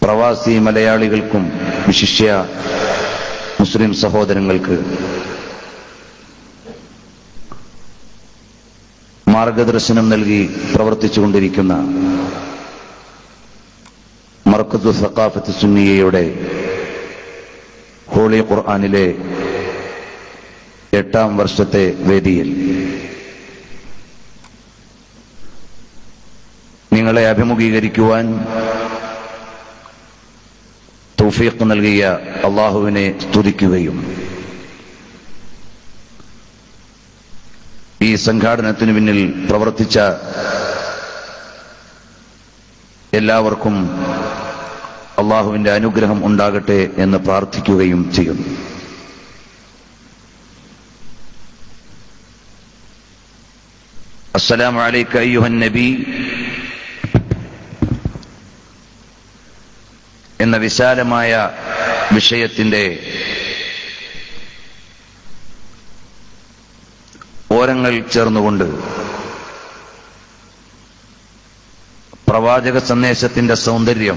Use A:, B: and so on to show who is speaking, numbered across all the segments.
A: പ്രവാസി മലയാളികൾക്കും വിശിഷ്യ മുസ്ലിം സഹോദരങ്ങൾക്ക് മാർഗദർശനം നൽകി പ്രവർത്തിച്ചുകൊണ്ടിരിക്കുന്ന മർക്കത്തു സഖാഫത്ത് സുന്നിയയുടെ ഹോളി ഖുർആാനിലെ എട്ടാം വർഷത്തെ വേദിയിൽ നിങ്ങളെ അഭിമുഖീകരിക്കുവാൻ തൗഫീഖ് നൽകിയ അള്ളാഹുവിനെ സ്തുതിക്കുകയും ഈ സംഘാടനത്തിന് പിന്നിൽ പ്രവർത്തിച്ച എല്ലാവർക്കും അള്ളാഹുവിന്റെ അനുഗ്രഹം ഉണ്ടാകട്ടെ എന്ന് പ്രാർത്ഥിക്കുകയും ചെയ്യുന്നു അസ്സലാമു അലൈക അയ്യുഹൻ നബി എന്ന വിശാലമായ വിഷയത്തിന്റെ ഓരങ്ങൾ ചേർന്നുകൊണ്ട് പ്രവാചക സന്ദേശത്തിന്റെ സൗന്ദര്യം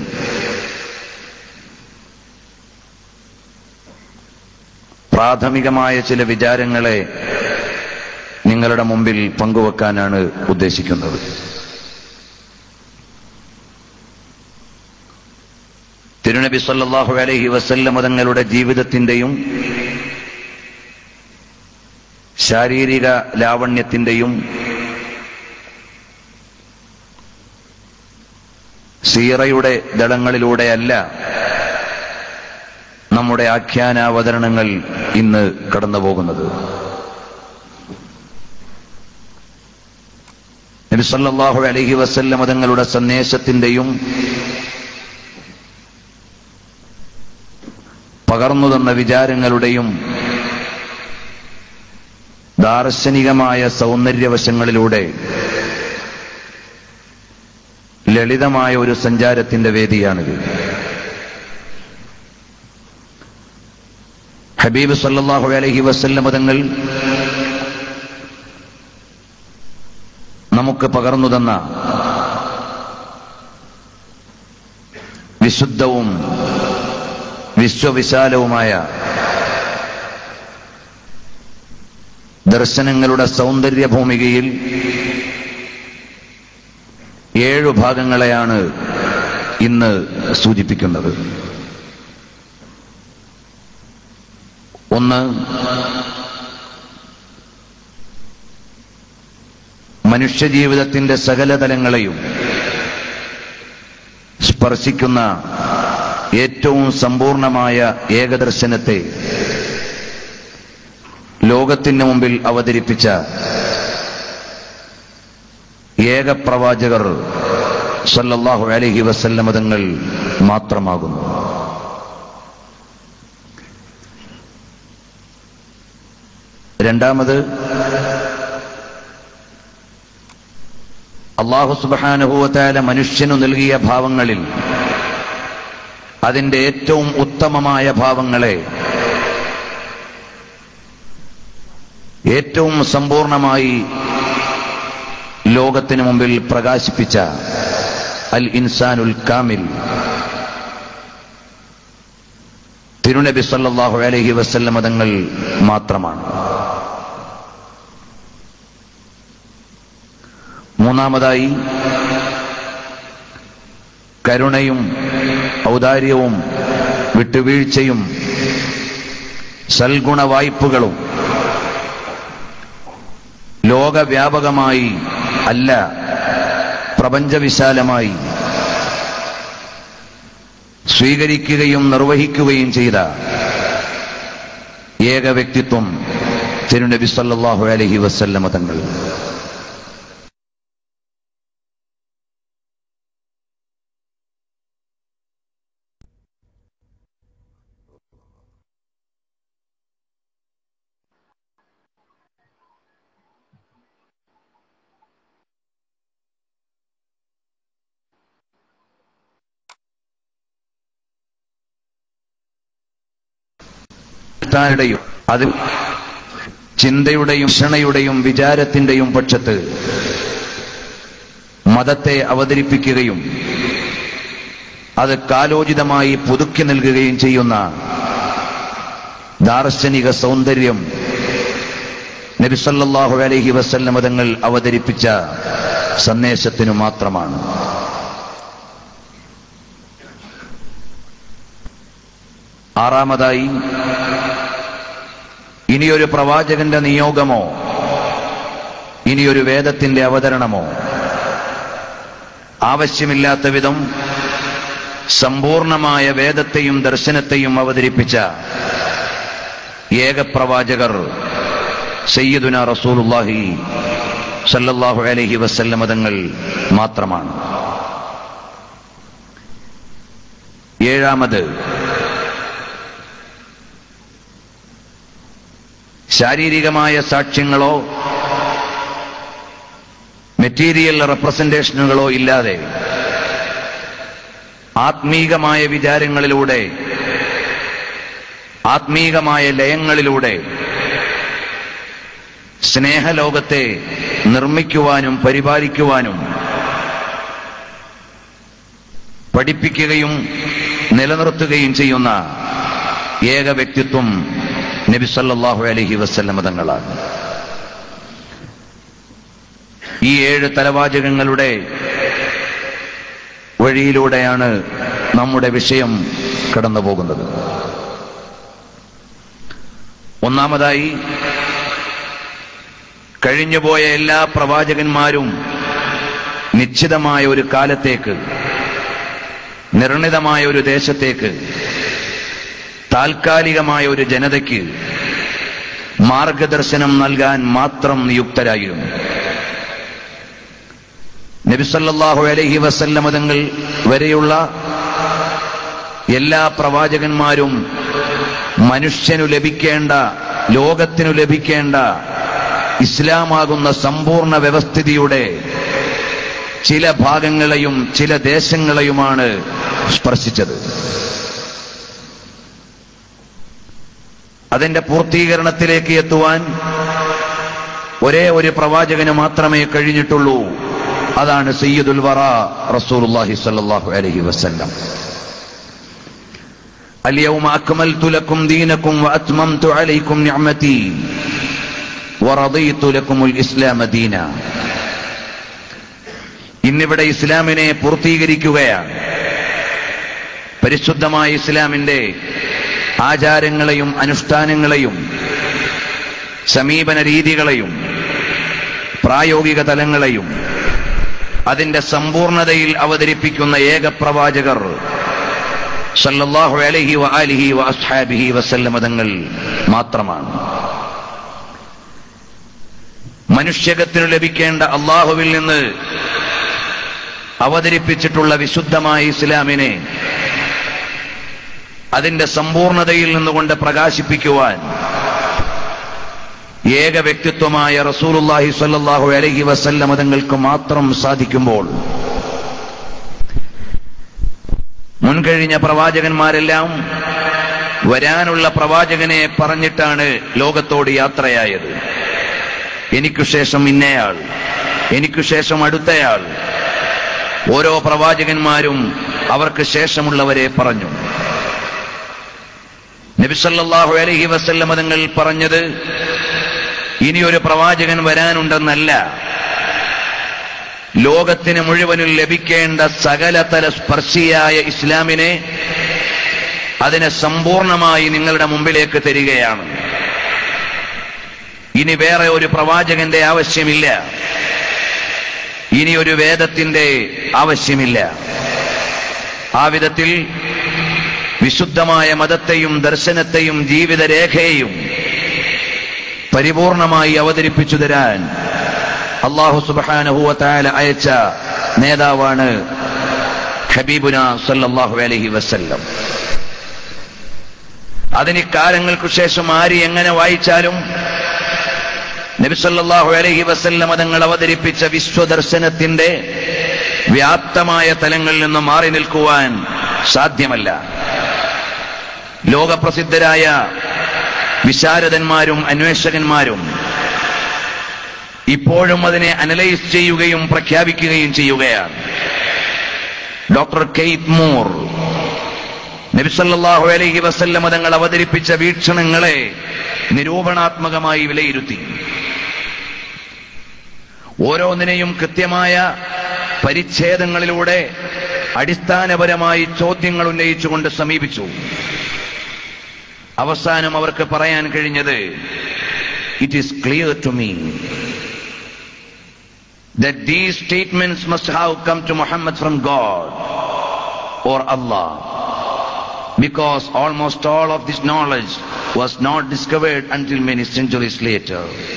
A: പ്രാഥമികമായ ചില വിചാരങ്ങളെ നിങ്ങളുടെ മുമ്പിൽ പങ്കുവെക്കാനാണ് ഉദ്ദേശിക്കുന്നത് തിരുനബി സല്ലല്ലാഹു അലൈഹി വസല്ലം തങ്ങളുടെ ജീവിതത്തിന്റെയും ശാരീരിക ലാവണ്യത്തിന്റെയും സീറയുടെ ദളങ്ങളിലൂടെയല്ല നമ്മുടെ ആഖ്യാനാവതരണങ്ങൾ ഇന്ന് കടന്നുപോകുന്നത് നബി സല്ലല്ലാഹു അലൈഹി വസല്ലം തങ്ങളുടെ സന്ദേശത്തിന്റെയും പകർന്നു തന്ന വിചാരങ്ങളുടെയും ദാർശനികമായ സൗന്ദര്യവശങ്ങളിലൂടെ ലളിതമായ ഒരു സഞ്ചാരത്തിന്റെ വേദിയാണിത് ഹബീബ് സല്ലല്ലാഹു അലൈഹി വസല്ലം തങ്ങൾ നമുക്ക് പകർന്നു തന്ന വിശുദ്ധവും വിശ്വവിശാലവുമായ ദർശനങ്ങളുടെ സൗന്ദര്യ ഭൂമികയിൽ ഏഴു ഭാഗങ്ങളെയാണ് ഇന്ന് സൂചിപ്പിക്കുന്നത് ഒന്ന് മനുഷ്യജീവിതത്തിന്റെ സകല തലങ്ങളെയും സ്പർശിക്കുന്ന ഏറ്റവും സമ്പൂർണമായ ഏകദർശനത്തെ ലോകത്തിന് മുമ്പിൽ അവതരിപ്പിച്ച ഏകപ്രവാചകർ സല്ലല്ലാഹു അലൈഹി വസല്ലമ തങ്ങൾ മാത്രമാകുന്നു രണ്ടാമത് അള്ളാഹു സുബാനുഭൂവത്തായ മനുഷ്യനു നൽകിയ ഭാവങ്ങളിൽ അതിന്റെ ഏറ്റവും ഉത്തമമായ ഭാവങ്ങളെ ഏറ്റവും സമ്പൂർണമായി ലോകത്തിന് മുമ്പിൽ പ്രകാശിപ്പിച്ച അൽ ഇൻസാനുൽ കാമിൽ തിരുനബി സല്ലല്ലാഹു അലൈഹി വസല്ലമ തങ്ങൾ മാത്രമാണ് മൂന്നാമതായി കരുണയും ഔദാര്യവും വിട്ടുവീഴ്ചയും സൽഗുണ വായ്പകളും ലോകവ്യാപകമായി അല്ല പ്രപഞ്ചവിശാലമായി സ്വീകരിക്കുകയും നിർവഹിക്കുകയും ചെയ്ത ഏക വ്യക്തിത്വം തിരുനബി സല്ലല്ലാഹു അലൈഹി വസല്ലമ തങ്ങൾ ാരുടെയും അത് ചിന്തയുടെയും ക്ഷണയുടെയും വിചാരത്തിന്റെയും പക്ഷത്ത് മതത്തെ അവതരിപ്പിക്കുകയും അത് കാലോചിതമായി പുതുക്കി നൽകുകയും ചെയ്യുന്ന ദാർശനിക സൗന്ദര്യം നബിസല്ലാഹു അലൈഹി വസല്ലമ തങ്ങൾ അവതരിപ്പിച്ച സന്ദേശത്തിനു മാത്രമാണ് ആറാമതായി ഇനിയൊരു പ്രവാചകന്റെ നിയോഗമോ ഇനിയൊരു വേദത്തിന്റെ അവതരണമോ ആവശ്യമില്ലാത്ത വിധം സമ്പൂർണമായ വേദത്തെയും ദർശനത്തെയും അവതരിപ്പിച്ച ഏകപ്രവാചകർ സയ്യിദുന റസൂലുള്ളാഹി സല്ലല്ലാഹു അലൈഹി വസല്ലമ തങ്ങൾ മാത്രമാണ് ഏഴാമത് ശാരീരികമായ സാക്ഷ്യങ്ങളോ മെറ്റീരിയൽ റെപ്രസെന്റേഷനുകളോ ഇല്ലാതെ ആത്മീകമായ വിചാരങ്ങളിലൂടെ ആത്മീകമായ ലയങ്ങളിലൂടെ സ്നേഹലോകത്തെ നിർമ്മിക്കുവാനും പരിപാലിക്കുവാനും പഠിപ്പിക്കുകയും നിലനിർത്തുകയും ചെയ്യുന്ന ഏക വ്യക്തിത്വം നബി സല്ലല്ലാഹു അലൈഹി വസല്ലമ തങ്ങളാണ് ഈ ഏഴ് തലവാചകങ്ങളുടെ വഴിയിലൂടെയാണ് നമ്മുടെ വിഷയം കടന്നു പോകുന്നത് ഒന്നാമതായി കഴിഞ്ഞുപോയ എല്ലാ പ്രവാചകന്മാരും നിശ്ചിതമായ ഒരു കാലത്തേക്ക് നിർണിതമായ ഒരു ദേശത്തേക്ക് താൽക്കാലികമായ ഒരു ജനതയ്ക്ക് മാർഗദർശനം നൽകാൻ മാത്രം നിയുക്തരായിരുന്നു നബിസല്ലാഹു അലൈഹി വസല്ലമ തങ്ങൾ വരെയുള്ള എല്ലാ പ്രവാചകന്മാരും മനുഷ്യനു ലഭിക്കേണ്ട ലോകത്തിനു ലഭിക്കേണ്ട ഇസ്ലാമാകുന്ന സമ്പൂർണ്ണ വ്യവസ്ഥിതിയുടെ ചില ഭാഗങ്ങളെയും ചില ദേശങ്ങളെയുമാണ് സ്പർശിച്ചത് അതിന്റെ പൂർത്തീകരണത്തിലേക്ക് എത്തുവാൻ ഒരേ ഒരു പ്രവാചകന് മാത്രമേ കഴിഞ്ഞിട്ടുള്ളൂ അതാണ് സയ്യിദുൽ വറ റസൂലുള്ളാഹി സ്വല്ലല്ലാഹു അലൈഹി വസല്ലം اليوم أكملت لكم دينكم وأتممت عليكم نعمتي ورضيت لكم الإسلام دينا ഇന്നിവിടെ ഇസ്ലാമിനെ പൂർത്തീകരിക്കുകയാണ് പരിശുദ്ധമായ ഇസ്ലാമിന്റെ ആചാരങ്ങളെയും അനുഷ്ഠാനങ്ങളെയും സമീപന രീതികളെയും പ്രായോഗിക തലങ്ങളെയും അതിന്റെ സമ്പൂർണതയിൽ അവതരിപ്പിക്കുന്ന ഏക പ്രവാചകർ സല്ലല്ലാഹു അലൈഹി വ ആലിഹി വ അസ്ഹാബിഹി വസല്ലമ തങ്ങൾ മാത്രമാണ് മനുഷ്യകത്തിനു ലഭിക്കേണ്ട അള്ളാഹുവിൽ നിന്ന് അവതരിപ്പിച്ചിട്ടുള്ള വിശുദ്ധമായ ഇസ്ലാമിനെ അതിന്റെ സമ്പൂർണതയിൽ നിന്നുകൊണ്ട് പ്രകാശിപ്പിക്കുവാൻ ഏക വ്യക്തിത്വമായ റസൂലുല്ലാഹി സ്വല്ലല്ലാഹു അലൈഹി വസല്ലമ തങ്ങൾക്ക് മാത്രം സാധിക്കുമ്പോൾ മുൻകഴിഞ്ഞ പ്രവാചകന്മാരെല്ലാം വരാനുള്ള പ്രവാചകനെ പറഞ്ഞിട്ടാണ് ലോകത്തോട് യാത്രയായത് എനിക്കു ശേഷം ഇന്നയാൾ എനിക്കു ശേഷം അടുത്തയാൾ ഓരോ പ്രവാചകന്മാരും അവർക്ക് ശേഷമുള്ളവരെ പറഞ്ഞു നബിസല്ലാഹു അലഹി വസല്ലമ തങ്ങൾ പറഞ്ഞത് ഇനിയൊരു പ്രവാചകൻ വരാനുണ്ടെന്നല്ല ലോകത്തിന് മുഴുവനും ലഭിക്കേണ്ട സകലതല സ്പർശിയായ ഇസ്ലാമിനെ അതിനെ സമ്പൂർണമായി നിങ്ങളുടെ മുമ്പിലേക്ക് തരികയാണ് ഇനി വേറെ ഒരു പ്രവാചകന്റെ ആവശ്യമില്ല ഇനി ഒരു വേദത്തിന്റെ ആവശ്യമില്ല ആ വിധത്തിൽ വിശുദ്ധമായ മതത്തെയും ദർശനത്തെയും ജീവിതരേഖയെയും പരിപൂർണമായി അവതരിപ്പിച്ചു തരാൻ അള്ളാഹു സുബാനഹുവത്തായ അയച്ച നേതാവാണ് ഹബീബുന സല്ലല്ലാഹു അലൈഹി വസല്ലം അതിന് കാലങ്ങൾക്കു ശേഷം ആര് എങ്ങനെ വായിച്ചാലും നബിസല്ലാഹു അലൈഹി വസല്ലം തങ്ങൾ അവതരിപ്പിച്ച വിശ്വദർശനത്തിന്റെ വ്യാപ്തമായ തലങ്ങളിൽ നിന്ന് മാറി നിൽക്കുവാൻ സാധ്യമല്ല ലോകപ്രസിദ്ധരായ വിശാരദന്മാരും അന്വേഷകന്മാരും ഇപ്പോഴും അതിനെ അനലൈസ് ചെയ്യുകയും പ്രഖ്യാപിക്കുകയും ചെയ്യുകയാണ് ഡോക്ടർ കെയ്ത്ത് മൂർ നബിസല്ലാഹു അലൈഹി വസല്ലമ തങ്ങൾ അവതരിപ്പിച്ച വീക്ഷണങ്ങളെ നിരൂപണാത്മകമായി വിലയിരുത്തി ഓരോന്നിനെയും കൃത്യമായ പരിച്ഛേദങ്ങളിലൂടെ അടിസ്ഥാനപരമായി ചോദ്യങ്ങൾ ഉന്നയിച്ചുകൊണ്ട് സമീപിച്ചു അവസാനം അവർക്ക് പറയാൻ കഴിഞ്ഞത് it is clear to me that these statements must have come to Muhammad from God or Allah because almost all of this knowledge was not discovered until many centuries later.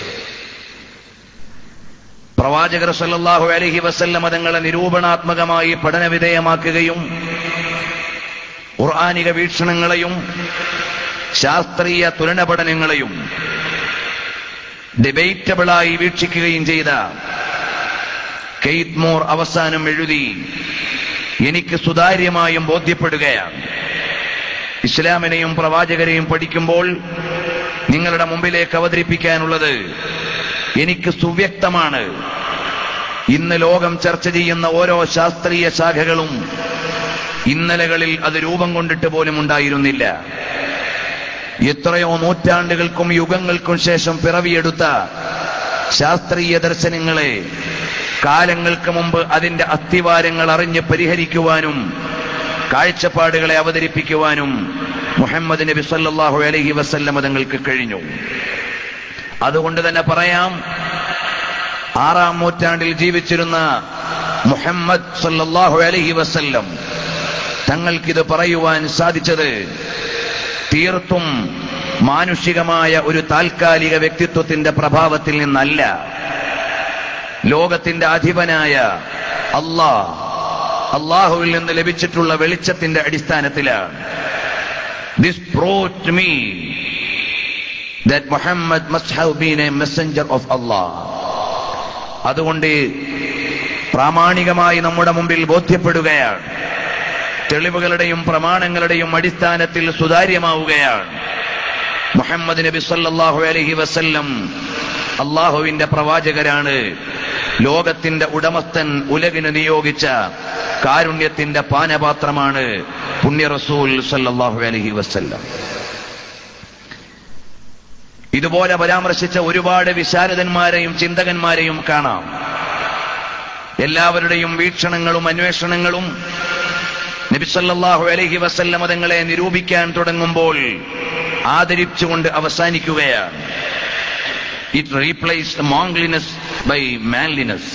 A: പ്രവാചകർ സല്ലല്ലാഹു അലൈഹി വസല്ലമ തങ്ങളെ നിരൂപണാത്മകമായി പഠനവിധേയമാക്കുകയും ഖുർആാനിക വീക്ഷണങ്ങളെയും ശാസ്ത്രീയ തുലന പഠനങ്ങളെയും ഡിബേറ്റബിളായി വീക്ഷിക്കുകയും ചെയ്ത കെയ്ത്ത് മോർ അവസാനം എഴുതി എനിക്ക് സുതാര്യമായും ബോധ്യപ്പെടുകയാണ് ഇസ്ലാമിനെയും പ്രവാചകരെയും പഠിക്കുമ്പോൾ നിങ്ങളുടെ മുമ്പിലേക്ക് അവതരിപ്പിക്കാനുള്ളത് എനിക്ക് സുവ്യക്തമാണ് ഇന്ന് ലോകം ചർച്ച ചെയ്യുന്ന ഓരോ ശാസ്ത്രീയ ശാഖകളും ഇന്നലകളിൽ അത് രൂപം കൊണ്ടിട്ട് പോലും ഉണ്ടായിരുന്നില്ല എത്രയോ നൂറ്റാണ്ടുകൾക്കും യുഗങ്ങൾക്കും ശേഷം പിറവിയെടുത്ത ശാസ്ത്രീയ ദർശനങ്ങളെ കാലങ്ങൾക്ക് മുമ്പ് അതിന്റെ അസ്ഥിവാരങ്ങൾ അറിഞ്ഞ് പരിഹരിക്കുവാനും കാഴ്ചപ്പാടുകളെ അവതരിപ്പിക്കുവാനും മുഹമ്മദ് നബി സല്ലല്ലാഹു അലൈഹി വസല്ലമ തങ്ങൾക്ക് കഴിഞ്ഞു അതുകൊണ്ട് തന്നെ പറയാം ആറാം നൂറ്റാണ്ടിൽ ജീവിച്ചിരുന്ന മുഹമ്മദ് സല്ലല്ലാഹു അലൈഹി വസല്ലം തങ്ങൾക്കിത് പറയുവാൻ സാധിച്ചത് തീർത്തും മാനുഷികമായ ഒരു താൽക്കാലിക വ്യക്തിത്വത്തിന്റെ പ്രഭാവത്തിൽ നിന്നല്ല ലോകത്തിന്റെ അധിപനായ അള്ളാ അള്ളാഹുവിൽ നിന്ന് ലഭിച്ചിട്ടുള്ള വെളിച്ചത്തിന്റെ അടിസ്ഥാനത്തിലാണ് this prompt me that Muhammad must have been a messenger of Allah അതുകൊണ്ട് പ്രാമാണികമായി നമ്മുടെ മുമ്പിൽ ബോധ്യപ്പെടുകയാണ് തെളിവുകളുടെയും പ്രമാണങ്ങളുടെയും അടിസ്ഥാനത്തിൽ സുതാര്യമാവുകയാണ് മുഹമ്മദ് നബി സല്ലല്ലാഹു അലൈഹി വസല്ലം അള്ളാഹുവിന്റെ പ്രവാചകരാണ് ലോകത്തിന്റെ ഉടമസ്ഥൻ ഉലകിന് നിയോഗിച്ച കാരുണ്യത്തിന്റെ പാനപാത്രമാണ് പുണ്യ റസൂൽ സല്ലല്ലാഹു അലൈഹി വസല്ലം ഇതുപോലെ പരാമർശിച്ച ഒരുപാട് വിശാരദന്മാരെയും ചിന്തകന്മാരെയും കാണാം എല്ലാവരുടെയും വീക്ഷണങ്ങളും അന്വേഷണങ്ങളും നബിസല്ലാഹു അലൈഹി വസല്ലമ തങ്ങളെ നിരൂപിക്കാൻ തുടങ്ങുമ്പോൾ ആദരിച്ചുകൊണ്ട് അവസാനിക്കുകയാണ് it replace monkliness by manliness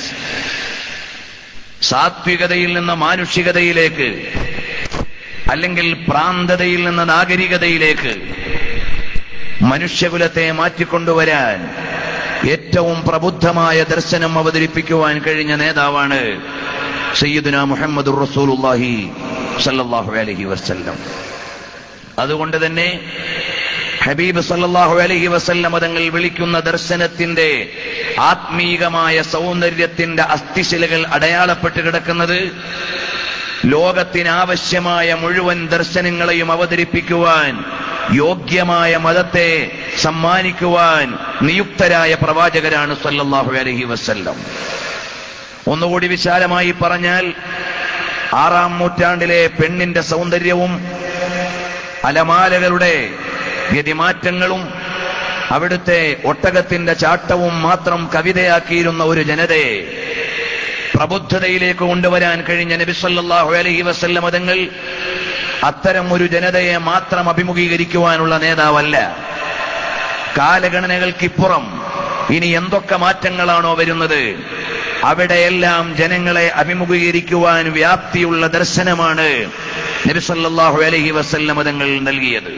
A: സാത്വികതയിൽ നിന്ന് മാനുഷികതയിലേക്ക് അല്ലെങ്കിൽ പ്രാന്തതയിൽ നിന്ന് നാഗരികതയിലേക്ക് മനുഷ്യകുലത്തെ മാറ്റിക്കൊണ്ടുവരാൻ ഏറ്റവും പ്രബുദ്ധമായ ദർശനം അവതരിപ്പിക്കുവാൻ കഴിഞ്ഞ നേതാവാണ് സയ്യിദുന മുഹമ്മദ് റസൂലുല്ലാഹി സല്ലല്ലാഹു അലൈഹി വസല്ലം അതുകൊണ്ട് തന്നെ ഹബീബ് സല്ലല്ലാഹു അലൈഹി വസല്ലം തങ്ങൾ വിളിക്കുന്ന ദർശനത്തിന്റെ ആത്മീകമായ സൗന്ദര്യത്തിന്റെ അസ്ഥിശിലകൾ അടയാളപ്പെട്ട് കിടക്കുന്നത് ലോകത്തിനാവശ്യമായ മുഴുവൻ ദർശനങ്ങളെയും അവതരിപ്പിക്കുവാൻ യോഗ്യമായ മതത്തെ സമ്മാനിക്കുവാൻ നിയുക്തരായ പ്രവാചകരാണ് സല്ലല്ലാഹു അലൈഹി വസല്ലം ഒന്നുകൂടി വിശാലമായി പറഞ്ഞാൽ ആറാം നൂറ്റാണ്ടിലെ പെണ്ണിന്റെ സൗന്ദര്യവും അലമാലകളുടെ ഗതിമാറ്റങ്ങളും അവിടുത്തെ ഒട്ടകത്തിന്റെ ചാട്ടവും മാത്രം കവിതയാക്കിയിരുന്ന ഒരു ജനതയെ പ്രബുദ്ധതയിലേക്ക് കൊണ്ടുവരാൻ കഴിഞ്ഞ നബിസല്ലാഹു അലഹി വസല്ല മതങ്ങൾ അത്തരം ഒരു ജനതയെ മാത്രം അഭിമുഖീകരിക്കുവാനുള്ള നേതാവല്ല കാലഗണനകൾക്കിപ്പുറം ഇനി എന്തൊക്കെ മാറ്റങ്ങളാണോ വരുന്നത് അവിടെയെല്ലാം ജനങ്ങളെ അഭിമുഖീകരിക്കുവാൻ വ്യാപ്തിയുള്ള ദർശനമാണ് നബിസല്ലാഹു അലഹി വസല്ല മതങ്ങൾ നൽകിയത്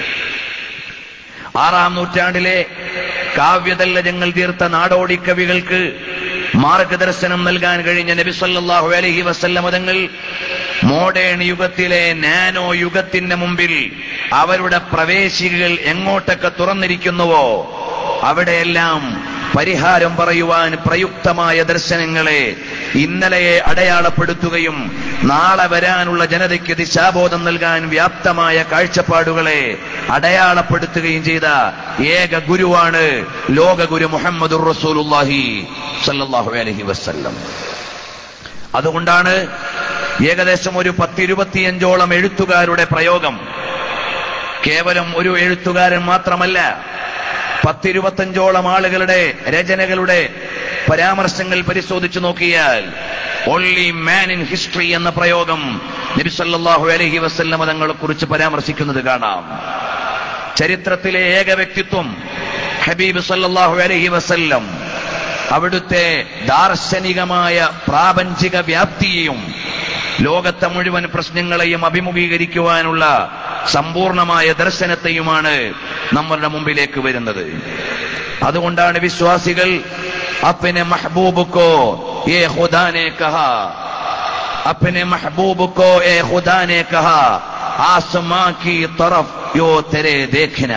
A: ആറാം നൂറ്റാണ്ടിലെ കാവ്യതല്ലജങ്ങൾ തീർത്ത നാടോടി കവികൾക്ക് മാർഗദർശനം നൽകാൻ കഴിഞ്ഞ നബിസല്ലാഹു അലഹി വസല്ല മതങ്ങൾ മോഡേൺ യുഗത്തിലെ നാനോ യുഗത്തിന്റെ മുമ്പിൽ അവരുടെ പ്രവേശികൾ എങ്ങോട്ടൊക്കെ തുറന്നിരിക്കുന്നുവോ അവിടെയെല്ലാം പരിഹാരം പറയുവാൻ പ്രയുക്തമായ ദർശനങ്ങളെ ഇന്നലെയെ അടയാളപ്പെടുത്തുകയും നാളെ വരാനുള്ള ജനതയ്ക്ക് ദിശാബോധം നൽകാൻ വ്യാപ്തമായ കാഴ്ചപ്പാടുകളെ അടയാളപ്പെടുത്തുകയും ചെയ്ത ഏക ഗുരുവാണ് ലോകഗുരു മുഹമ്മദുർ റസൂലുല്ലാഹി സല്ലല്ലാഹു അലൈഹി വസല്ലം അതുകൊണ്ടാണ് ഏകദേശം ഒരു പത്തിരുപത്തിയഞ്ചോളം എഴുത്തുകാരുടെ പ്രയോഗം കേവലം ഒരു എഴുത്തുകാരൻ മാത്രമല്ല പത്തിരുപത്തഞ്ചോളം ആളുകളുടെ രചനകളുടെ പരാമർശങ്ങൾ പരിശോധിച്ചു നോക്കിയാൽ ഓൺലി മാൻ ഇൻ ഹിസ്റ്ററി എന്ന പ്രയോഗം നബിസല്ലാഹു അലഹി വസല്ലമ തങ്ങളെ കുറിച്ച് പരാമർശിക്കുന്നത് കാണാം ചരിത്രത്തിലെ ഏക വ്യക്തിത്വം ഹബീബ് സല്ലല്ലാഹു അലൈഹി വസല്ലം അവിടുത്തെ ദാർശനികമായ പ്രാപഞ്ചിക വ്യാപ്തിയെയും ലോകത്തെ മുഴുവൻ പ്രശ്നങ്ങളെയും അഭിമുഖീകരിക്കുവാനുള്ള സമ്പൂർണമായ ദർശനത്തെയുമാണ് നമ്മളുടെ മുമ്പിലേക്ക് വരുന്നത് അതുകൊണ്ടാണ് വിശ്വാസികൾ അപ്പനെ മഹബൂബുക്കോ ഏ ഹുദാനെ കഹാ अपने महबूब को ए खुदा ने कहा आसमां की तरफ यो तेरे देखना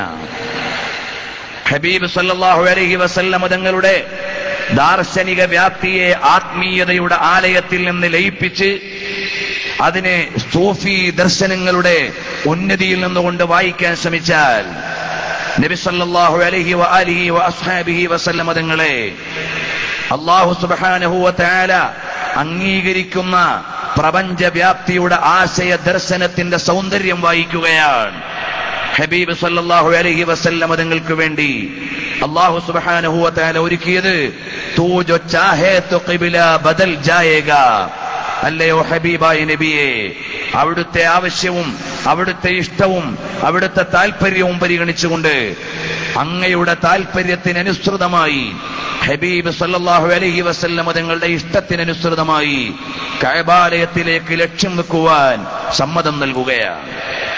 A: ഹബീബ് സല്ലല്ലാഹു അലൈഹി വസല്ലമ തങ്ങളുടെ ദാർശനിക വ്യാപ്തിയെ ആത്മീയതയുടെ ആലയത്തിൽ നിന്ന് ലയിപ്പിച്ച് അതിനെ സൂഫി ദർശനങ്ങളുടെ ഉന്നതിയിൽ നിന്നുകൊണ്ട് വായിക്കാൻ ശ്രമിച്ചാൽ നബി സല്ലല്ലാഹു അലൈഹി വ ആലിഹി വ അസ്ഹാബിഹി വസല്ലമ തങ്ങളെ അള്ളാഹു സുബ്ഹാനഹു വ തആല അംഗീകരിക്കുന്ന പ്രപഞ്ചവ്യാപ്തിയുടെ ആശയ ദർശനത്തിന്റെ സൗന്ദര്യം വായിക്കുകയാണ് ഹബീബ് സല്ലല്ലാഹു അലൈഹി വസല്ലമ തങ്ങൾക്ക് വേണ്ടി അള്ളാഹു സുബ്ഹാനഹു വ തആല ഒരുക്കിയത് തൂ ജോ ചാഹേ തോ ഖിബില ബദൽ ജായേഗാ അല്ലയോ ഹബീബായ നബിയെ അവിടുത്തെ ആവശ്യവും അവിടുത്തെ ഇഷ്ടവും അവിടുത്തെ താല്പര്യവും പരിഗണിച്ചുകൊണ്ട് അങ്ങയുടെ താല്പര്യത്തിനനുസൃതമായി ഹബീബ് സല്ലല്ലാഹു അലൈഹി വസല്ലമ തങ്ങളുടെ ഇഷ്ടത്തിനനുസൃതമായി കഅബാലയത്തിലേക്ക് ലക്ഷ്യം വെക്കുവാൻ സമ്മതം നൽകുകയാണ്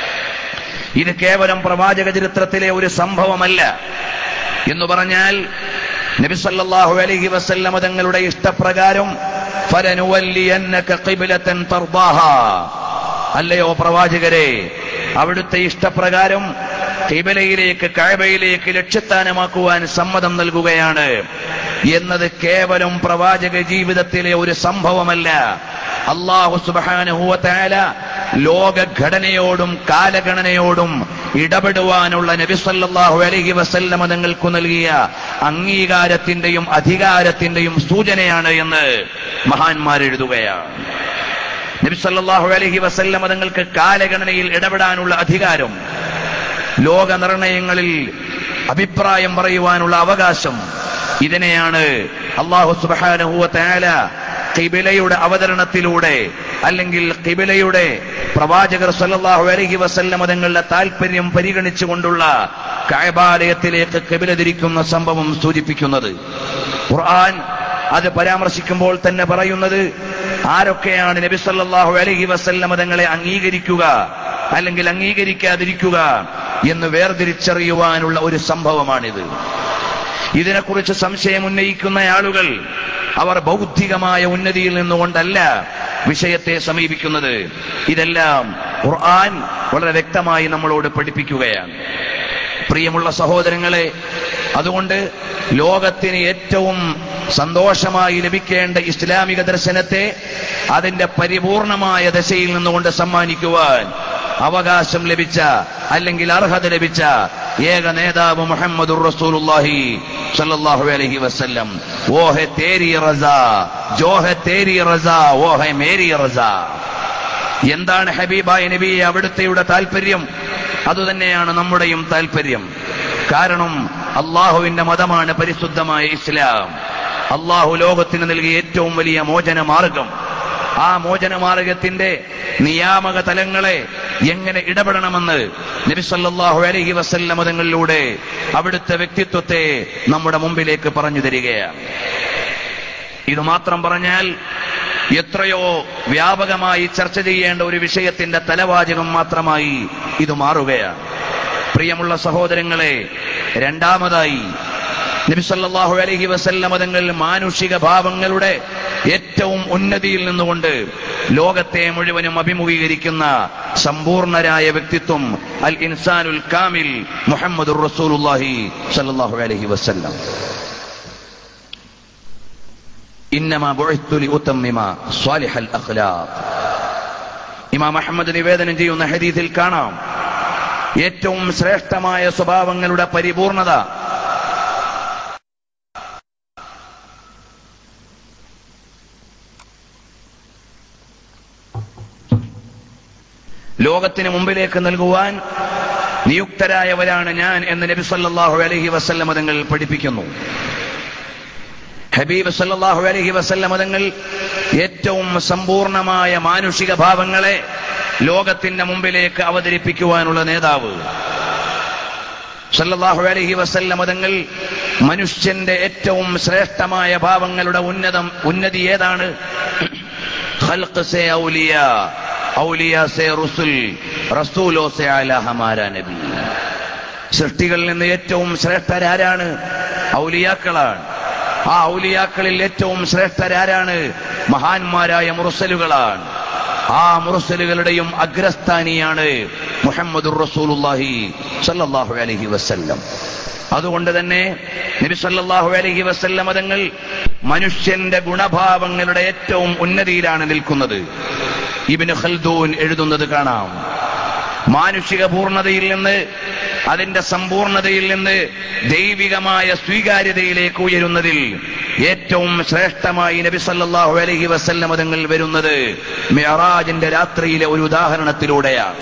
A: ഇത് കേവലം പ്രവാചക ചരിത്രത്തിലെ ഒരു സംഭവമല്ല എന്ന് പറഞ്ഞാൽ നബി സല്ലല്ലാഹു അലൈഹി വസല്ലമ തങ്ങളുടെ ഇഷ്ടപ്രകാരം ഫലനുവല്ലിയന്നക ഖിബ്ലതൻ തർദാഹാ അല്ലയോ പ്രവാചകരെ അവിടുത്തെ ഇഷ്ടപ്രകാരം കിബലയിലേക്ക് കഴബയിലേക്ക് ലക്ഷ്യസ്ഥാനമാക്കുവാൻ സമ്മതം നൽകുകയാണ് എന്നത് കേവലം പ്രവാചക ജീവിതത്തിലെ ഒരു സംഭവമല്ല അള്ളാഹു സുബാനുഹുവല ലോകഘടനയോടും കാലഗണനയോടും ഇടപെടുവാനുള്ള നബിസല്ലാഹു അലഹി വസല്ലമ തങ്ങൾക്ക് നൽകിയ അംഗീകാരത്തിന്റെയും അധികാരത്തിന്റെയും സൂചനയാണ് എന്ന് മഹാന്മാർ എഴുതുകയാണ് നബിസല്ലാഹു അലഹി വസല്ലമ തങ്ങൾക്ക് കാലഗണനയിൽ ഇടപെടാനുള്ള അധികാരം ലോക നിർണയങ്ങളിൽ അഭിപ്രായം പറയുവാനുള്ള അവകാശം ഇതിനെയാണ് അള്ളാഹു സുബാനഹുവ തയാല കിബിലയുടെ അവതരണത്തിലൂടെ അല്ലെങ്കിൽ കിബിലയുടെ പ്രവാചകർ സല്ലല്ലാഹു അലൈഹി വസല്ലമ തങ്ങളുടെ താല്പര്യം പരിഗണിച്ചുകൊണ്ടുള്ള കായബാലയത്തിലേക്ക് കിബില തിരിക്കുന്ന സംഭവം സൂചിപ്പിക്കുന്നത് ഖുർആൻ അത് പരാമർശിക്കുമ്പോൾ തന്നെ പറയുന്നത് ആരൊക്കെയാണ് നബി സല്ലല്ലാഹു അലൈഹി വസല്ലമ തങ്ങളെ അംഗീകരിക്കുക അല്ലെങ്കിൽ അംഗീകരിക്കാതിരിക്കുക എന്ന് വേർതിരിച്ചറിയുവാനുള്ള ഒരു സംഭവമാണിത് ഇതിനെക്കുറിച്ച് സംശയം ഉന്നയിക്കുന്ന ആളുകൾ അവർ ബൗദ്ധികമായ ഉന്നതിയിൽ നിന്നുകൊണ്ടല്ല വിഷയത്തെ സമീപിക്കുന്നത് ഇതെല്ലാം ഖുർആൻ വളരെ വ്യക്തമായി നമ്മളോട് പഠിപ്പിക്കുകയാണ് പ്രിയമുള്ള സഹോദരങ്ങളെ അതുകൊണ്ട് ലോകത്തിന് ഏറ്റവും സന്തോഷമായി ലഭിക്കേണ്ട ഇസ്ലാമിക ദർശനത്തെ അതിന്റെ പരിപൂർണമായ ദശയിൽ നിന്നുകൊണ്ട് സമ്മാനിക്കുവാൻ അവകാശം ലഭിച്ച അല്ലെങ്കിൽ അർഹത ലഭിച്ച ഏക നേതാവ് മുഹമ്മദുർ റസൂലുള്ളാഹി സല്ലല്ലാഹു അലൈഹി വസല്ലം ഓ ഹെ തേരി റസ ജോ ഹെ തേരി റസ ഓ ഹെ മേരി റസ എന്താണ് ഹബീബായ നബിയെ അവിടുത്തെയുടെ താല്പര്യം അതുതന്നെയാണ് നമ്മുടെയും താല്പര്യം കാരണം അള്ളാഹുവിന്റെ മതമാണ് പരിശുദ്ധമായ ഇസ്ലാം അള്ളാഹു ലോകത്തിന് നൽകിയ ഏറ്റവും വലിയ മോചന മാർഗം ആ മോചന മാർഗത്തിന്റെ നിയാമക തലങ്ങളെ എങ്ങനെ ഇടപെടണമെന്ന് നബിസല്ലാഹു അലഹി വസല്ലമ തങ്ങളിലൂടെ അവിടുത്തെ വ്യക്തിത്വത്തെ നമ്മുടെ മുമ്പിലേക്ക് പറഞ്ഞു തരികയാണ് ഇത് മാത്രം പറഞ്ഞാൽ എത്രയോ വ്യാപകമായി ചർച്ച ചെയ്യേണ്ട ഒരു വിഷയത്തിന്റെ തലവാചകം മാത്രമായി ഇത് മാറുകയാണ് പ്രിയമുള്ള സഹോദരങ്ങളെ രണ്ടാമതായി നബിസല്ലാഹു അലഹി വസല്ലമ തങ്ങൾ മാനുഷിക ഭാവങ്ങളുടെ ഏറ്റവും ഉന്നതിയിൽ നിന്നുകൊണ്ട് ലോകത്തെ മുഴുവനും അഭിമുഖീകരിക്കുന്ന സമ്പൂർണരായ വ്യക്തിത്വം അൽ ഇൻസാനുൽ കാമിൽ മുഹമ്മദുർ റസൂലുള്ളാഹി സല്ലല്ലാഹു അലൈഹി വസല്ലം ഇന്നമാ ബുഇത്തു ലിഉതമ്മിമ സ്വാലിഹൽ അഖ്ലാഖ് ഇമാം അഹമ്മദ് നിവേദനം ചെയ്യുന്ന ഹദീസിൽ കാണാം ഏറ്റവും ശ്രേഷ്ഠമായ സ്വഭാവങ്ങളുടെ പരിപൂർണത ലോകത്തിന് മുമ്പിലേക്ക് നൽകുവാൻ നിയുക്തരായവരാണ് ഞാൻ എന്ന് നബി സല്ലല്ലാഹു അലൈഹി വസല്ലം തങ്ങൾ പഠിപ്പിക്കുന്നു ഹബീബ് സല്ലല്ലാഹു അലൈഹി വസല്ലം തങ്ങൾ ഏറ്റവും സമ്പൂർണമായ മാനുഷിക ഭാവങ്ങളെ ലോകത്തിന്റെ മുമ്പിലേക്ക് അവതരിപ്പിക്കുവാനുള്ള നേതാവ് സല്ലല്ലാഹു അലൈഹി വസല്ലം തങ്ങൾ മനുഷ്യന്റെ ഏറ്റവും ശ്രേഷ്ഠമായ ഭാവങ്ങളുടെ ഉന്നതം ഉന്നതി ഏതാണ് ഖൽഖ് സേ ഔലിയ ഔലിയ സേ റുസുൽ റസൂലോ സേ അല ഹമാര നബി സൃഷ്ടികളിൽ നിന്ന് ഏറ്റവും ശ്രേഷ്ഠരാരാണ് ഔലിയാക്കളാണ് ആ ഔലിയാക്കളിൽ ഏറ്റവും ശ്രേഷ്ഠരാരാണ് മഹാന്മാരായ മുറുസലുകളാണ് ആ മുറുസലുകളുടെയും അഗ്രസ്ഥാനിയാണ് മുഹമ്മദുർ റസൂലുള്ളാഹി സല്ലല്ലാഹു അലൈഹി വസല്ലം അതുകൊണ്ട് തന്നെ നബി സല്ലല്ലാഹു അലൈഹി വസല്ലം തങ്ങൾ മനുഷ്യന്റെ ഗുണഭാവങ്ങളുടെ ഏറ്റവും ഉന്നതിയിലാണ് നിൽക്കുന്നത് ഇബ്നു ഖൽദൂൻ എഴുതുന്നത് കാണാം മാനുഷിക പൂർണ്ണതയിൽ നിന്ന് അതിന്റെ സമ്പൂർണതയിൽ നിന്ന് ദൈവികമായ സ്വീകാര്യതയിലേക്ക് ഉയരുന്നതിൽ ഏറ്റവും ശ്രേഷ്ഠമായി നബി സല്ലല്ലാഹു അലൈഹി വസല്ലം തങ്ങൾ വരുന്നത് മിയറാജിന്റെ രാത്രിയിലെ ഒരു ഉദാഹരണത്തിലൂടെയാണ്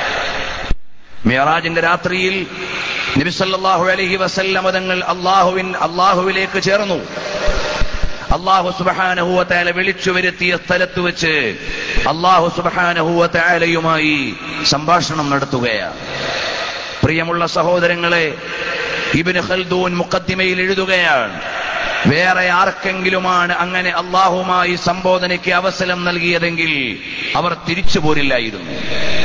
A: മിയറാജിന്റെ രാത്രിയിൽ നബി സല്ലല്ലാഹു അലൈഹി വസല്ലം തങ്ങൾ അള്ളാഹുവിൻ അള്ളാഹുവിലേക്ക് ചേർന്നു അള്ളാഹു സുബഹാനഹുവത്തായ വിളിച്ചു വരുത്തിയ സ്ഥലത്ത് വെച്ച് അള്ളാഹു സുബഹാനഹുവത്തായാലയുമായി സംഭാഷണം നടത്തുകയാണ് പ്രിയമുള്ള സഹോദരങ്ങളെ ഇബിന് ഖൽദൂൻ മുഖദ്ദിമയിൽ എഴുതുകയാണ് വേറെ ആർക്കെങ്കിലുമാണ് അങ്ങനെ അള്ളാഹുമായി സംബോധനയ്ക്ക് അവസരം നൽകിയതെങ്കിൽ അവർ തിരിച്ചു പോരില്ലായിരുന്നു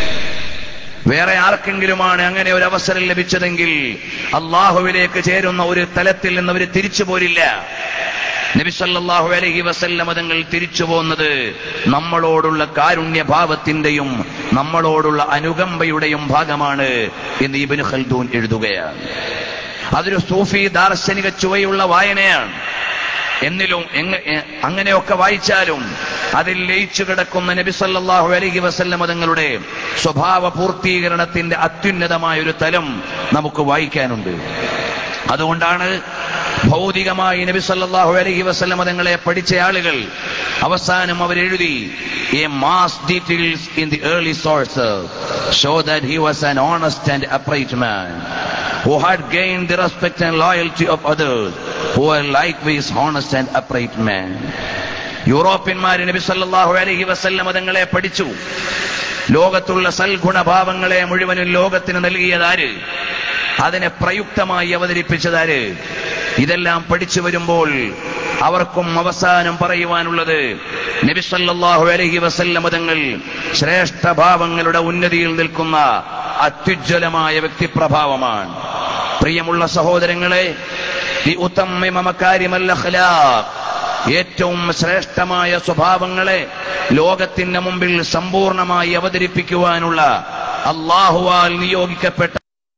A: വേറെ ആർക്കെങ്കിലുമാണ് അങ്ങനെ ഒരു അവസരം ലഭിച്ചതെങ്കിൽ അള്ളാഹുവിലേക്ക് ചേരുന്ന ഒരു തലത്തിൽ നിന്ന് അവർ തിരിച്ചു പോരില്ല നബി സല്ലല്ലാഹു അലൈഹി വസല്ലമ തങ്ങൾ തിരിച്ചു പോകുന്നത് നമ്മളോടുള്ള കാരുണ്യഭാവത്തിന്റെയും നമ്മളോടുള്ള അനുകമ്പയുടെയും ഭാഗമാണ് എന്ന് ഇബ്നു ഖൽദൂൻ എഴുതുകയാണ് അതൊരു സൂഫി ദാർശനിക ചുവയുള്ള വായനയാണ് എന്നിലും എങ്ങ- എ- അങ്ങനെയൊക്കെ വായിച്ചാലും അതിൽ ലയിച്ചു കിടക്കുന്ന നബി സല്ലല്ലാഹു അലൈഹി വസല്ലമ തങ്ങളുടെ സ്വഭാവ പൂർത്തീകരണത്തിന്റെ അത്യുന്നതമായ ഒരു തലം നമുക്ക് വായിക്കാനുണ്ട് അതുകൊണ്ടാണ് ഭൗതികമായി നബി സല്ലല്ലാഹു അലൈഹി വസല്ലമ തങ്ങളെ പഠിച്ച ആളുകൾ അവസാനം അവരെഴുതി a mass details in the early source show that he was an honest and upright man who had gained the respect and loyalty of others who were likewise honest and upright men യൂറോപ്യന്മാർ നബി സല്ലല്ലാഹു അലൈഹി വസല്ലമ തങ്ങളെ പഠിച്ചു ലോകത്തുള്ള സൽഗുണഭാവങ്ങളെ മുഴുവനും ലോകത്തിന് നൽകിയതാര് അതിനെ പ്രയുക്തമായി അവതരിപ്പിച്ചതാര് ഇതെല്ലാം പഠിച്ചു വരുമ്പോൾ അവർക്കും അവസാനം പറയുവാനുള്ളത് നബി സല്ലല്ലാഹു അലൈഹി വസല്ലമ തങ്ങൾ ശ്രേഷ്ഠ ഭാവങ്ങളുടെ ഉന്നതിയിൽ നിൽക്കുന്ന അത്യുജ്വലമായ വ്യക്തിപ്രഭാവമാണ് പ്രിയമുള്ള സഹോദരങ്ങളെ ഈ ഉത്തമ്മിമ മക്കാരിമൽ അഖ്ലാഖ് ഏറ്റവും ശ്രേഷ്ഠമായ സ്വഭാവങ്ങളെ ലോകത്തിന്റെ മുമ്പിൽ സമ്പൂർണമായി അവതരിപ്പിക്കുവാനുള്ള അള്ളാഹുവാൽ നിയോഗിക്കപ്പെട്ട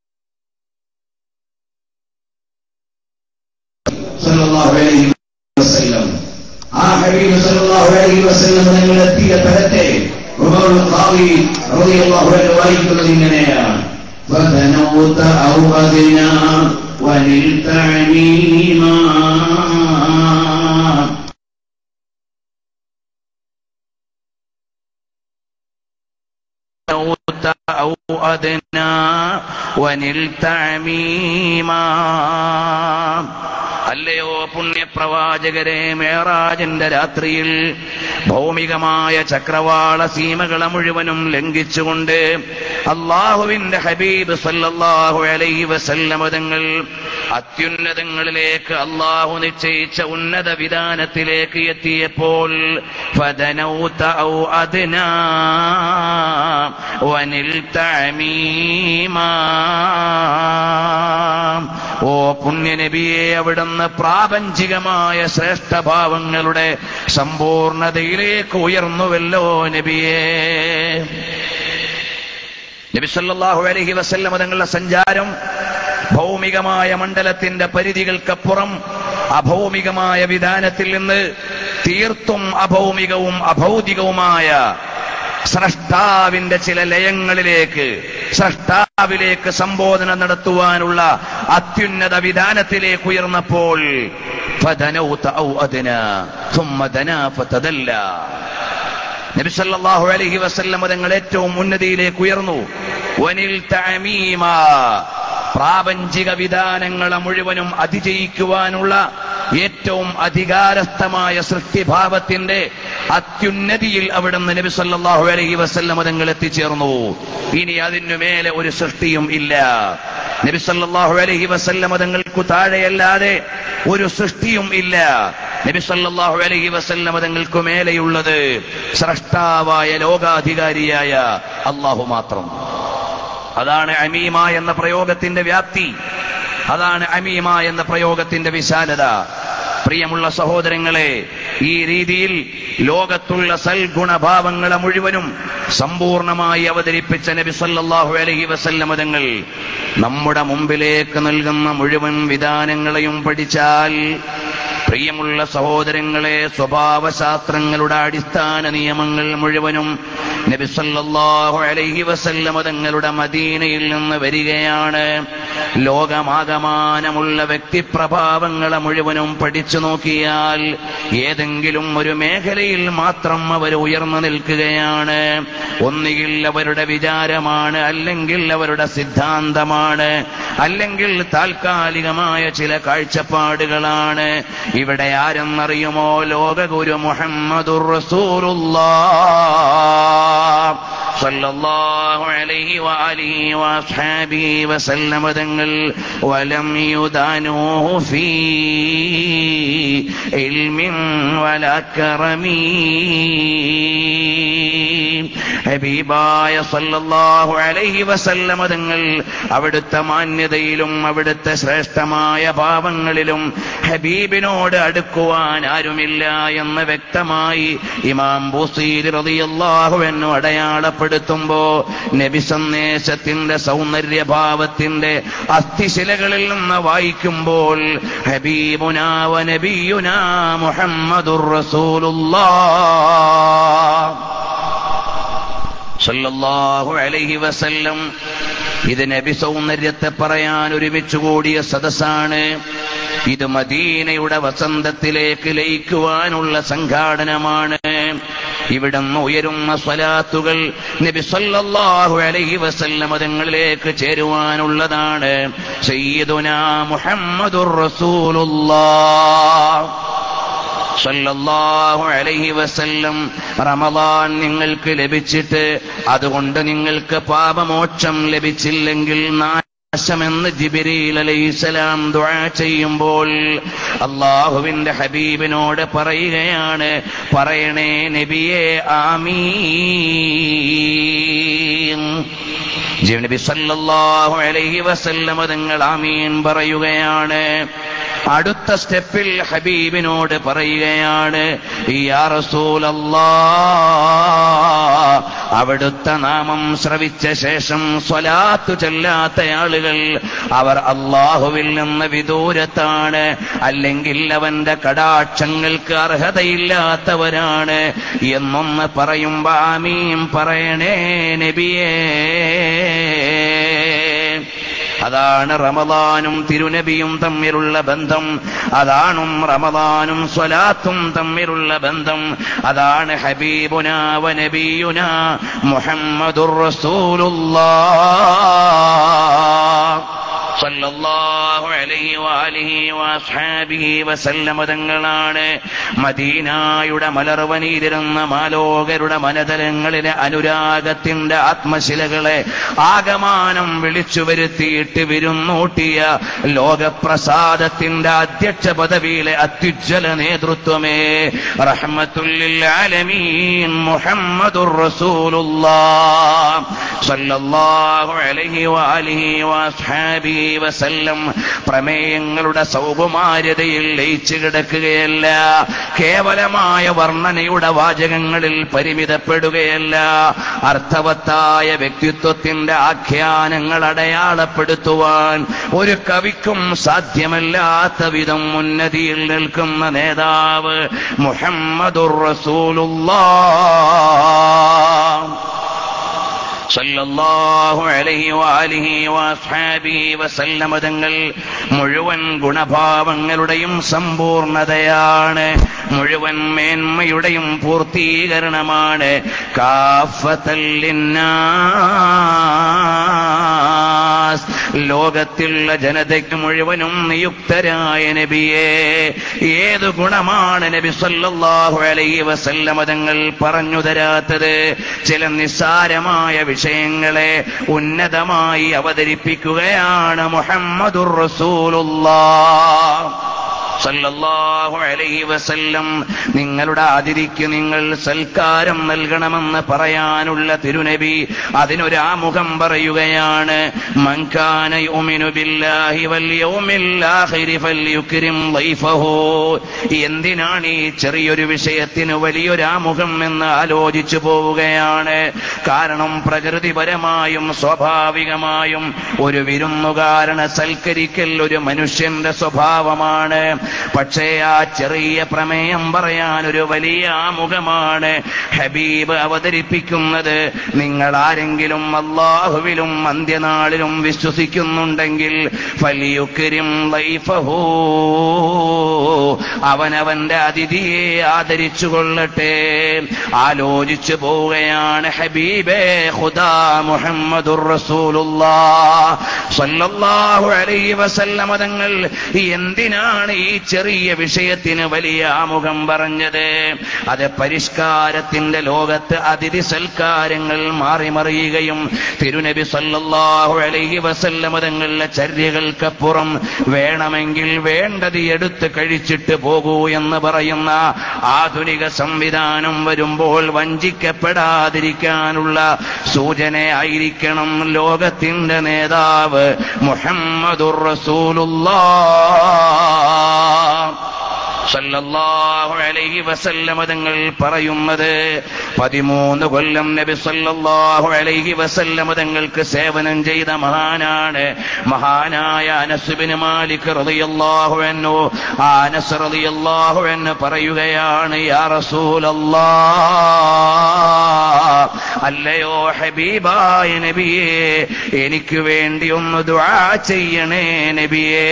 B: സല്ലല്ലാഹു അലൈഹി വസല്ലം ആ ഹബീബ് സല്ലല്ലാഹു അലൈഹി വസല്ലം നിങ്ങൾ എത്തിയ തലത്തെ ഉമറുൽ ഖാദി റളിയല്ലാഹു അൻഹു വായിക്കുന്നത് ഇങ്ങനെയാണ് فَدَنَوْتَ أَوْ أَدْنَى وَنِلْتَ عَمِيمًا
A: أو أدنى ونلت عميما അല്ലയോ പുണ്യപ്രവാചകരെ മേറാജന്റെ രാത്രിയിൽ ഭൗമികമായ ചക്രവാള സീമകളെ മുഴുവനും ലംഘിച്ചുകൊണ്ട് അള്ളാഹുവിന്റെ ഹബീബ് സല്ലല്ലാഹു അലൈഹി വസല്ലമ തങ്ങൾ അത്യുന്നതങ്ങളിലേക്ക് അള്ളാഹു നിശ്ചയിച്ച ഉന്നത വിധാനത്തിലേക്ക് എത്തിയപ്പോൾ ഫദനൗത ഔ അദ്നാ വനിൽത അമീമാ ഓ പുണ്യനബിയെ അവിടുന്ന് പ്രാപഞ്ചികമായ ശ്രേഷ്ഠഭാവങ്ങളുടെ സമ്പൂർണതയിലേക്ക് ഉയർന്നുവല്ലോ നബിയേ നബി സല്ലല്ലാഹു അലൈഹി വസല്ലമ തങ്ങളുടെ സഞ്ചാരം ഭൗമികമായ മണ്ഡലത്തിന്റെ പരിധികൾക്കപ്പുറം അഭൗമികമായ വിധാനത്തിൽ നിന്ന് തീർത്തും അഭൗമികവും അഭൗതികവുമായ സ്രഷ്ടാവിന്റെ ചില ലയങ്ങളിലേക്ക് സ്രഷ്ടാവിലേക്ക് സംബോധന നടത്തുവാനുള്ള അത്യുന്നത വിധാനത്തിലേക്ക് ഉയർന്നപ്പോൾ فدنوت أو أدنى ثم دنا فتدلى നബി സല്ലല്ലാഹു അലൈഹി വസല്ലം തങ്ങൾ ഏറ്റവും ഉന്നതിയിലേക്ക് ഉയർന്നു വനിൽ തഅമീമ പ്രാപഞ്ചിക വിധാനങ്ങളെ മുഴുവനും അതിജയിക്കുവാനുള്ള ഏറ്റവും അധികാരസ്ഥമായ സൃഷ്ടിഭാവത്തിന്റെ അത്യുന്നതിയിൽ അവിടുന്ന് നബി സല്ലല്ലാഹു അലൈഹി വസല്ലം തങ്ങൾ എത്തിച്ചേർന്നു ഇനി അതിനു മേലെ ഒരു സൃഷ്ടിയും ഇല്ല നബി സല്ലല്ലാഹു അലൈഹി വസല്ലം തങ്ങൾക്കു താഴെയല്ലാതെ ഒരു സൃഷ്ടിയും ഇല്ല നബി സല്ലല്ലാഹു അലൈഹി വസല്ലം തങ്ങൾക്കു മേലെയുള്ളത് സ്രഷ്ടാവായ ലോകാധികാരിയായ അള്ളാഹു മാത്രം അതാണ് അമീമ എന്ന പ്രയോഗത്തിന്റെ വ്യാപ്തി അതാണ് അമീമ എന്ന പ്രയോഗത്തിന്റെ വിശാലത പ്രിയമുള്ള സഹോദരങ്ങളെ ഈ രീതിയിൽ ലോകത്തുള്ള സൽഗുണഭാവങ്ങളെ മുഴുവനും സമ്പൂർണമായി അവതരിപ്പിച്ച നബി സല്ലല്ലാഹു അലൈഹി വസല്ലമ തങ്ങൾ നമ്മുടെ മുമ്പിലേക്ക് നൽകുന്ന മുഴുവൻ വിധാനങ്ങളെയും പഠിച്ചാൽ പ്രിയമുള്ള സഹോദരങ്ങളെ സ്വഭാവശാസ്ത്രങ്ങളുടെ അടിസ്ഥാന നിയമങ്ങൾ മുഴുവനും നബി സല്ലല്ലാഹു അലൈഹി വസല്ലമ തങ്ങളുടെ മദീനയിൽ നിന്ന് വരികയാണ് ലോകമാകമാനമുള്ള വ്യക്തിപ്രഭാവങ്ങളെ മുഴുവനും പഠിച്ചു നോക്കിയാൽ ഏതെങ്കിലും ഒരു മേഖലയിൽ മാത്രം അവർ ഉയർന്നു നിൽക്കുകയാണ് ഒന്നുകിൽ അവരുടെ വിചാരമാണ് അല്ലെങ്കിൽ അവരുടെ സിദ്ധാന്തമാണ് അല്ലെങ്കിൽ താൽക്കാലികമായ ചില കാഴ്ചപ്പാടുകളാണ് ഇവിടെ ആരെന്നറിയുമോ ലോകഗുരു മുഹമ്മദുർ റസൂലുള്ളാഹ് സല്ലല്ലാഹു അലൈഹി വആലിഹി വഅസ്ഹാബിഹി വസല്ലമ തങ്ങൾ വലം യുദാനൂഹു ഫീ ഇൽമിൻ വലാ കറമീ ഹബീബായ സല്ലല്ലാഹു അലൈഹി വസല്ലമ തങ്ങൾ അവിടുത്തെ മാന്യതയിലും അവിടുത്തെ ശ്രേഷ്ഠമായ ഭാവങ്ങളിലും ഹബീബിനോട് അടുക്കുവാൻ ആരുമില്ല എന്ന് വ്യക്തമായി ഇമാം ബുസീർ റളിയല്ലാഹു അൻഹു അടയാളപ്പെടുത്തുമ്പോ നബി സന്ദേശത്തിന്റെ സൗന്ദര്യഭാവത്തിന്റെ അസ്ഥിശിലകളിൽ നിന്ന് വായിക്കുമ്പോൾ ഹബീബുനാ വ നബിയുനാ മുഹമ്മദുർ റസൂലുള്ളാഹ് സല്ലല്ലാഹു അലൈഹി വസല്ലം ഇത് നബി സൗന്ദര്യത്തെ പറയാൻ ഒരുമിച്ച് കൂടിയ സദസ്സാണ് ഇത് മദീനയുടെ വസന്തത്തിലേക്ക് ലയിക്കുവാനുള്ള സംഘാടനമാണ് ഇവിടുന്ന് ഉയരുന്ന സ്വലാത്തുകൾ നബി സല്ലല്ലാഹു അലൈഹി വസല്ലം തങ്ങളിലേക്ക് ചേരുവാനുള്ളതാണ് സയ്യിദുനാ മുഹമ്മദുർ റസൂലുള്ളാഹ് സല്ലല്ലാഹു അലൈഹി വസല്ലം റമദാൻ നിങ്ങൾക്ക് ലഭിച്ചിട്ട് അതുകൊണ്ട് നിങ്ങൾക്ക് പാപമോക്ഷം ലഭിച്ചില്ലെങ്കിൽ നാശമെന്ന് ജിബിരിൽ അലൈഹിസ്സലാം ദുആ ചെയ്യുമ്പോൾ അള്ളാഹുവിന്റെ ഹബീബിനോട് പറയുകയാണ് പറയണേ നബിയെ ആമീൻ നബി സല്ലല്ലാഹു അലൈഹി വസല്ലം തങ്ങൾ ആമീൻ പറയുകയാണ് അടുത്ത സ്റ്റെപ്പിൽ ഹബീബിനോട് പറയുകയാണ് യാ റസൂലല്ലാ അവിടുത്തെ നാമം ശ്രവിച്ച ശേഷം സ്വലാത്തു ചെല്ലാത്ത ആളുകൾ അവർ അള്ളാഹുവിൽ നിന്ന് വിദൂരത്താണ് അല്ലെങ്കിൽ അവന്റെ കടാക്ഷങ്ങൾക്ക് അർഹതയില്ലാത്തവരാണ് എന്നൊന്ന് പറയുമ്പോ ആമീൻ പറയണേ നബിയേ അതാണ് റമദാനും തിരുനബിയും തമ്മിലുള്ള ബന്ധം അതാണും റമദാനും സ്വലാത്തും തമ്മിലുള്ള ബന്ധം അതാണ് ഹബീബുന വ നബിയുന മുഹമ്മദുർ റസൂലുള്ളാഹ് സല്ലല്ലാഹു അലൈഹി വആലിഹി വഅസ്ഹാബിഹി വസല്ലമ തങ്ങളാണ് മദീനായുടെ മലർവനീതിരുന്ന മാലോകരുടെ മനതലങ്ങളിലെ അനുരാഗത്തിന്റെ ആത്മശിലകളെ ആകമാനം വിളിച്ചു വരുത്തിയിട്ട് വിരുന്നൂട്ടിയ ലോകപ്രസാദത്തിന്റെ അധ്യക്ഷ പദവിയിലെ അത്യുജ്വല നേതൃത്വമേ റഹ്മത്തുല്ലിൽ ആലമീൻ മുഹമ്മദുർ റസൂലുള്ളാഹ് സല്ലല്ലാഹു അലൈഹി വആലിഹി വഅസ്ഹാബിഹി വസല്ലം പ്രമേയങ്ങളുടെ സൗകുമാര്യതയിൽ ലയിച്ചു കിടക്കുകയല്ല കേവലമായ വർണ്ണനയുടെ വാചകങ്ങളിൽ പരിമിതപ്പെടുകയല്ല അർത്ഥവത്തായ വ്യക്തിത്വത്തിന്റെ ആഖ്യാനങ്ങൾ അടയാളപ്പെടുത്തുവാൻ ഒരു കവിക്കും സാധ്യമല്ലാത്ത വിധം ഉന്നതിയിൽ നിൽക്കുന്ന നേതാവ് മുഹമ്മദുർ റസൂലുള്ളാഹ് സല്ലല്ലാഹു അലൈഹി വആലിഹി വഅസ്ഹാബിഹി വസല്ലമ തങ്ങൾ മുഴുവൻ ഗുണഭാവങ്ങളുടെയും സമ്പൂർണതയാണ് മുഴുവൻ മേന്മയുടെയും പൂർത്തീകരണമാണ് കാഫത്തല്ലിന്നാസ് ലോകത്തിലുള്ള ജനതയ്ക്ക് മുഴുവനും നിയുക്തരായ നബിയെ ഏത് ഗുണമാണ് നബി സല്ലല്ലാഹു അലൈഹി വസല്ലമ തങ്ങൾ പറഞ്ഞു തരാത്തത് ചില നിസ്സാരമായ വിഷയങ്ങളെ ഉന്നതമായി അവതരിപ്പിക്കുകയാണ് മുഹമ്മദുർ റസൂലുള്ളാഹ് സല്ലല്ലാഹു അലൈഹി വസല്ലം നിങ്ങളുടെ അതിരിക്ക് നിങ്ങൾ സൽക്കാരം നൽകണമെന്ന് പറയാനുള്ള തിരുനബി അതിനൊരാമുഖം പറയുകയാണ് മൻകാന യുമിനു ബില്ലാഹി വൽ യൗമിൽ ആഖിരി ഫൽയുക്രിം ളൈഫഹു എന്തിനാണ് ഈ ചെറിയൊരു വിഷയത്തിന് വലിയൊരാമുഖം എന്ന് ആലോചിച്ചു പോവുകയാണ് കാരണം പ്രകൃതിപരമായും സ്വാഭാവികമായും ഒരു വിരുന്നുകാരനെ സൽക്കരിക്കൽ ഒരു മനുഷ്യന്റെ സ്വഭാവമാണ് പക്ഷേ ആ ചെറിയ പ്രമേയം പറയാൻ ഒരു വലിയ ആമുഖമാണ് ഹബീബ് അവതരിപ്പിക്കുന്നത് നിങ്ങൾ ആരെങ്കിലും അള്ളാഹുവിലും അന്ത്യനാളിലും വിശ്വസിക്കുന്നുണ്ടെങ്കിൽ ഫലിയുക്കരിം ലൈഫഹൂ അവനവന്റെ അതിഥിയെ ആദരിച്ചു കൊള്ളട്ടെ ആലോചിച്ചു പോവുകയാണ് ഹബീബേ ഖുദാ മുഹമ്മദുർ റസൂലുള്ളാഹ് സ്വല്ലല്ലാഹു അലൈഹി വസല്ലമ തങ്ങൾ എന്തിനാണ് ഈ ചെറിയ വിഷയത്തിന് വലിയ ആമുഖം പറഞ്ഞത് അത് പരിഷ്കാരത്തിന്റെ ലോകത്ത് അതിഥി സൽക്കാരങ്ങൾ മാറിമറിയുകയും തിരുനബി സല്ലല്ലാഹു അലൈഹി വസല്ലമ തങ്ങളുടെ ചര്യകൾക്കപ്പുറം വേണമെങ്കിൽ വേണ്ടത് എടുത്ത് കഴിച്ചിട്ട് പോകൂ എന്ന് പറയുന്ന ആധുനിക സംവിധാനം വരുമ്പോൾ വഞ്ചിക്കപ്പെടാതിരിക്കാനുള്ള സൂചനയായിരിക്കണം ലോകത്തിന്റെ നേതാവ് മുഹമ്മദുർ റസൂലുള്ളാഹ് സല്ലല്ലാഹു അലൈഹി വസല്ലമ തങ്ങൾ പറയുന്നത് പതിമൂന്ന് കൊല്ലം നബി സല്ലല്ലാഹു അലൈഹി വസല്ലമ തങ്ങൾക്ക് സേവനം ചെയ്ത മഹാനാണ് മഹാനായ അനസുബിന് മാലിക് റളിയല്ലാഹു അൻഹു ആ അനസ് റളിയല്ലാഹു അൻഹു പറയുകയാണ് യാ റസൂലല്ലാഹ് അല്ലയോ ഹബീബായ നബിയേ എനിക്ക് വേണ്ടി ഒന്ന് ദുആ ചെയ്യണേ നബിയേ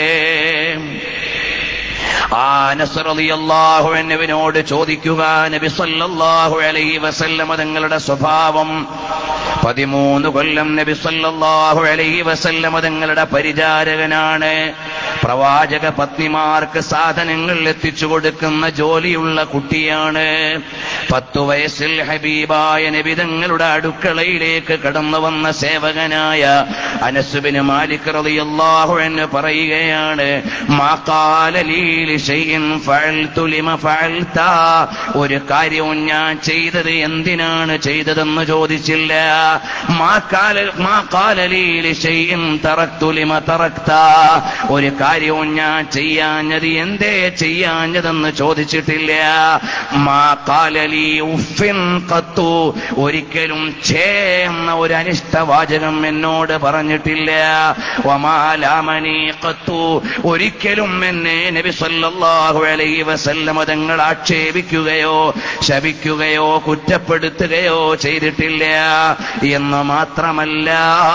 A: ആ നസറലിയല്ലാഹു എന്നവിനോട് ചോദിക്കുക നബി സല്ലല്ലാഹു അലൈഹി വസല്ലമ തങ്ങളുടെ സ്വഭാവം പതിമൂന്ന് കൊല്ലം നബി സല്ലല്ലാഹു അലൈഹി വസല്ലമ തങ്ങളുടെ പരിചാരകനാണ് പ്രവാചക പത്നിമാർക്ക് സാധനങ്ങൾ എത്തിച്ചു കൊടുക്കുന്ന ജോലിയുള്ള കുട്ടിയാണ് പത്തു വയസ്സിൽ ഹബീബായ നബി തങ്ങളുടെ അടുക്കളയിലേക്ക് കടന്നു വന്ന സേവകനായ അനസുബിന് മാലിക് റളിയല്ലാഹു എന്ന് പറയുകയാണ് മാക്കാലലീലി ഷൈഇൻ ഫഅൽതു ലിമ ഫഅൽത ഒരു കാര്യവും ഞാൻ ചെയ്തത് എന്തിനാണ് ചെയ്തതെന്ന് ചോദിച്ചില്ല മാക്കാല മാക്കാലലീലി ഷൈഇൻ തറക്തു ലിമ തറക്ത ഒരു കാര്യവും ഞാൻ ചെയ്യാഞ്ഞത് എന്തേ ചെയ്യാഞ്ഞതെന്ന് ചോദിച്ചിട്ടില്ല മാക്കാലലി ഉഫിൻ കത്തു ഒരിക്കലും ഛേ എന്ന ഒരു അനിഷ്ടവാചകം എന്നോട് പറഞ്ഞിട്ടില്ല വമാലാമനി കത്തു ഒരിക്കലും എന്നെ നബി സല്ലല്ലാഹു അലൈഹി വസല്ലമ തങ്ങൾ ആക്ഷേപിക്കുകയോ ശപിക്കുകയോ കുറ്റപ്പെടുത്തുകയോ ചെയ്തിട്ടില്ല എന്ന് മാത്രമല്ല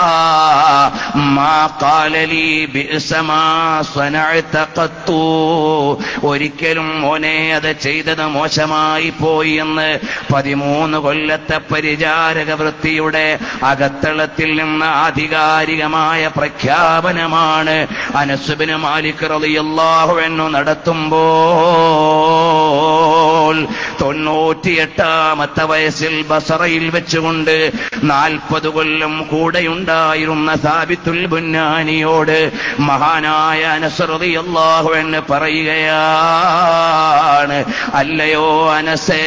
A: മാ ഖാലലി ബിഅസമാ സ്വനഅത ഖത്തു ഒരിക്കലും മോനെ അത് ചെയ്തത് മോശമായി പോയി എന്ന് പതിമൂന്ന് കൊല്ലത്തെ പരിചാരക വൃത്തിയുടെ അകത്തളത്തിൽ നിന്ന് ആധികാരികമായ പ്രഖ്യാപനമാണ് അനസുബിന് മാലിക് റളിയല്ലാഹു അൻഹു നടത്തുമ്പോൾ തൊണ്ണൂറ്റിയെട്ടാമത്തെ വയസ്സിൽ ബസറയിൽ വെച്ചുകൊണ്ട് നാൽപ്പത് കൊല്ലം കൂടെയുണ്ടായിരുന്ന സാബിത്തുൽ ബുന്നാനിയോട് മഹാനായ അനസറതി അള്ളാഹു എന്ന് പറയുകയാണ് അല്ലയോ അനസേ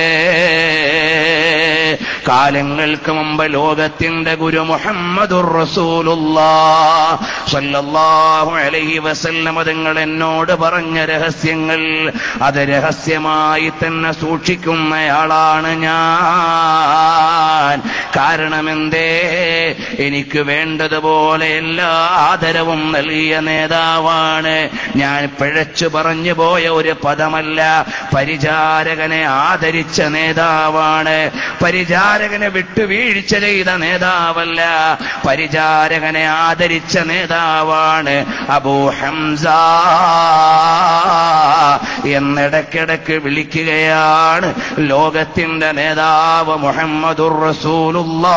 A: കാലങ്ങൾക്ക് മുമ്പ് ലോകത്തിന്റെ ഗുരു മുഹമ്മദുർ റസൂലുള്ളാഹ് സ്വല്ലല്ലാഹു അലൈഹി വസല്ലമ തങ്ങൾ എന്നോട് പറഞ്ഞ രഹസ്യങ്ങൾ അത് രഹസ്യമായി തന്നെ സൂക്ഷിക്കുന്നയാളാണ് ഞാൻ കാരണമെന്തേ എനിക്ക് വേണ്ടതുപോലെ എല്ലാ ആദരവും നൽകിയ നേതാവാണ് ഞാൻ പിഴച്ചു പറഞ്ഞു പോയ ഒരു പദമല്ല പരിചാരകനെ ആദരിച്ച നേതാവാണ് പരിചാരകനെ വിട്ടുവീഴ്ച ചെയ്ത നേതാവല്ല പരിചാരകനെ ആദരിച്ച നേതാവാണ് അബൂ ഹംസ എന്നിടക്കിടക്ക് വിളിക്കുകയാണ് ലോകത്തിന്റെ നേതാവ് മുഹമ്മദുർ റസൂലുള്ള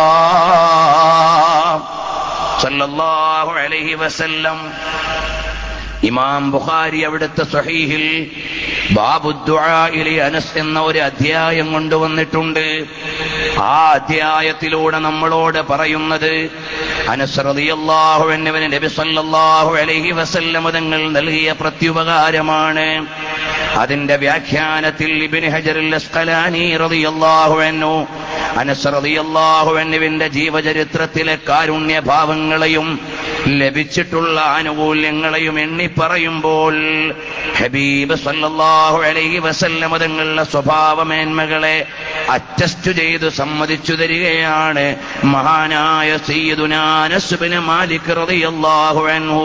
A: സല്ലല്ലാഹു അലൈഹി വസല്ലം ഇമാം ബുഖാരി അവിടുത്തെ സഹീഹിൽ ബാബുദ്ദുആഇലെ അനസ് എന്ന ഒരു അധ്യായം കൊണ്ടുവന്നിട്ടുണ്ട് ആ അധ്യായത്തിലൂടെ നമ്മളോട് പറയുന്നത് അനസ് റളിയല്ലാഹു അൻഹുവിന് നബി സല്ലല്ലാഹു അലൈഹി വസല്ലം തങ്ങൾ നൽകിയ പ്രത്യുപകാരമാണ് അതിന്റെ വ്യാഖ്യാനത്തിൽ ഇബ്നു ഹജറുൽ അസ്ഖലാനി റളിയല്ലാഹു അൻഹു അനസ് റളിയല്ലാഹു അൻഹുവിന്റെ ജീവചരിത്രത്തിലെ കാരുണ്യഭാവങ്ങളെയും ലഭിച്ചിട്ടുള്ള ആനുകൂല്യങ്ങളെയും എണ്ണി പറയുമ്പോൾ ഹബീബ് സല്ലല്ലാഹു അലൈഹി വസല്ലം തങ്ങളുടെ സ്വഭാവമേന്മകളെ അറ്റസ്റ്റ് ചെയ്ത് സമ്മതിച്ചു തരികയാണ് മഹാനായ സയ്യിദുനാ അനസ് ബിൻ മാലിക് റളിയല്ലാഹു അൻഹു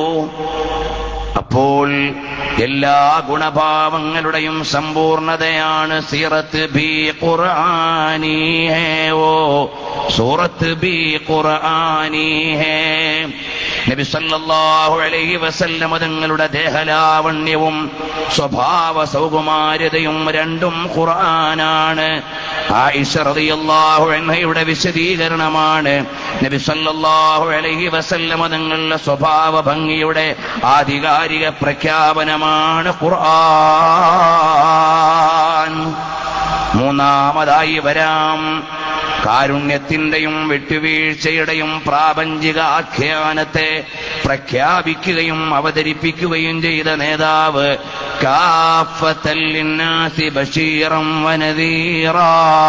A: അപ്പോൾ എല്ലാ ഗുണഭാവങ്ങളുടെയും സമ്പൂർണതയാണ് സീറത്ത് ബി ഖുർആനി ഹേ ഓ സൂറത്ത് ബി ഖുർആനി ഹേ നബി സല്ലല്ലാഹു അലൈഹി വസല്ലം തങ്ങളുടെ ദേഹലാവണ്യവും സ്വഭാവ സൗകുമാര്യതയും രണ്ടും ഖുർആനാണ് ആയിഷ റളിയല്ലാഹു അൻഹയുടെ വിശദീകരണമാണ് നബി സല്ലല്ലാഹു അലൈഹി വസല്ലം തങ്ങളുടെ സ്വഭാവ ഭംഗിയുടെ ആധികാരിക പ്രഖ്യാപനമാണ് ഖുർആൻ മൂന്നാമതായി വരാം കാരുണ്യത്തിന്റെയും വിട്ടുവീഴ്ചയുടെയും പ്രാപഞ്ചിക ആഖ്യാനത്തെ പ്രഖ്യാപിക്കുകയും അവതരിപ്പിക്കുകയും ചെയ്ത നേതാവ് കാഫത്തല്ലിന്നാസി ബഷീറം വനദീറാ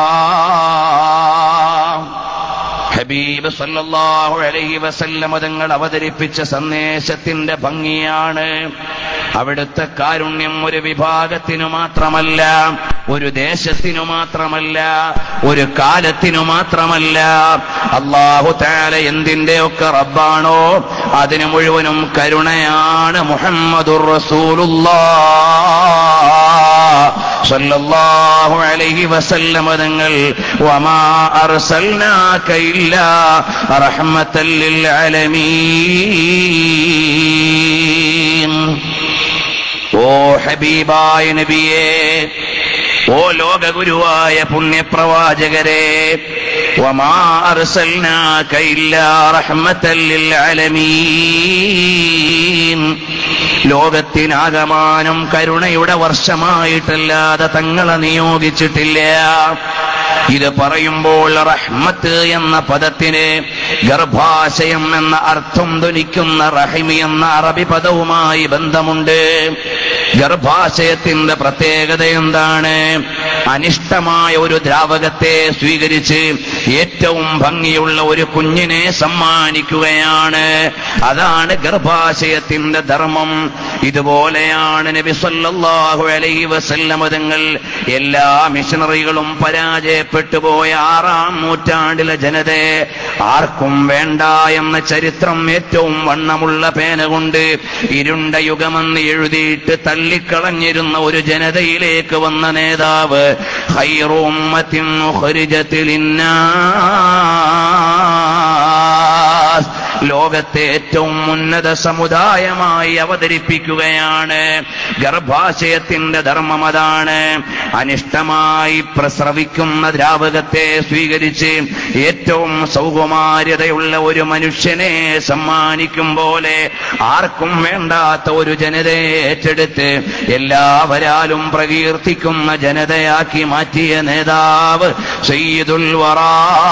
A: ഹബീബ് സല്ലല്ലാഹു അലൈഹി വസല്ലം തങ്ങൾ അവതരിപ്പിച്ച സന്ദേശത്തിന്റെ ഭംഗിയാണ് അവിടുത്തെ കാരുണ്യം ഒരു വിഭാഗത്തിനു മാത്രമല്ല ഒരു ദേശത്തിനു മാത്രമല്ല ഒരു കാലത്തിനു മാത്രമല്ല അള്ളാഹു താല എന്തിന്റെയൊക്കെ റബ്ബാണോ അതിന് മുഴുവനും കരുണയാണ് മുഹമ്മദുർ റസൂലുള്ളാഹ് സല്ലല്ലാഹു അലൈഹി വസല്ലമ തങ്ങൾ വമാ അർസൽനാക ഇല്ലാ റഹ്മത്തൽ ലിൽ ആലമീൻ ഓ ഹബീബായ നബിയേ ഓ ലോകഗുരുവായ പുണ്യപ്രവാചകരെ വമാ അർസൽനാക ഇല്ലാ റഹ്മത്തൽ ലിൽ ആലമീൻ ലോകത്തിനാകമാനം കരുണയുടെ വർഷമായിട്ടല്ലാതെ തങ്ങളെ നിയോഗിച്ചിട്ടില്ല ഇത് പറയുമ്പോൾ റഹ്മത്ത് എന്ന പദത്തിന് ഗർഭാശയം എന്ന അർത്ഥം ധനിക്കുന്ന റഹിമി എന്ന അറബി പദവുമായി ബന്ധമുണ്ട് ഗർഭാശയത്തിന്റെ പ്രത്യേകത എന്താണ് അനിഷ്ടമായ ഒരു ദ്രാവകത്തെ സ്വീകരിച്ച് ഏറ്റവും ഭംഗിയുള്ള ഒരു കുഞ്ഞിനെ സമ്മാനിക്കുകയാണ് അതാണ് ഗർഭാശയത്തിന്റെ ധർമ്മം ഇതുപോലെയാണ് നബി സല്ലല്ലാഹു അലൈഹി വസല്ലമ തങ്ങൾ എല്ലാ മിഷണറികളും പരാജയപ്പെട്ടു പോയ ആറാം നൂറ്റാണ്ടിലെ ജനതയെ ആർക്കും വേണ്ട എന്ന ചരിത്രം ഏറ്റവും വണ്ണമുള്ള പേന കൊണ്ട് ഇരുണ്ട യുഗമെന്ന് എഴുതിയിട്ട് തള്ളിക്കളഞ്ഞിരുന്ന ഒരു ജനതയിലേക്ക് വന്ന നേതാവ് ഖൈറു ഉമ്മത്തിൻ ഉഖ്രിജത്ത് ലിന്നാസ് ലോകത്തെ ഏറ്റവും ഉന്നത സമുദായമായി അവതരിപ്പിക്കുകയാണ് ഗർഭാശയത്തിന്റെ ധർമ്മം അതാണ് അനിഷ്ടമായി പ്രസ്രവിക്കുന്ന ദ്രാവകത്തെ സ്വീകരിച്ച് ഏറ്റവും സൗകുമാര്യതയുള്ള ഒരു മനുഷ്യനെ സമ്മാനിക്കും പോലെ ആർക്കും വേണ്ടാത്ത ഒരു ജനതയെ ഏറ്റെടുത്ത് എല്ലാവരാലും പ്രകീർത്തിക്കുന്ന ജനതയാക്കി മാറ്റിയ നേതാവ് സയ്യിദുൽ വറാ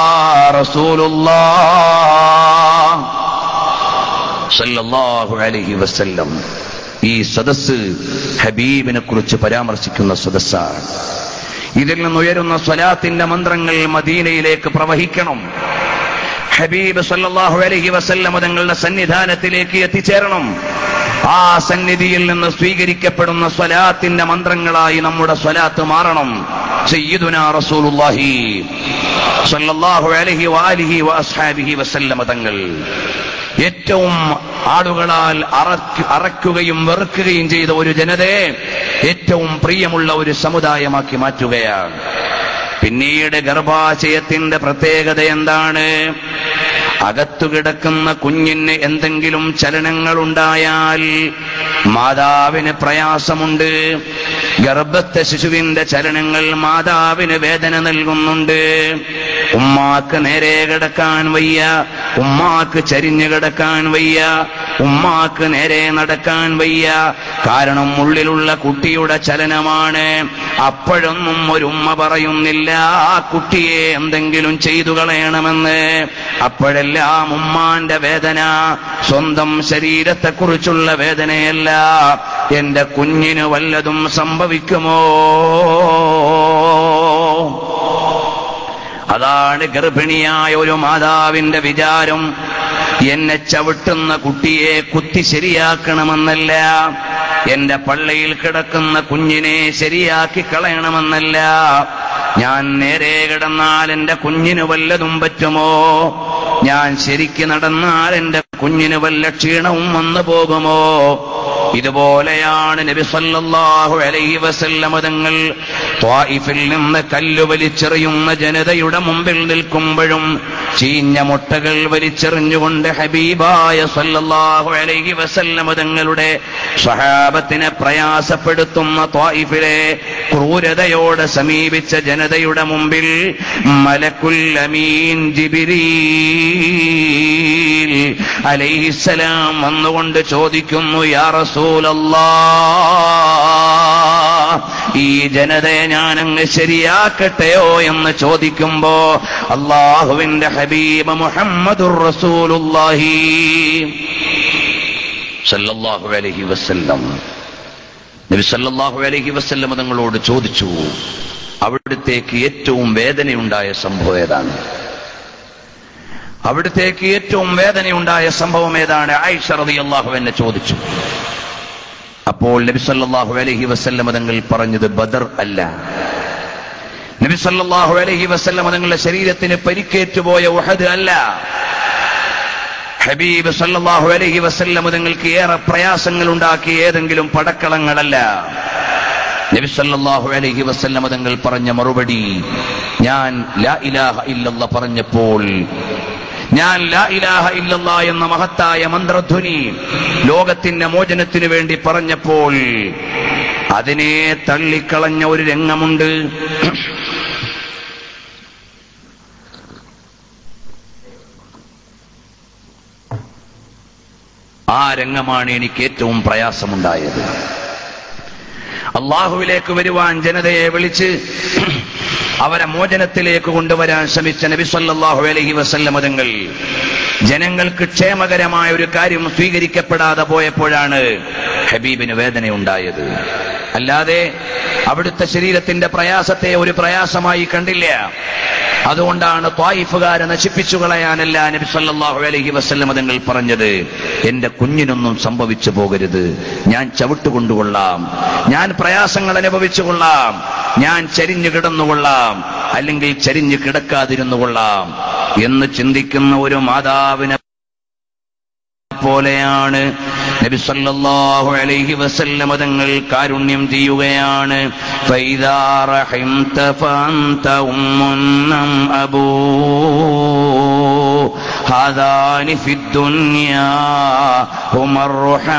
A: റസൂലുള്ളാഹ് സല്ലല്ലാഹു അലൈഹി വസല്ലം ഈ സദസ്സ് ഹബീബിനെ കുറിച്ച് പരാമർശിക്കുന്ന സദസ്സാണ് ഇതിൽ നിന്നുയരുന്ന സ്വലാത്തിന്റെ മന്ത്രങ്ങൾ മദീനയിലേക്ക് പ്രവഹിക്കണം ഹബീബ് സല്ലല്ലാഹു അലൈഹി വസല്ലം തങ്ങളുടെ സന്നിധാനത്തിലേക്ക് എത്തിച്ചേരണം ആ സന്നിധിയിൽ നിന്ന് സ്വീകരിക്കപ്പെടുന്ന സ്വലാത്തിന്റെ മന്ത്രങ്ങളായി നമ്മുടെ സ്വലാത്ത് മാറണം സയ്യിദുനാ റസൂലുള്ളാഹി സല്ലല്ലാഹു അലൈഹി വാലിഹി വഅസ്ഹാബിഹി വസല്ലമ തങ്ങൾ ഏറ്റവും ആളുകളാൽ അറക്ക് അറക്കുകയും വെറുക്കുകയും ചെയ്ത ഒരു ജനതയെ ഏറ്റവും പ്രിയമുള്ള ഒരു സമുദായമാക്കി മാറ്റുകയാണ് പിന്നീട് ഗർഭാശയത്തിന്റെ പ്രത്യേകത എന്താണ് അകത്തു കിടക്കുന്ന കുഞ്ഞിന് എന്തെങ്കിലും ചലനങ്ങൾ ഉണ്ടായാൽ മാതാവിന് പ്രയാസമുണ്ട് ഗർഭത്തെ ശിശുവിന്റെ ചലനങ്ങൾ മാതാവിന് വേദന നൽകുന്നുണ്ട് ഉമ്മാക്ക് നേരെ കിടക്കാൻ വയ്യ ഉമ്മാക്ക് ചരിഞ്ഞു കിടക്കാൻ വയ്യ ഉമ്മാക്ക് നേരെ നടക്കാൻ വയ്യ കാരണം ഉള്ളിലുള്ള കുട്ടിയുടെ ചലനമാണ് അപ്പോഴൊന്നും ഒരു ഉമ്മ പറയുന്നില്ല ആ കുട്ടിയെ എന്തെങ്കിലും ചെയ്തു കളയണമെന്ന് അപ്പോഴെല്ലാം ഉമ്മാന്റെ വേദന സ്വന്തം ശരീരത്തെക്കുറിച്ചുള്ള വേദനയല്ല എന്റെ കുഞ്ഞിന് വല്ലതും സംഭവിക്കുമോ അതാണ് ഗർഭിണിയായ ഒരു മാതാവിന്റെ വിചാരം എന്നെ ചവിട്ടുന്ന കുട്ടിയെ കുത്തി ശരിയാക്കണമെന്നല്ല എന്റെ പള്ളയിൽ കിടക്കുന്ന കുഞ്ഞിനെ ശരിയാക്കി കളയണമെന്നല്ല ഞാൻ നേരെ കിടന്നാൽ എന്റെ കുഞ്ഞിന് വല്ലതും പറ്റുമോ ഞാൻ ശരിക്ക് നടന്നാൽ എന്റെ കുഞ്ഞിന് വല്ല ക്ഷീണവും വന്നു പോകുമോ ഇതുപോലെയാണ് നബി സല്ലല്ലാഹു അലൈഹി വസല്ലമ തങ്ങൾ ത്വായിഫിൽ നിന്ന് കല്ല് വലിച്ചെറിയുന്ന ജനതയുടെ മുമ്പിൽ നിൽക്കുമ്പോഴും ചീഞ്ഞ മുട്ടകൾ വലിച്ചെറിഞ്ഞുകൊണ്ട് ഹബീബായ സല്ലല്ലാഹു അലൈഹി വസല്ലമ തങ്ങളുടെ സ്വഹാബത്തിനെ പ്രയാസപ്പെടുത്തുന്ന ത്വായിഫിലെ ക്രൂരതയോടെ സമീപിച്ച ജനതയുടെ മുമ്പിൽ മലക്കുൽ അമീൻ ജിബിരീൽ അലൈഹിസ്സലാം വന്നുകൊണ്ട് ചോദിക്കുന്നു യാ റസൂലല്ലാ ഈ ജനതയെ ഞാൻ അങ്ങ് ശരിയാക്കട്ടെയോ എന്ന് ചോദിക്കുമ്പോ അള്ളാഹുവിന്റെ ഹബീബ് മുഹമ്മദുർ റസൂലുള്ളാഹി സല്ലല്ലാഹു അലൈഹി വസല്ലം നബി സല്ലല്ലാഹു അലൈഹി വസല്ലം തങ്ങളോട് ചോദിച്ചു അവിടുത്തേക്ക് ഏറ്റവും വേദനയുണ്ടായ സംഭവം ഏതാണ് അവിടുത്തേക്ക് ഏറ്റവും വേദനയുണ്ടായ സംഭവം ഏതാണ് ആയിഷ റളിയല്ലാഹു എന്നെ ചോദിച്ചു അപ്പോൾ നബി സല്ലല്ലാഹു അലൈഹി വസല്ലം തങ്ങൾ പറഞ്ഞത് ബദർ അല്ല നബി സല്ലല്ലാഹു അലൈഹി വസല്ലം തങ്ങളുടെ ശരീരത്തിന് പരിക്കേറ്റുപോയ ഉഹദ് അല്ല ഹബീബ് സല്ലല്ലാഹു അലൈഹി വസല്ലം തങ്ങൾക്ക് ഏറെ പ്രയാസങ്ങൾ ഉണ്ടാക്കിയ ഏതെങ്കിലും പടക്കളങ്ങളല്ല നബി സല്ലല്ലാഹു അലൈഹി വസല്ലം തങ്ങൾ പറഞ്ഞ മറുപടി ഞാൻ ലാ ഇലാഹ ഇല്ലല്ല പറഞ്ഞപ്പോൾ ഞാൻ ലാ ഇലാഹ ഇല്ലല്ല എന്ന മഹത്തായ മന്ത്രധ്വനി ലോകത്തിന്റെ മോചനത്തിനു വേണ്ടി പറഞ്ഞപ്പോൾ അതിനെ തള്ളിക്കളഞ്ഞ ഒരു രംഗമുണ്ട് ആ രംഗമാണ് എനിക്ക് ഏറ്റവും പ്രയാസമുണ്ടായത് അള്ളാഹുവിലേക്ക് വരുവാൻ ജനതയെ വിളിച്ച് അവരെ മോചനത്തിലേക്ക് കൊണ്ടുവരാൻ ശ്രമിച്ച നബി സല്ലല്ലാഹു അലൈഹി വസല്ലം തങ്ങൾ ജനങ്ങൾക്ക് ക്ഷേമകരമായ ഒരു കാര്യം സ്വീകരിക്കപ്പെടാതെ പോയപ്പോഴാണ് ഹബീബിന് വേദനയുണ്ടായത് അല്ലാതെ അവിടുത്തെ ശരീരത്തിന്റെ പ്രയാസത്തെ ഒരു പ്രയാസമായി കണ്ടില്ല അതുകൊണ്ടാണ് ത്വായിഫുകാരെ നശിപ്പിച്ചു കളയാനല്ല നബി സല്ലല്ലാഹു അലൈഹി വസല്ലം തങ്ങൾ പറഞ്ഞത് എന്റെ കുഞ്ഞിനൊന്നും സംഭവിച്ചു പോകരുത് ഞാൻ ചവിട്ടുകൊണ്ടുകൊള്ളാം ഞാൻ പ്രയാസങ്ങൾ അനുഭവിച്ചു കൊള്ളാം ഞാൻ ചരിഞ്ഞു കിടന്നുകൊള്ളാം അല്ലെങ്കിൽ ചരിഞ്ഞു കിടക്കാതിരുന്നു കൊള്ളാം എന്ന് ചിന്തിക്കുന്ന ഒരു മാതാവിനെ പോലെയാണ് നബി സല്ലല്ലാഹു അലൈഹി വസല്ലം തങ്ങൾ കാരുണ്യം ചെയ്യുകയാണ് ഫൈദാ റഹിംത ഫഅൻത ഉമ്മുൻ അബൂ ഹാദാനി ഫിദ്ദുനിയാ ഹുമർ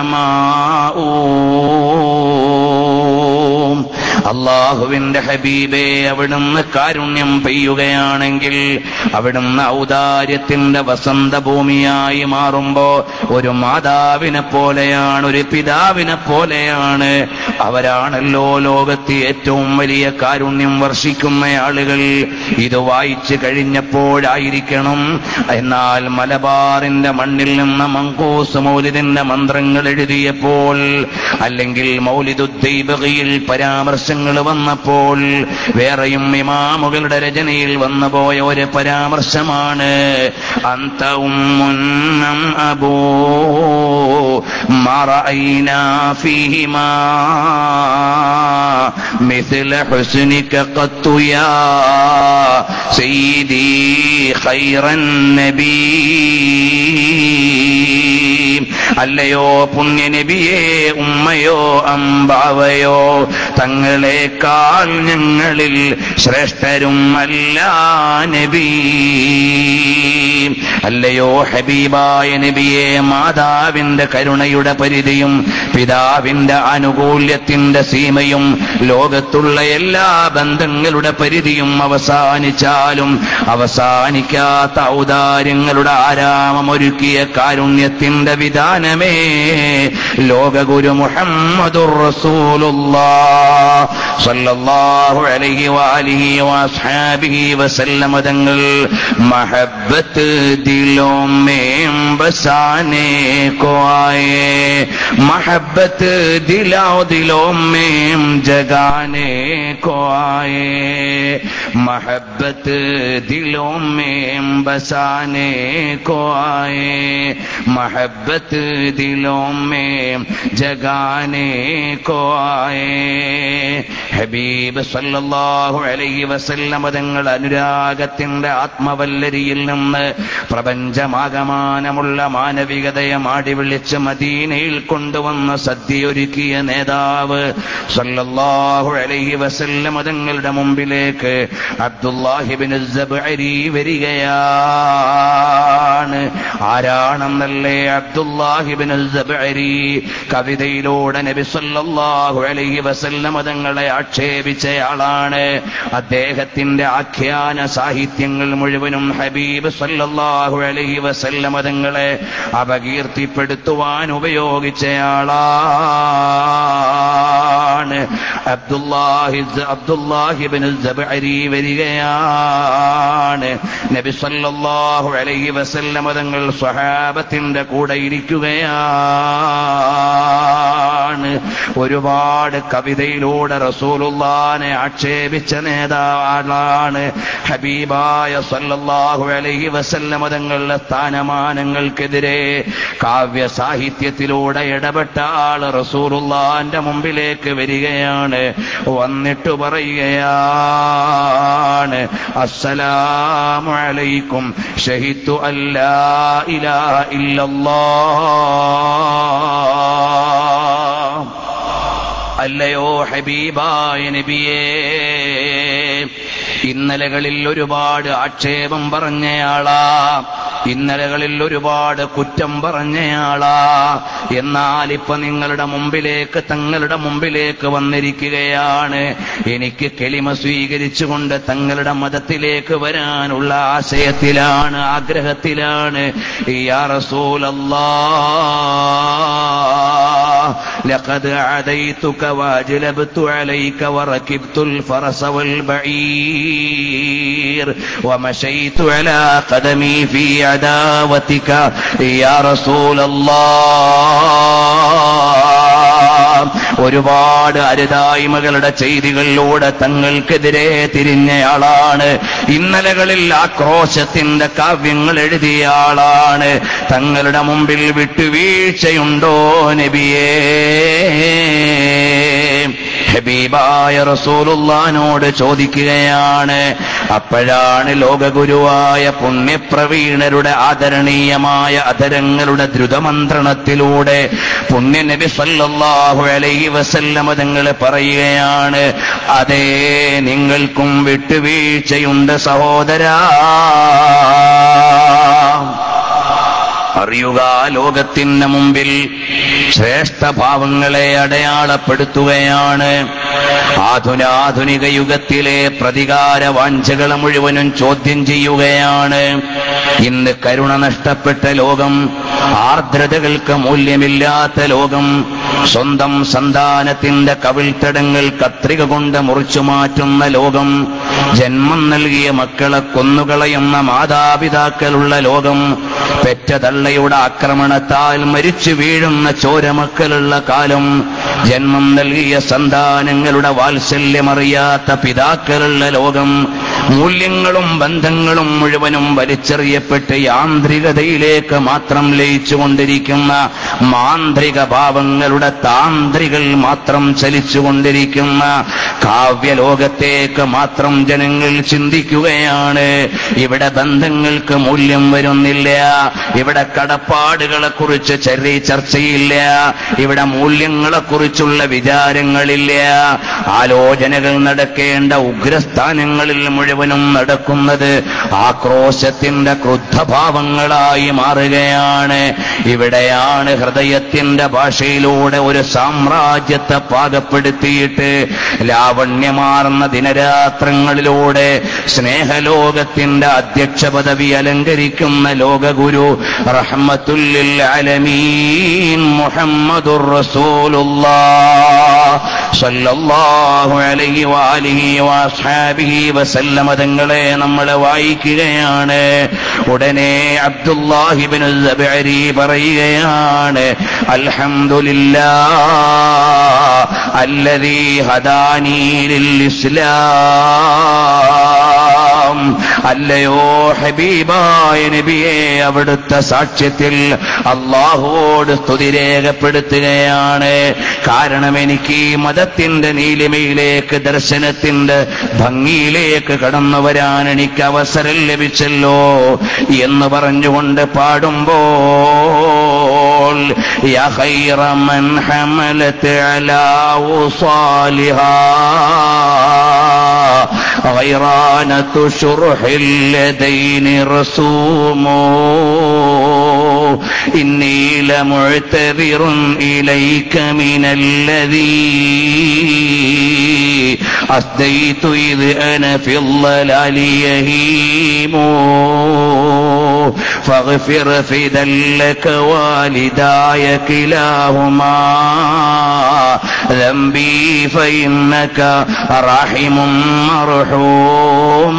A: റഹമാഊ അള്ളാഹുവിന്റെ ഹബീബെ അവിടുന്ന് കാരുണ്യം പെയ്യുകയാണെങ്കിൽ അവിടുന്ന് ഔദാര്യത്തിന്റെ വസന്തഭൂമിയായി മാറുമ്പോ ഒരു മാതാവിനെ പോലെയാണ് ഒരു പിതാവിനെ പോലെയാണ് അവരാണല്ലോ ലോകത്ത് ഏറ്റവും വലിയ കാരുണ്യം വർഷിക്കുന്ന ആളുകൾ ഇത് വായിച്ചു കഴിഞ്ഞപ്പോഴായിരിക്കണം എന്നാൽ മലബാറിന്റെ മണ്ണിൽ നിന്ന് മങ്കൂസ് മൗലിദിന്റെ മന്ത്രങ്ങൾ എഴുതിയപ്പോൾ അല്ലെങ്കിൽ മൗലിദുദ്ദൈബിയിൽ പരാമർശം പരാമർശങ്ങൾ വന്നപ്പോൾ വേറെയും ഇമാമുകളുടെ രചനയിൽ വന്നുപോയ ഒരു പരാമർശമാണ് അന്ത ഉമ്മുന്നം അബൂ മറൈന ഫീഹിമാ مثل حسنك قط يا سيدي خير النبي അല്ലയോ പുണ്യനബിയെ ഉമ്മയോ അമ്പാവയോ തങ്ങളെക്കാൾ ഞങ്ങളിൽ ശ്രേഷ്ഠരും അല്ല നബി അല്ലയോ ഹബീബായ നബിയെ മാതാവിന്റെ കരുണയുടെ പരിധിയും പിതാവിന്റെ ആനുകൂല്യത്തിന്റെ സീമയും ലോകത്തുള്ള എല്ലാ ബന്ധങ്ങളുടെ പരിധിയും അവസാനിച്ചാലും അവസാനിക്കാത്ത ഔദാര്യങ്ങളുടെ ആരാമമൊരുക്കിയ കാരുണ്യത്തിന്റെ വിധാനമേ ലോകഗുരു മുഹമ്മദുർ റസൂലുള്ളാഹ് സല്ലല്ലാഹു അലൈഹി വാലിഹി വഅസ്ഹാബിഹി വസല്ലമ തങ്ങൾ മഹബ്ബത്ത് ദിലോं में बसाने को आए मोहब्बत दिलाओ दिलों में जगाने को आए मोहब्बत दिलों में बसाने को आए मोहब्बत दिलों में जगाने को आए ഹബീബ് സല്ലല്ലാഹു അലൈഹി വസല്ലമ തങ്ങൾ അനുരാഗത്തിന്റെ ആത്മവല്ലരിയിൽ നിന്ന് പ്രപഞ്ചമാകമാനമുള്ള മാനവികതയെ മാടി വിളിച്ച് മദീനയിൽ കൊണ്ടുവന്ന സദ്യയൊരുക്കിയ നേതാവ് സല്ലല്ലാഹു അലൈഹി വസല്ലമ തങ്ങളുടെ മുമ്പിലേക്ക് അബ്ദുല്ലാഹിബിൻ അരി വരികയാണ് ആരാണെന്നല്ലേ അബ്ദുല്ലാഹിബിൻ അരി കവിതയിലൂടെ നബി സല്ലല്ലാഹു അലൈഹി വസല്ലമ തങ്ങളെ ആക്ഷേപിച്ചയാളാണ് അദ്ദേഹത്തിന്റെ ആഖ്യാന സാഹിത്യങ്ങൾ മുഴുവനും ഹബീബ് സല്ലല്ലാഹു അലൈഹി വസല്ലമ തങ്ങളെ അപകീർത്തിപ്പെടുത്തുവാൻ ഉപയോഗിച്ചയാളാണ് അബ്ദുല്ലാഹി അബ്ദുല്ലാഹിബിൻ അരി വരികയാണ് നബി സല്ലല്ലാഹു അലൈഹി വസല്ലമ തങ്ങൾ സ്വഹാബത്തിന്റെ കൂടെ ഇരിക്കുകയാണ് ഒരുപാട് കവിതയിലൂടെ റസൂലുള്ളാനെ ആക്ഷേപിച്ച നേതാവാണ് ഹബീബായ സല്ലല്ലാഹു അലൈഹി വസല്ലമ തങ്ങളുടെ സ്ഥാനമാനങ്ങൾക്കെതിരെ കാവ്യ സാഹിത്യത്തിലൂടെ ഇടപെട്ട ആള് റസൂലുള്ളാന്റെ മുമ്പിലേക്ക് വരികയാണ് വന്നിട്ട് പറയുകയാണ് അസ്സലാമു അലൈക്കും ഷഹിത്തു അല്ലാ ഇലാഹ ഇല്ലല്ലാഹ് അല്ലയോ ഹബീബായ നബിയേ ഇന്നലകളിൽ ഒരുപാട് ആക്ഷേപം പറഞ്ഞയാളാ ഇന്നലകളിൽ ഒരുപാട് കുറ്റം പറഞ്ഞയാളാ എന്നാൽ ഇപ്പൊ നിങ്ങളുടെ മുമ്പിലേക്ക് തങ്ങളുടെ മുമ്പിലേക്ക് വന്നിരിക്കുകയാണ് എനിക്ക് കെളിമ സ്വീകരിച്ചുകൊണ്ട് തങ്ങളുടെ മതത്തിലേക്ക് വരാനുള്ള ആശയത്തിലാണ് ആഗ്രഹത്തിലാണ് യാ റസൂലല്ലാ لقد عديتك واجلبت عليك وركبت الفرس والبعير ومشيت على قدمي في عداوتك يا رسول الله ഒരുപാട് അരുതായ്മകളുടെ ചെയ്തികളിലൂടെ തങ്ങൾക്കെതിരെ തിരിഞ്ഞയാളാണ് ഇന്നലകളിൽ ആക്രോശത്തിന്റെ കാവ്യങ്ങൾ എഴുതിയ ആളാണ് തങ്ങളുടെ മുമ്പിൽ വിട്ടുവീഴ്ചയുണ്ടോ നബിയേ ഹബീബായ റസൂലുള്ളാനോട് ചോദിക്കുകയാണ് അപ്പോഴാണ് ലോകഗുരുവായ പുണ്യപ്രവീണരുടെ ആദരണീയമായ അധരങ്ങളുടെ ദ്രുതമന്ത്രണത്തിലൂടെ പുണ്യ നബി സല്ലല്ലാഹു അലൈഹി വസല്ലമ തങ്ങൾ പറയുകയാണ് അതേ നിങ്ങൾക്കും വിട്ടുവീഴ്ചയുണ്ട് സഹോദരാ അറിയുക ലോകത്തിന് മുമ്പിൽ ശ്രേഷ്ഠഭാവങ്ങളെ അടയാളപ്പെടുത്തുകയാണ് ആധുനാധുനിക യുഗത്തിലെ പ്രതികാര വാഞ്ചകളെ മുഴുവനും ചോദ്യം ചെയ്യുകയാണ് ഇന്ന് കരുണ നഷ്ടപ്പെട്ട ലോകം ആർദ്രതകൾക്ക് മൂല്യമില്ലാത്ത ലോകം സ്വന്തം സന്താനത്തിന്റെ കവിൾത്തടങ്ങൾ കത്രിക കൊണ്ട് മുറിച്ചു മാറ്റുന്ന ലോകം ജന്മം നൽകിയ മക്കളെ കൊന്നുകളയുന്ന മാതാപിതാക്കളുള്ള ലോകം പെറ്റ തള്ളയുടെ ആക്രമണത്താൽ മരിച്ചു വീഴുന്ന ചോരമക്കളുള്ള കാലം ജന്മം നൽകിയ സന്താനങ്ങളുടെ വാത്സല്യമറിയാത്ത പിതാക്കളുള്ള ലോകം മൂല്യങ്ങളും ബന്ധങ്ങളും മുഴുവനും വലിച്ചെറിയപ്പെട്ട് യാന്ത്രികതയിലേക്ക് മാത്രം ലയിച്ചുകൊണ്ടിരിക്കുന്ന മാന്ത്രിക ഭാവങ്ങളുടെ താന്ത്രികൾ മാത്രം ചലിച്ചുകൊണ്ടിരിക്കുന്ന കാവ്യലോകത്തേക്ക് മാത്രം ജനങ്ങൾ ചിന്തിക്കുകയാണ് ഇവിടെ ബന്ധങ്ങൾക്ക് മൂല്യം വരുന്നില്ല ഇവിടെ കടപ്പാടുകളെ കുറിച്ച് ചെറിയ ചർച്ചയില്ല ഇവിടെ മൂല്യങ്ങളെ കുറിച്ചുള്ള വിചാരങ്ങളില്ല ആലോചനകൾ നടക്കേണ്ട ഉഗ്രസ്ഥാനങ്ങളിൽ മുഴുവനും നടക്കുന്നത് ആക്രോശത്തിന്റെ ക്രുദ്ധഭാവങ്ങളായി മാറുകയാണ് ഇവിടെയാണ് ഹൃദയത്തിന്റെ ഭാഷയിലൂടെ ഒരു സാമ്രാജ്യത്തെ പാകപ്പെടുത്തിയിട്ട് ലാവണ്യമാർന്ന ദിനരാത്രങ്ങളിലൂടെ സ്നേഹലോകത്തിന്റെ അധ്യക്ഷ പദവി അലങ്കരിക്കുന്ന ലോകഗുരു റഹ്മത്തുല്ലിൽ അലമീൻ മുഹമ്മദുർ റസൂലുള്ളാഹ് സല്ലല്ലാഹു അലൈഹി വാലിഹി വസ്ഹാബിഹി വസല്ലമ തങ്ങളെ നമ്മൾ വായിക്കുകയാണ് ഉടനെ അബ്ദുല്ലാഹിബിൻ സബരി പറയുകയാണ് അൽഹംദുലില്ലാ അല്ലദീ ഹദാനി ലിൽ ഇസ്ലാം അല്ലയോ ഹബീബായ നബിയെ അവിടുത്തെ സാക്ഷ്യത്തിൽ അള്ളാഹുവോട് സ്തുതി രേഖപ്പെടുത്തുകയാണ് കാരണം എനിക്ക് ഈ മതത്തിന്റെ നീലിമയിലേക്ക് ദർശനത്തിന്റെ ഭംഗിയിലേക്ക് കടന്നു വരാൻ എനിക്ക് അവസരം ലഭിച്ചല്ലോ എന്ന് പറഞ്ഞുകൊണ്ട് പാടുമ്പോൾ യാ ഖൈറ മൻ ഹമലത്ത് അലാ ഉസാലിഹാ غيرانة شرح اليدين رسوم إني لمعتذر إليك من الذي أسديت إذ أنا في الضلال يهيم فاغفر فدا لك والداي كلاهما ذنبي فإنك رحم مرحوم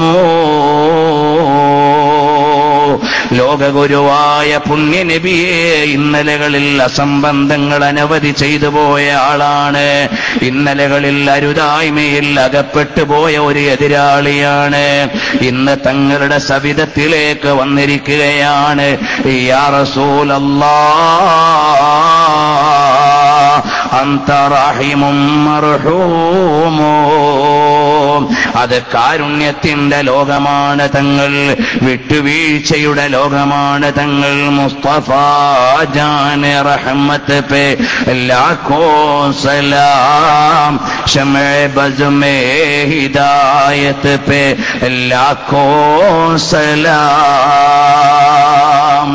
A: ലോകഗുരുവായ പുണ്യനബിയെ ഇന്നലകളിൽ അസംബന്ധങ്ങൾ അനവധി ചെയ്തു പോയ ആളാണ് ഇന്നലകളിൽ അരുതായ്മയിൽ അകപ്പെട്ടു പോയ ഒരു എതിരാളിയാണ് ഇന്ന് തങ്ങളുടെ സവിധത്തിലേക്ക് വന്നിരിക്കുകയാണ് യാ റസൂലല്ലാ അന്ത റഹിമും മർഹൂമോ അത് കാരുണ്യത്തിന്റെ ലോകമാണ് തങ്ങൾ വിട്ടുവീഴ്ചയുടെ ലോകമാണ് തങ്ങൾ മുസ്തഫ ജാൻ റഹ്മത്ത് പേ ലാഖോ സലാം ഷമേ ബസ്മേ ഹിദായത്ത് പേ ലാഖോ സലാം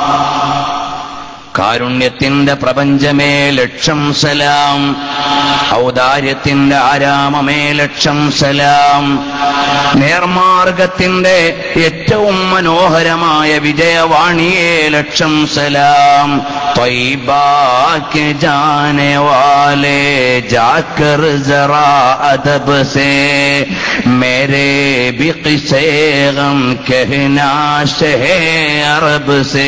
A: കാരുണ്യത്തിന്റെ പ്രപഞ്ചമേ ലക്ഷം സലാം ഔദാര്യത്തിന്റെ ആരാമമേ ലക്ഷം സലാം നേർമാർഗത്തിന്റെ ഏറ്റവും മനോഹരമായ വിജയവാണിയെ ലക്ഷം സലാം ത്വയ്ബാക്ക് ജാനെ വാലേ ജാക്കർ ജറാ അദബ് സേ മേരെ ബി ഖിസേ ഗം कहना शहे अरब से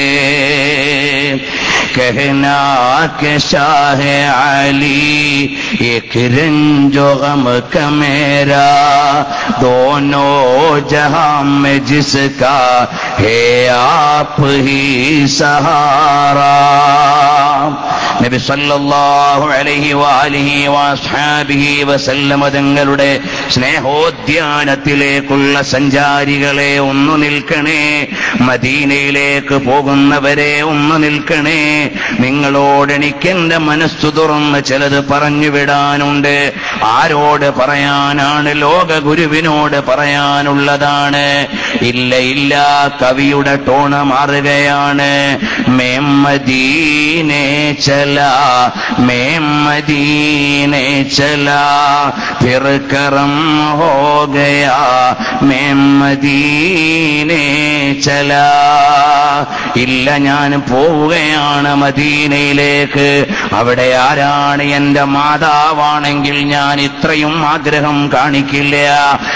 A: कहना के शाह अली एक रंजो गम का मेरा दोनों जहां में जिसका है आप ही सहारा നബി സല്ലല്ലാഹു അലൈഹി വാലിഹി വസ്ഹാബിഹി വസല്ലമ തങ്ങളുടെ സ്നേഹോദ്യാനത്തിലേക്കുള്ള സഞ്ചാരികളെ ഒന്നു നിൽക്കണേ മദീനയിലേക്ക് പോകുന്നവരെ ഒന്നു നിൽക്കണേ നിങ്ങളോട് എനിക്ക് എന്റെ മനസ്സു തുറന്ന് ചിലത് പറഞ്ഞു വിടാനുണ്ട് ആരോട് പറയാനാണ് ലോക ഗുരുവിനോട് പറയാനുള്ളതാണ് ഇല്ല ഇല്ല കവിയുടെ ടോണ് മാറുകയാണ് മേം മദീനെ ചല മേം മദീനെ ചല ഫിർ കറം ഹോ ഗയാ മേം മദീനെ ചല ഇല്ല ഞാൻ പോവുകയാണ് മദീനയിലേക്ക് അവിടെ ആരാണ് എന്റെ മാതാവാണെങ്കിൽ ഞാൻ ഇത്രയും ആഗ്രഹം കാണിക്കില്ല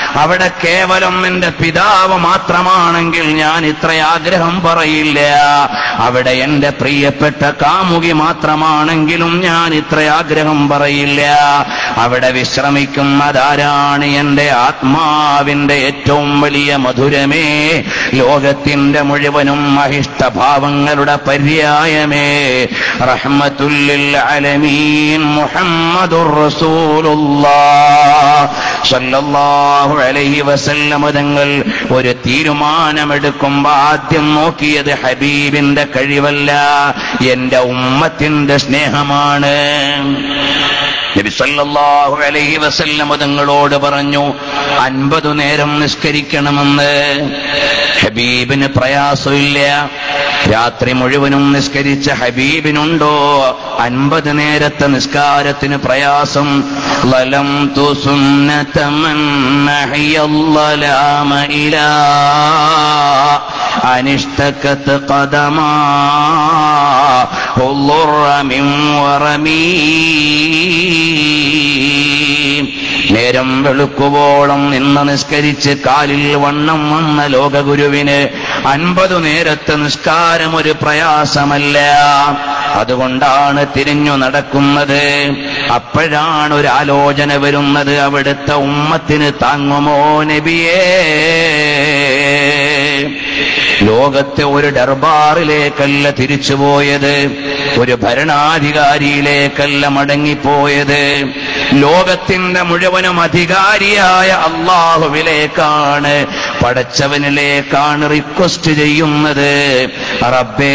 A: അവിടെ കേവലം എന്റെ പിതാവ് മാത്രമാണെങ്കിൽ ഞാൻ ഇത്ര ആഗ്രഹം പറയില്ല അവിടെ എന്റെ പ്രിയപ്പെട്ട കാമുകി മാത്രമാണെങ്കിലും ഞാൻ ഇത്ര ആഗ്രഹം പറയില്ല അവിടെ വിശ്രമിക്കുന്നതാരാണ് എന്റെ ആത്മാവിന്റെ ഏറ്റവും വലിയ മധുരമേ ലോകത്തിന്റെ മുഴുവനും അഹിഷ്ടഭാവങ്ങളുടെ പര്യായമേ റഹ്മത്തുല്ലിൽ അലമീൻ മുഹമ്മദുർ റസൂലുള്ളാഹ് സല്ലല്ലാഹു അലൈഹി വസല്ലം തങ്ങൾ ഒരു തീരുമാനമെടുക്കുമ്പോ ആദ്യം നോക്കിയത് ഹബീബിന്റെ കഴിവല്ല എന്റെ ഉമ്മത്തിന്റെ സ്നേഹമാണ് നബി സല്ലല്ലാഹു അലൈഹി വസല്ലം തങ്ങളോട് പറഞ്ഞു അൻപതു നേരം നിസ്കരിക്കണമെന്ന് ഹബീബിന് പ്രയാസമില്ല രാത്രി മുഴുവനും നിസ്കരിച്ച ഹബീബിനുണ്ടോ അൻപത് നേരത്തെ നിസ്കാരത്തിന് പ്രയാസം ലലം തു സുന്നതമൻ നഹിയല്ലലാമ ഇലാ അനിഷ്ടകത്ത് കദമാ الضر من ورمي നേരം വെളുക്കുവോളം നിന്ന് നിസ്കരിച്ച് കാലിൽ വണ്ണം വന്ന ലോകഗുരുവിന് അൻപതു നേരത്തെ നിസ്കാരം ഒരു പ്രയാസമല്ല അതുകൊണ്ടാണ് തിരിഞ്ഞു നടക്കുന്നത് അപ്പോഴാണ് ഒരു ആലോചന വരുന്നത് അവിടുത്തെ ഉമ്മത്തിന് താങ്ങുമോ നബിയേ ലോകത്തെ ഒരു ദർബാറിലേക്കല്ല തിരിച്ചുപോയത് ഒരു ഭരണാധികാരിയിലേക്കല്ല മടങ്ങിപ്പോയത് ലോകത്തിന്റെ മുഴുവനും അധികാരിയായ അള്ളാഹുവിലേക്കാണ് പടച്ചവനിലേക്കാണ് റിക്വസ്റ്റ് ചെയ്യുന്നത് റബ്ബേ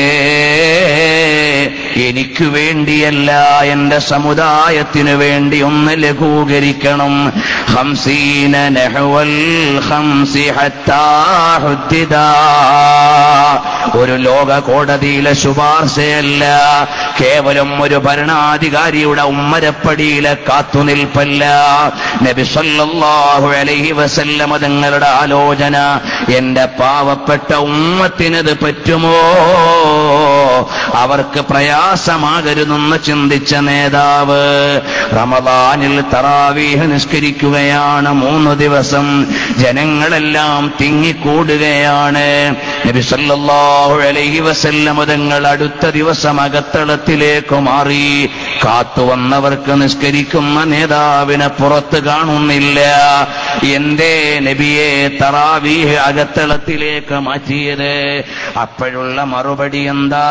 A: എനിക്ക് വേണ്ടിയല്ല എന്റെ സമുദായത്തിനു വേണ്ടി ഒന്ന് ലഘൂകരിക്കണം ഹംസീന നഹ്വൽ ഹംസി ഹത്താ ഹുദ്ദിദാ. ഒരു ലോക കോടതിയിലെ ശുപാർശയല്ല കേവലം ഒരു ഭരണാധികാരിയുടെ ഉമ്മരപ്പടിയിലെ കാത്തുനിൽപ്പല്ല നബി സല്ലല്ലാഹു അലൈഹി വസല്ലമ തങ്ങളുടെ ആലോചന എന്റെ പാവപ്പെട്ട ഉമ്മത്തിനത് പറ്റുമോ അവർക്ക് പ്രയാസമാകരുതെന്ന് ചിന്തിച്ച നേതാവ് റമദാനിൽ തറാവീഹ് നിഷ്കരിക്കുകയാണ് മൂന്ന് ദിവസം ജനങ്ങളെല്ലാം തിങ്ങിക്കൂടുകയാണ് നബി സല്ലല്ലാഹു അലൈഹി വസല്ലമ തങ്ങൾ അടുത്ത ദിവസം അകത്തളത്തിലേക്ക് മാറി കാത്തുവന്നവർക്ക് നിസ്കരിക്കുന്ന നേതാവിനെ പുറത്ത് കാണുന്നില്ല എന്തേ നബിയെ തറാവീഹ് അകത്തളത്തിലേക്ക് മാറ്റിയത് അപ്പോഴുള്ള മറുപടി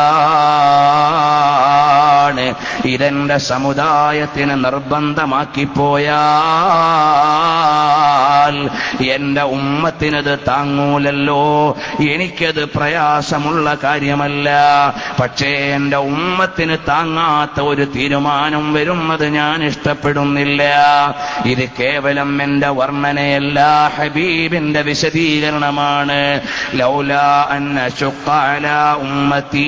A: എന്താണ് ഇതെന്റെ സമുദായത്തിന് നിർബന്ധമാക്കി പോയാൽ എന്റെ ഉമ്മത്തിനത് താങ്ങൂലല്ലോ എനിക്കത് പ്രയാസമുള്ള കാര്യമല്ല പക്ഷേ എന്റെ ഉമ്മത്തിന് താങ്ങാത്ത ഒരു തീരുമാനം വരുന്നത് ഞാൻ ഇഷ്ടപ്പെടുന്നില്ല ഇത് കേവലം എന്റെ വർണ്ണനയല്ല ഹബീബിന്റെ വിശദീകരണമാണ് ലൗല അന്ന ശുക്കാല ഉമ്മത്തീ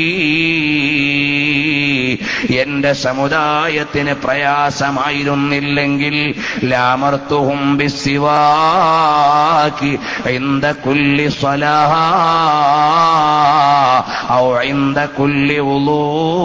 A: എന്റെ സമുദായത്തിന് പ്രയാസമായിരുന്നില്ലെങ്കിൽ ലാമർത്തുഹും ബിസിവാക്കി ഇന്ദ കുല്ലി സ്വലാഹ ഔ ഇന്ദ കുല്ലി ഉളൂ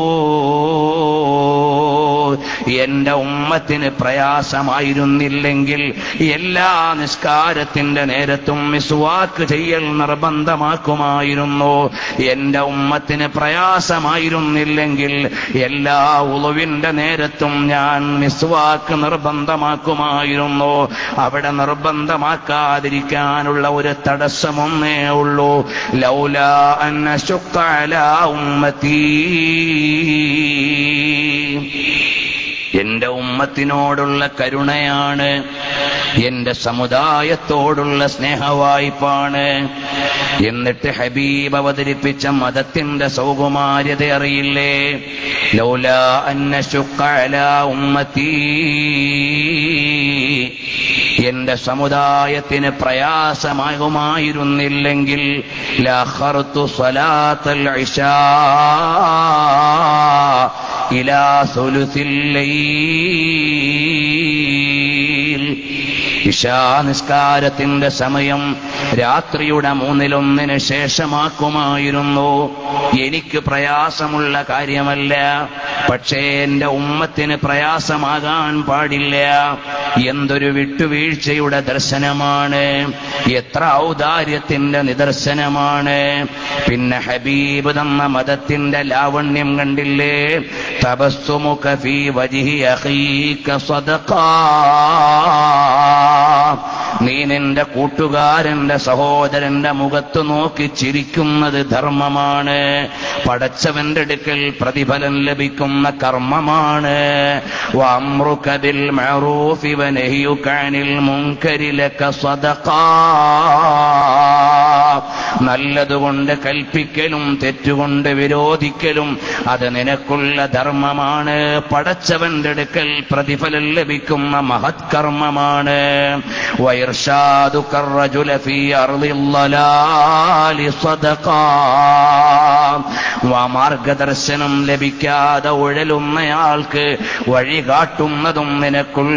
A: എന്റെ ഉമ്മത്തിന് പ്രയാസമായിരുന്നില്ലെങ്കിൽ എല്ലാ നിസ്കാരത്തിന്റെ നേരത്തും മിസ്വാക്ക് ചെയ്യൽ നിർബന്ധമാക്കുമായിരുന്നു എന്റെ ഉമ്മത്തിന് പ്രയാസമായിരുന്നില്ലെങ്കിൽ എല്ലാ ഉളുവിന്റെ നേരത്തും ഞാൻ മിസ്വാക്ക് നിർബന്ധമാക്കുമായിരുന്നു അവിടെ നിർബന്ധമാക്കാതിരിക്കാനുള്ള ഒരു തടസ്സമൊന്നേ ഉള്ളൂ ലൗല അന്ന ശുക്കല ഉമ്മത്തീ എന്റെ ഉമ്മത്തിനോടുള്ള കരുണയാണ് എന്റെ സമുദായത്തോടുള്ള സ്നേഹവായ്പാണ് എന്നിട്ട് ഹബീബ് അവതരിപ്പിച്ച മതത്തിന്റെ സൗകുമാര്യത അറിയില്ലേ ലൗല അന്ന ശുക്കല ഉമ്മത്തീ എന്റെ സമുദായത്തിന് പ്രയാസമാകുമായിരുന്നില്ലെങ്കിൽ ലഖർതു സ്വലാത്തൽ ഇശാ ഇലാ സുലുസിൽ ലൈൽ ഇശാ നിസ്കാരത്തിന്റെ സമയം രാത്രിയുടെ മൂന്നിലൊന്നിന് ശേഷമാക്കുമായിരുന്നു എനിക്ക് പ്രയാസമുള്ള കാര്യമല്ല പക്ഷേ എന്റെ ഉമ്മത്തിന് പ്രയാസമാകാൻ പാടില്ല എന്തൊരു വിട്ടുവീഴ്ചയുടെ ദർശനമാണ് എത്ര ഔദാര്യത്തിന്റെ നിദർശനമാണ് പിന്നെ ഹബീബ് തന്ന മതത്തിന്റെ ലാവണ്യം കണ്ടില്ലേ തപസ്സുമുഖ ഫീ വജിഹി അഖീക സദഖാ നീ നിന്റെ കൂട്ടുകാരന്റെ സഹോദരന്റെ മുഖത്ത് നോക്കി ചിരിക്കുന്നത് ധർമ്മമാണ് പടച്ചവന്റെ അടുക്കൽ പ്രതിഫലം ലഭിക്കുന്ന കർമ്മമാണ് വഅംറുക ബിൽ മഅറൂഫി വനഹ്യുക അനിൽ മുൻകരി ലക സദഖാ നല്ലതുകൊണ്ട് കൽപ്പിക്കലും തെറ്റുകൊണ്ട് വിരോധിക്കലും അത് നിനക്കുള്ള ധർമ്മമാണ് പടച്ചവന്റെ അടുക്കൽ പ്രതിഫലം ലഭിക്കുന്ന മഹത്കർമ്മമാണ് وإرشادك الرجل في أرض الضلال صدقا മാർഗദർശനം ലഭിക്കാതെ ഉഴലുന്നയാൾക്ക് വഴി കാട്ടുന്നതും നിനക്കുള്ള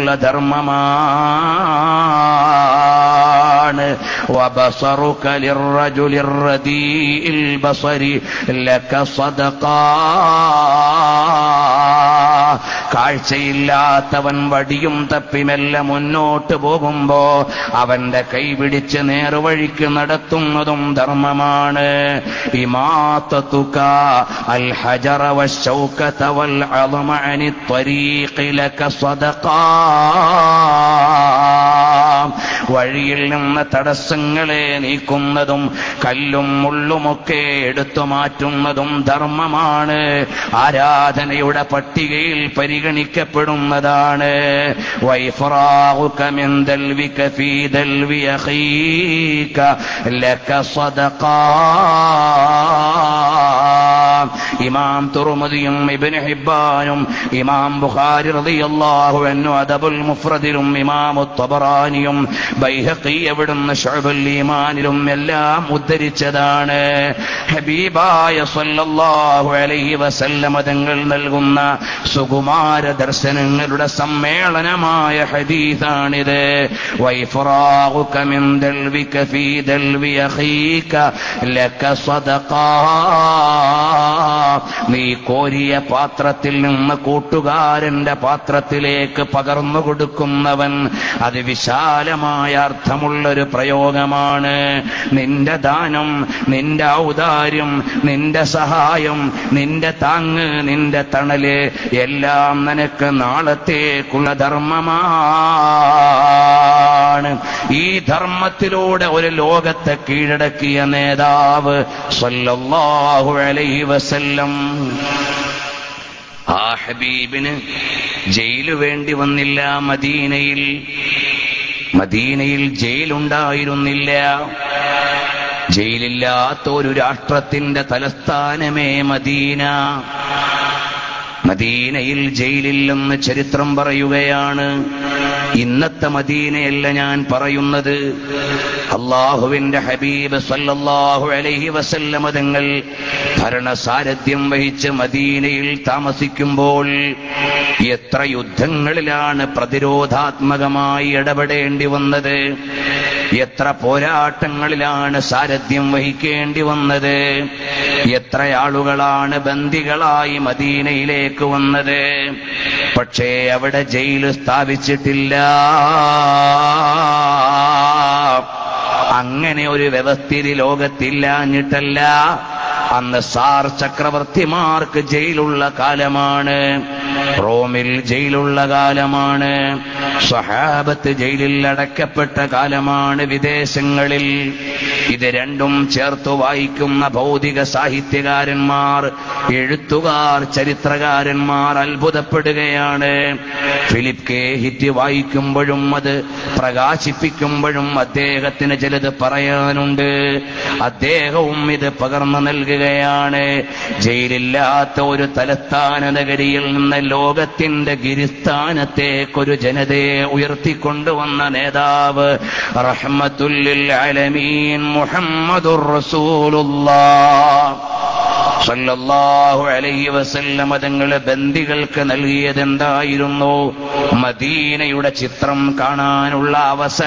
A: ധർമ്മമാണ് وبصرك للرجل الرديء البصر لك صدقا കാഴ്ചയില്ലാത്തവൻ വടിയും തപ്പിമെല്ലെ മുന്നോട്ട് പോകുമ്പോ അവന്റെ കൈ പിടിച്ച് നേർവഴിക്ക് നടത്തുന്നതും ധർമ്മമാണ് ഇമാത്തുക അൽ ഹജറ والشوكة والعظم عن الطريق لك صدقا വഴിയിൽ നിന്ന് തടസ്സങ്ങളെ നീക്കുന്നതും കല്ലും മുള്ളുമൊക്കെ എടുത്തു മാറ്റുന്നതും ധർമ്മമാണ് ആരാധനയുടെ പട്ടികയിൽ പരിഗണിക്കപ്പെടുന്നതാണ് وإفراغك من دلوك في دلو أخيك لك صدقا ഇമാം തുറമതിയും ഇബ്നു ഹിബ്ബാനും ഇമാം ബുഖാരി റളിയല്ലാഹു അൻഹു അദബുൽ മുഫ്രദിലും ഇമാം തബറാനിയും ബൈഹഖി എവിടുന്ന് ശുഅബുൽ ഈമാനിലും എല്ലാം ഉദ്ധരിച്ചതാണ് ഹബീബായ സല്ലല്ലാഹു അലൈഹി വസല്ലമ തങ്ങൾ നൽകുന്ന സുകുമാര ദർശനങ്ങളുടെ സമ്മേളനമായ ഹദീസാണിത് വൈഫറാഖുക മിൻ ദൽവിക ഫീ ദൽവി അഖീക ലക സദഖാ നീ കോരിയ പാത്രത്തിൽ നിന്ന് കൂട്ടുകാരന്റെ പാത്രത്തിലേക്ക് പകർന്നു കൊടുക്കുന്നവൻ അത് വിശാലമായ അർത്ഥമുള്ളൊരു പ്രയോഗമാണ് നിന്റെ ദാനം നിന്റെ ഔദാര്യം നിന്റെ സഹായം നിന്റെ താങ്ങ് നിന്റെ തണല് എല്ലാം നിനക്ക് നാളത്തേക്കുള്ള ധർമ്മമാണ് ഈ ധർമ്മത്തിലൂടെ ഒരു ലോകത്തെ കീഴടക്കിയ നേതാവ് സല്ലല്ലാഹു അലൈഹി വസല്ലം ആ ഹബീബിന് ജയില് വേണ്ടി വന്നില്ല മദീനയിൽ മദീനയിൽ ജയിലുണ്ടായിരുന്നില്ല ജയിലില്ലാത്ത ഒരു രാഷ്ട്രത്തിന്റെ തലസ്ഥാനമേ മദീന മദീനയിൽ ജയിലില്ലെന്ന് ചരിത്രം പറയുകയാണ് ഇന്നത്തെ മദീനയല്ല ഞാൻ പറയുന്നത് അള്ളാഹുവിന്റെ ഹബീബ് സല്ലല്ലാഹു അലൈഹി വസല്ലമ തങ്ങൾ ഭരണസാരഥ്യം വഹിച്ച് മദീനയിൽ താമസിക്കുമ്പോൾ എത്ര യുദ്ധങ്ങളിലാണ് പ്രതിരോധാത്മകമായി ഇടപെടേണ്ടി വന്നത് എത്ര പോരാട്ടങ്ങളിലാണ് സാരഥ്യം വഹിക്കേണ്ടി വന്നത് എത്ര ആളുകളാണ് ബന്ദികളായി മദീനയിലേക്ക് വന്നത് പക്ഷേ അവിടെ ജയിൽ സ്ഥാപിച്ചിട്ടില്ല അങ്ങനെ ഒരു വ്യവസ്ഥിതി ലോകത്തില്ലാഞ്ഞിട്ടല്ല അന്ന് സാർ ചക്രവർത്തിമാർക്ക് ജയിലുള്ള കാലമാണ് റോമിൽ ജയിലുള്ള കാലമാണ് സ്വഹാബത്ത് ജയിലിൽ അടയ്ക്കപ്പെട്ട കാലമാണ് വിദേശങ്ങളിൽ ഇത് രണ്ടും ചേർത്ത് വായിക്കുന്ന ഭൗതിക സാഹിത്യകാരന്മാർ എഴുത്തുകാർ ചരിത്രകാരന്മാർ അത്ഭുതപ്പെടുകയാണ് ഫിലിപ്പ് കെ ഹിറ്റ് വായിക്കുമ്പോഴും അത് പ്രകാശിപ്പിക്കുമ്പോഴും അദ്ദേഹത്തിന് ചിലത് പറയാനുണ്ട് അദ്ദേഹവും ഇത് പകർന്നു നൽകുകയാണ് ജയിലില്ലാത്ത ഒരു തലസ്ഥാന നഗരിയിൽ നിന്ന് ലോകത്തിന്റെ ഗിരിസ്ഥാനത്തേക്കൊരു ജനതയെ ഉയർത്തിക്കൊണ്ടുവന്ന നേതാവ് റഹ്മത്തുല്ലിൽ അലമീൻ മുഹമ്മദുർ റസൂലുള്ളാഹ് സല്ലല്ലാഹു അലൈഹി വസല്ലമ തങ്ങൾ ബന്ദികൾക്ക് നൽകിയത് എന്തായിരുന്നു മദീനയുടെ ചിത്രം കാണാനുള്ള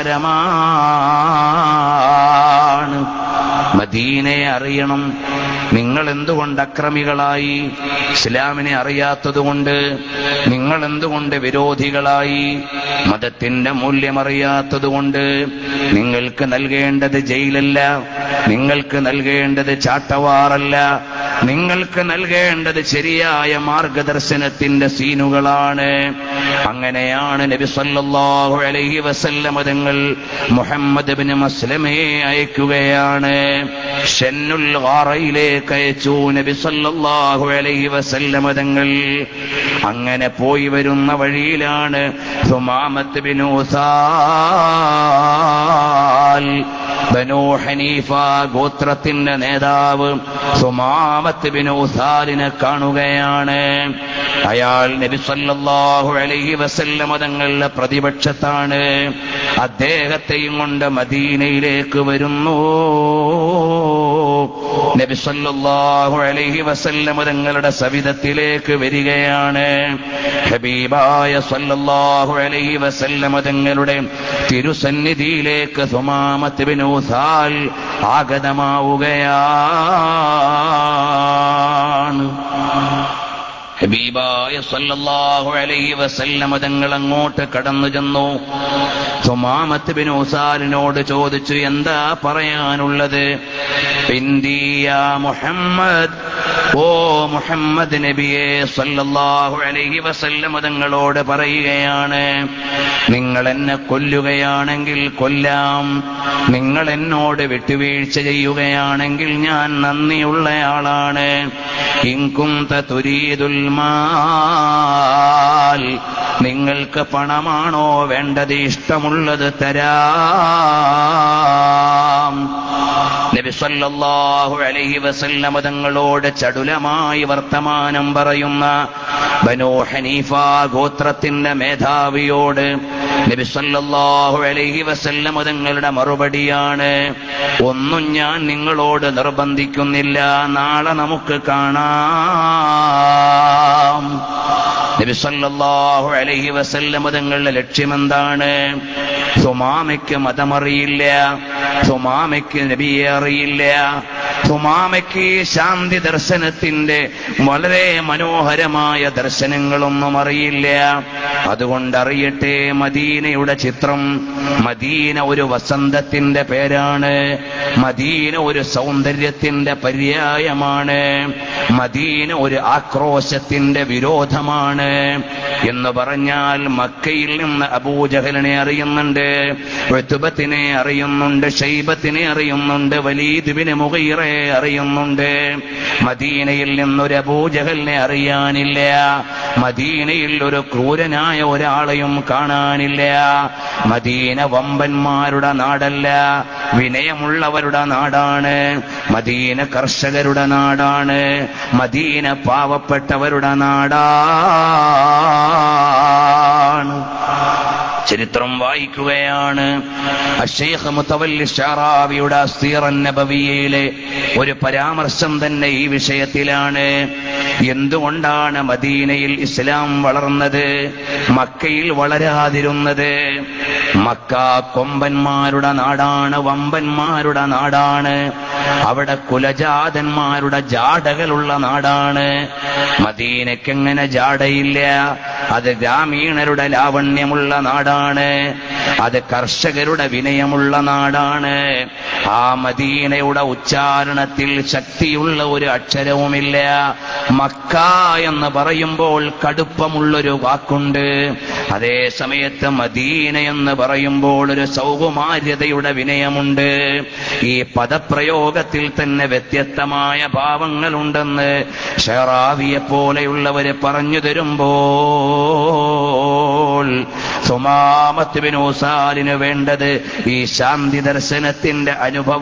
A: അവസരമാണ് മദീനയെ അറിയണം നിങ്ങൾ എന്തുകൊണ്ട് അക്രമികളായി ഇസ്ലാമിനെ അറിയാത്തതുകൊണ്ട് നിങ്ങൾ എന്തുകൊണ്ട് വിരോധികളായി മതത്തിന്റെ മൂല്യം അറിയാത്തതുകൊണ്ട് നിങ്ങൾക്ക് നൽകേണ്ടത് ജയിലല്ല നിങ്ങൾക്ക് നൽകേണ്ടത് ചാട്ടവാറല്ല നിങ്ങൾക്ക് നൽകേണ്ടത് ശരിയായ മാർഗദർശനത്തിന്റെ സീനുകളാണ് അങ്ങനെയാണ് നബി സല്ലല്ലാഹു അലൈഹി വസല്ലമ തങ്ങൾ മുഹമ്മദ് ബിൻ മസ്ലമയെ അയക്കുകയാണ് ഷെന്നുൽ ഗാറയിലേക്ക് അയച്ചു നബി സല്ലല്ലാഹു അലൈഹി വസല്ലമ തങ്ങൾ അങ്ങനെ പോയി വരുന്ന വഴിയിലാണ് സുമാമത്ത് ബിൻ ഉസാൽ ബനൂ ഹനീഫ ഗോത്രത്തിന്റെ നേതാവ് സുമാമത്ത് ബിൻ ഉസാലിനെ കാണുകയാണ് അയാൾ നബി സല്ലല്ലാഹു അലൈഹി വസല്ലമ തങ്ങളുടെ പ്രതിപക്ഷത്താണ് അദ്ദേഹത്തെയും കൊണ്ട് മദീനയിലേക്ക് വരുന്നു നബി സല്ലല്ലാഹു അലൈഹി വസല്ലമ തങ്ങളുടെ സവിധത്തിലേക്ക് വരികയാണ് ഹബീബായ സല്ലല്ലാഹു അലൈഹി വസല്ലമ തങ്ങളുടെ തിരുസന്നിധിയിലേക്ക് സുമാമത്ത് ബിൻ ഉസാൽ ആഗതമാവുകയാണ് ഹബീബായ സല്ലല്ലാഹു അലൈഹി വസല്ലമ തങ്ങൾ അങ്ങോട്ട് കടന്നു ചെന്നു സുമാമത്ത് ബിൻ ഉസാലിനോട് ചോദിച്ചു എന്താ പറയാനുള്ളത് ഇന്ത്യ മുഹമ്മദ് ഓ മുഹമ്മദ് നബിയെ സല്ലല്ലാഹു അലൈഹി വസല്ലമ തങ്ങളോട് പറയുകയാണ് നിങ്ങൾ എന്നെ കൊല്ലുകയാണെങ്കിൽ കൊല്ലാം നിങ്ങൾ എന്നോട് വിട്ടുവീഴ്ച ചെയ്യുകയാണെങ്കിൽ ഞാൻ നന്ദിയുള്ളയാളാണ് ഇൻകും തുരീതുൽ മാൽ നിങ്ങൾക്ക് പണമാണോ വേണ്ടത് ഇഷ്ടമുള്ളത് തരാം നബി സല്ലല്ലാഹു അലൈഹി വസല്ലമ തങ്ങളോട് ചടുലമായി വർത്തമാനം പറയുന്ന ബനൂ ഹനീഫ ഗോത്രത്തിന്റെ മേധാവിയോട് നബി സല്ലല്ലാഹു അലൈഹി വസല്ലമ തങ്ങളുടെ മറുപടിയാണ് ഒന്നും ഞാൻ നിങ്ങളോട് നിർബന്ധിക്കുന്നില്ല നാളെ നമുക്ക് കാണാം നബി സല്ലല്ലാഹു അലൈഹി വസല്ലമ തങ്ങളുടെ ലക്ഷ്യമെന്താണ് സുമാമയ്ക്ക് മതമറിയില്ല സുമാമയ്ക്ക് നബിയെ അറിയില്ല സുമാമയ്ക്ക് ശാന്തി ദർശനത്തിന്റെ വളരെ മനോഹരമായ ദർശനങ്ങളൊന്നും അറിയില്ല അതുകൊണ്ട് അറിയട്ടെ മദീനയുടെ ചിത്രം മദീന ഒരു വസന്തത്തിന്റെ പേരാണ് മദീന ഒരു സൗന്ദര്യത്തിന്റെ പര്യായമാണ് മദീന ഒരു ആക്രോശത്തിന്റെ വിരോധമാണ് എന്ന് പറഞ്ഞാൽ മക്കയിൽ നിന്ന് അബൂജഹലിനെ അറിയുന്നുണ്ട് ഋതുബത്തിനെ അറിയുന്നുണ്ട് ഷൈബത്തിനെ അറിയുന്നുണ്ട് വലീദുബിന് മുഗീറെ അറിയുന്നുണ്ട് മദീനയിൽ നിന്നൊരു അബൂജഹലിനെ അറിയാനില്ല മദീനയിൽ ഒരു ക്രൂരനായ ഒരാളെയും കാണാനില്ല മദീന വമ്പന്മാരുടെ നാടല്ല വിനയമുള്ളവരുടെ നാടാണ് മദീന കർഷകരുടെ നാടാണ് മദീന പാവപ്പെട്ടവരുടെ നാടാണ് ചരിത്രം വായിക്കുകയാണ് അഷേഖ് മുത്തവല്ലി ഷാറാവിയുടെ അസ്തീറൻ നബവിയയിലെ ഒരു പരാമർശം തന്നെ ഈ വിഷയത്തിലാണ് എന്തുകൊണ്ടാണ് മദീനയിൽ ഇസ്ലാം വളർന്നത് മക്കയിൽ വളരാതിരുന്നത് മക്ക കൊമ്പന്മാരുടെ നാടാണ് വമ്പന്മാരുടെ നാടാണ് അവിടെ കുലജാതന്മാരുടെ ജാടകളുള്ള നാടാണ് മദീനക്കെങ്ങനെ ജാടയില്ല അത് ഗ്രാമീണരുടെ ലാവണ്യമുള്ള നാടാണ് അത് കർഷകരുടെ വിനയമുള്ള നാടാണ് ആ മദീനയുടെ ഉച്ചാരണത്തിൽ ശക്തിയുള്ള ഒരു അക്ഷരവുമില്ല മക്ക എന്ന് പറയുമ്പോൾ കടുപ്പമുള്ളൊരു വാക്കുണ്ട് അതേ സമയത്ത് മദീന എന്ന് പറയുമ്പോൾ ഒരു സൗകുമാര്യതയുടെ വിനയമുണ്ട് ഈ പദപ്രയോഗത്തിൽ തന്നെ വ്യത്യസ്തമായ ഭാവങ്ങളുണ്ടെന്ന് ഷെറാവിയെ പോലെയുള്ളവര് പറഞ്ഞു തരുമ്പോൾ സുമാമത്ത് ബിനൂസാലിന് വേണ്ടത് ഈ ശാന്തി ദർശനത്തിന്റെ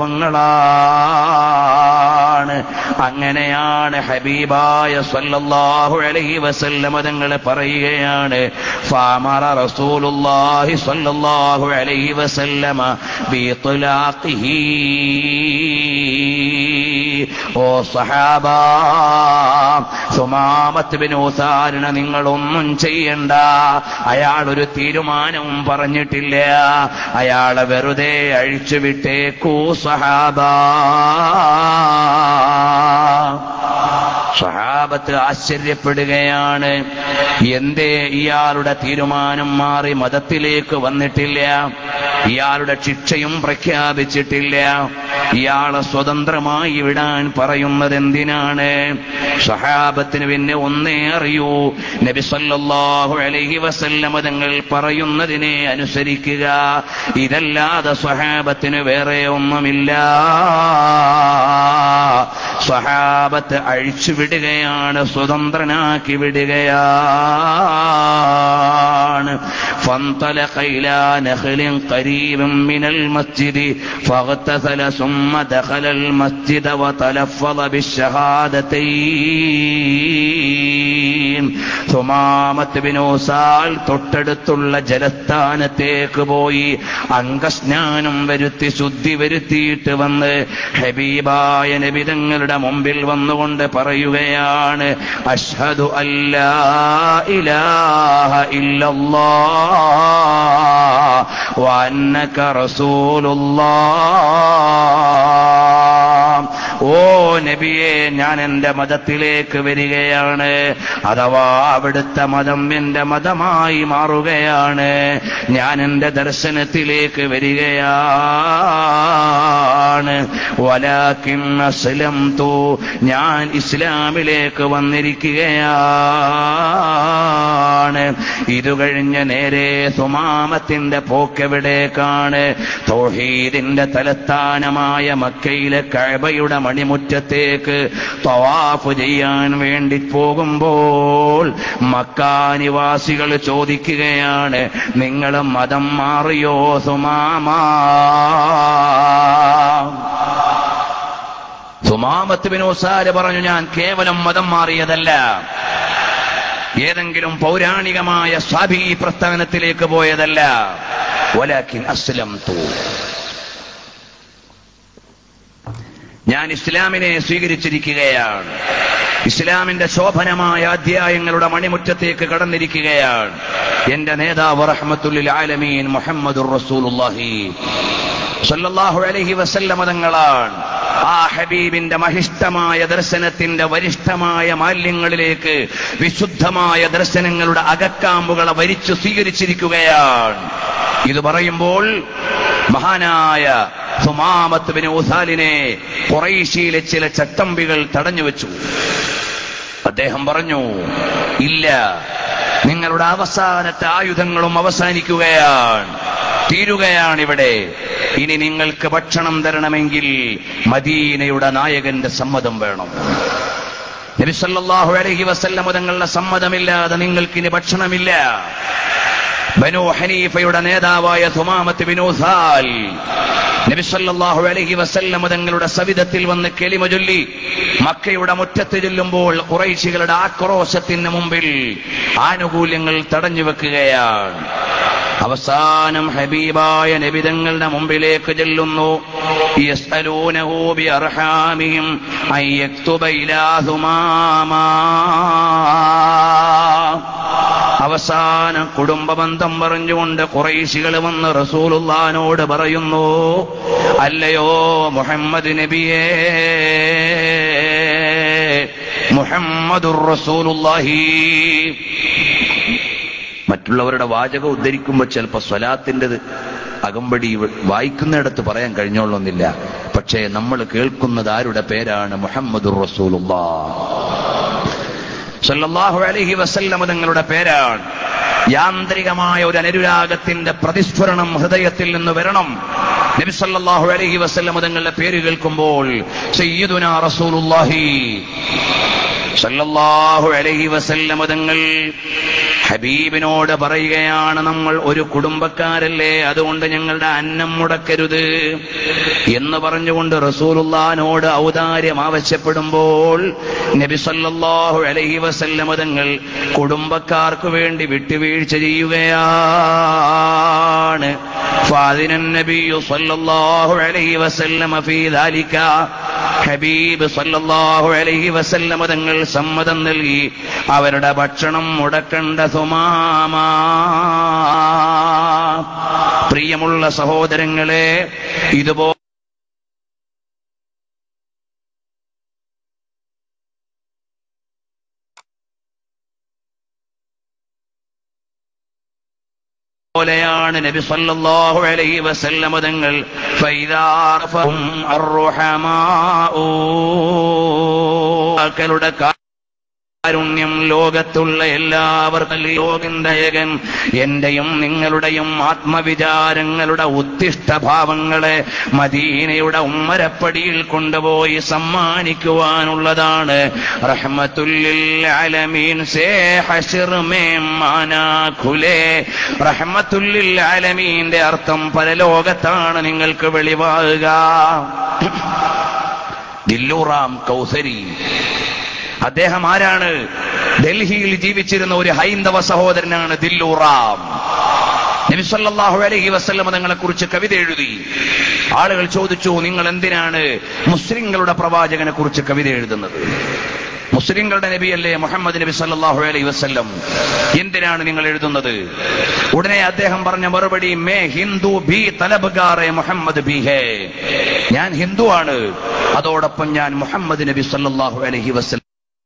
A: അനുഭവങ്ങളാണ് അങ്ങനെയാണ് ഹബീബായ സല്ലല്ലാഹു അലൈഹി വസല്ലമ തങ്ങൾ പറയുകയാണ് ഫാമറ റസൂലുള്ളാഹി സല്ലല്ലാഹു അലൈഹി വസല്ലമ ബിത്ലാഖിഹി ഓ സഹാബ സുമാമത്ത് ബിൻ ഉസാരിനെ നിങ്ങളൊന്നും ചെയ്യണ്ട അയാൾ ഒരു തീരുമാനവും പറഞ്ഞിട്ടില്ല അയാളെ വെറുതെ അഴിച്ചുവിട്ടേക്കൂ സഹാബ സ്വഹാബത്ത് ആശ്ചര്യപ്പെടുകയാണ് എന്തേ ഇയാളുടെ തീരുമാനം മാറി മതത്തിലേക്ക് വന്നിട്ടില്ല ഇയാളുടെ ശിക്ഷയും പ്രഖ്യാപിച്ചിട്ടില്ല ഇയാളെ സ്വതന്ത്രമായി വിടാൻ പറയുന്നത് എന്തിനാണ് സ്വഹാബത്തിന് പിന്നെ ഒന്നേ അറിയൂ നബി സല്ലല്ലാഹു അലൈഹി വസല്ലമ തങ്ങൾ പറയുന്നതിനെ അനുസരിക്കുക ഇതല്ലാതെ സ്വഹാബത്തിന് വേറെ ഒന്നുമില്ല സ്വഹാബത്ത് അഴിച്ചു വിടുകയാണ് സ്വതന്ത്രനാക്കി വിടുകയാണ് فانطلق إلى نخل قريب من المسجد فاغتسل ثم دخل المسجد وتلفظ بالشهادتين സുമാമത്ത് ബിനോസാൽ തൊട്ടടുത്തുള്ള ജലസ്ഥാനത്തേക്ക് പോയി അംഗസ്നാനം വരുത്തി ശുദ്ധി വരുത്തിയിട്ട് വന്ന് ഹബീബായ നബിതങ്ങളുടെ മുമ്പിൽ വന്നുകൊണ്ട് പറയുകയാണ് അഷ്ഹദു അല്ലാ ഇലാഹ ഇല്ലല്ലാഹ് വഅന്നക റസൂലുള്ളാഹ് ഓ നബിയെ ഞാൻ എന്റെ മതത്തിലേക്ക് വരികയാണ് അഥവാ അവിടുത്തെ മതം എന്റെ മതമായി മാറുകയാണ് ഞാൻ എന്റെ ദർശനത്തിലേക്ക് വരികയാണ് വലാക്കിൻ അസ്ലം തൂ ഞാൻ ഇസ്ലാമിലേക്ക് വന്നിരിക്കുകയാണ് ഇത് കഴിഞ്ഞ് നേരെ സുമാമത്തിന്റെ പോക്കെവിടേക്കാണ് തൗഹീദിന്റെ തലസ്ഥാനമായ മക്കയിലെ കഴബയുടെ മണിമുറ്റത്തേക്ക് തവാഫ് ചെയ്യാൻ വേണ്ടി പോകുമ്പോൾ മക്കാനിവാസികൾ ചോദിക്കുകയാണ് നിങ്ങൾ മതം മാറിയോ സുമാമാ സുമാമത്ത് ബിനോസാര് പറഞ്ഞു ഞാൻ കേവലം മതം മാറിയതല്ല ഏതെങ്കിലും പൗരാണികമായ സ്വാഭി പ്രസ്ഥാനത്തിലേക്ക് പോയതല്ല വലാക്കിൻ അസ്ലം തൂ ഞാൻ ഇസ്ലാമിനെ സ്വീകരിച്ചിരിക്കുകയാണ് ഇസ്ലാമിന്റെ ശോഭനമായ അധ്യായങ്ങളുടെ മണിമുറ്റത്തേക്ക് കടന്നിരിക്കുകയാണ് എന്റെ നേതാവ് റഹ്മത്തുല്ലിൽ ആലമീൻ മുഹമ്മദുർ റസൂലുള്ളാഹി സല്ലല്ലാഹു അലൈഹി വസല്ലമ തങ്ങളാണ് ആ ഹബീബിന്റെ മഹിഷ്ടമായ ദർശനത്തിന്റെ വരിഷ്ഠമായ മാലിന്യങ്ങളിലേക്ക് വിശുദ്ധമായ ദർശനങ്ങളുടെ അകക്കാമ്പുകളെ വരിച്ചു സ്വീകരിച്ചിരിക്കുകയാണ് ഇത് പറയുമ്പോൾ മഹാനായ സുമാമത്ത് ബിൻ ഉസാലിനെ കുറേശിയിലെ ചില ചട്ടമ്പികൾ തടഞ്ഞു വെച്ചു അദ്ദേഹം പറഞ്ഞു ഇല്ല നിങ്ങളുടെ അവസാനത്തെ ആയുധങ്ങളും അവസാനിക്കുകയാണ് തീരുകയാണ് ഇവിടെ ഇനി നിങ്ങൾക്ക് ഭക്ഷണം തരണമെങ്കിൽ മദീനയുടെ നായകന്റെ സമ്മതം വേണം നബി സല്ലല്ലാഹു അലൈഹി വസല്ലം തങ്ങളുടെ സമ്മതമില്ലാതെ നിങ്ങൾക്ക് ഇനി ഭക്ഷണമില്ല ബനു ഹനീഫയുടെ നേതാവായ സുമാമത്ത് ബിനൂസാൽ നബി സല്ലല്ലാഹു അലൈഹി വസല്ലം തങ്ങളുടെ സവിധത്തിൽ വന്ന് കെലിമ ചൊല്ലി മക്കയുടെ മുറ്റത്ത് ചെല്ലുമ്പോൾ കുറൈശികളുടെ ആക്രോശത്തിന് മുമ്പിൽ ആനുകൂല്യങ്ങൾ തടഞ്ഞു വെക്കുകയാണ് അവസാനം ഹബീബായ നബിതങ്ങളുടെ മുമ്പിലേക്ക് ചെല്ലുന്നു യസ്അലൂനഹു ബിഅർഹാമിഹിം അൻ യക്തുബ ഇലാ സുമാമാ അവസാനം കുടുംബബന്ധം പറഞ്ഞുകൊണ്ട് കുറേശികൾ വന്ന് റസൂലുള്ളാനോട് പറയുന്നു അല്ലയോ മുഹമ്മദ് നബിയേ മുഹമ്മദുർ റസൂലുള്ളാഹി മറ്റുള്ളവരുടെ വാചകം ഉദ്ധരിക്കുമ്പോൾ ചിലപ്പോൾ സ്വലാത്തിൻ്റെത് അകമ്പടി വായിക്കുന്നിടത്ത് പറയാൻ കഴിഞ്ഞോളൊന്നില്ല പക്ഷേ നമ്മൾ കേൾക്കുന്നത് ആരുടെ പേരാണ് മുഹമ്മദുർ റസൂലുള്ളാ സല്ലല്ലാഹു അലൈഹി വസല്ലമ തങ്ങളുടെ പേരാണ് യാന്ത്രികമായ ഒരു അനുരാഗത്തിന്റെ പ്രതിസ്ഫുരണം ഹൃദയത്തിൽ നിന്ന് വരണം നബി സല്ലല്ലാഹു അലൈഹി വസല്ലമ തങ്ങളുടെ പേര് കേൾക്കുമ്പോൾ സയ്യിദുനാ റസൂലുള്ളാഹി സല്ലല്ലാഹു അലൈഹി വസല്ലമ തങ്ങൾ ഹബീബിനോട് പറയുകയാണ് നമ്മൾ ഒരു കുടുംബക്കാരല്ലേ അതുകൊണ്ട് ഞങ്ങളുടെ അന്നം മുടക്കരുത് എന്ന് പറഞ്ഞുകൊണ്ട് റസൂലുള്ളാനോട് ഔദാര്യം ആവശ്യപ്പെടുമ്പോൾ നബി സല്ലല്ലാഹു അലൈഹി വസല്ലമ തങ്ങൾ കുടുംബക്കാർക്ക് വേണ്ടി വിട്ടുവീഴ്ച ചെയ്യുകയാണ് فأذن النبي صلى الله عليه وسلم في ذلك ഹബീബ് സല്ലല്ലാഹു അലൈഹി വസല്ലമ തങ്ങൾ സമ്മതം നൽകി അവരുടെ ഭക്ഷണം മുടക്കണ്ട സുമാമാ പ്രിയമുള്ള സഹോദരങ്ങളെ ഇതുപോലെ പോലെയാണ് നബി സല്ലല്ലാഹു അലൈഹി വസല്ലം തങ്ങൾ ഫൈദാ റഫഹും അർറുഹമാഊ മക്കളുടെ കാരുണ്യം ലോകത്തുള്ള എല്ലാവർക്കും ലോകന്തയകൻ എന്റെയും നിങ്ങളുടെയും ആത്മവിചാരങ്ങളുടെ ഉത്തിഷ്ഠഭാവങ്ങളെ മദീനയുടെ ഉമ്മരപ്പടിയിൽ കൊണ്ടുപോയി സമ്മാനിക്കുവാനുള്ളതാണ് റഹ്മത്തുല്ലിൽ ആലമീൻ സേ ഹശിർ മേ മാനാ ഖുലേ റഹ്മത്തുല്ലിൽ ആലമീന്റെ അർത്ഥം പരലോകത്താണ് നിങ്ങൾക്ക് വെളിവാകുക ദില്ലൂറാം കൗസരി അദ്ദേഹം ആരാണ് ഡൽഹിയിൽ ജീവിച്ചിരുന്ന ഒരു ഹൈന്ദവ സഹോദരനാണ് ദില്ലൂറാം നബിസല്ലാഹു അലൈഹി വസല്ലമ തങ്ങളെ കുറിച്ച് കവിത എഴുതി ആളുകൾ ചോദിച്ചു നിങ്ങൾ എന്തിനാണ് മുസ്ലിങ്ങളുടെ പ്രവാചകനെ കുറിച്ച് കവിത എഴുതുന്നത് മുസ്ലിങ്ങളുടെ നബിയല്ലേ മുഹമ്മദ് നബി സല്ലല്ലാഹു അലൈഹി വസല്ലം എന്തിനാണ് നിങ്ങൾ എഴുതുന്നത് ഉടനെ അദ്ദേഹം പറഞ്ഞ മറുപടി മേ ഹിന്ദു ബി തലബുകാറെ മുഹമ്മദ് ബി ഹേ ഞാൻ ഹിന്ദുവാണ് അതോടൊപ്പം ഞാൻ മുഹമ്മദ് നബി സല്ലല്ലാഹു അലൈഹി വസല്ലം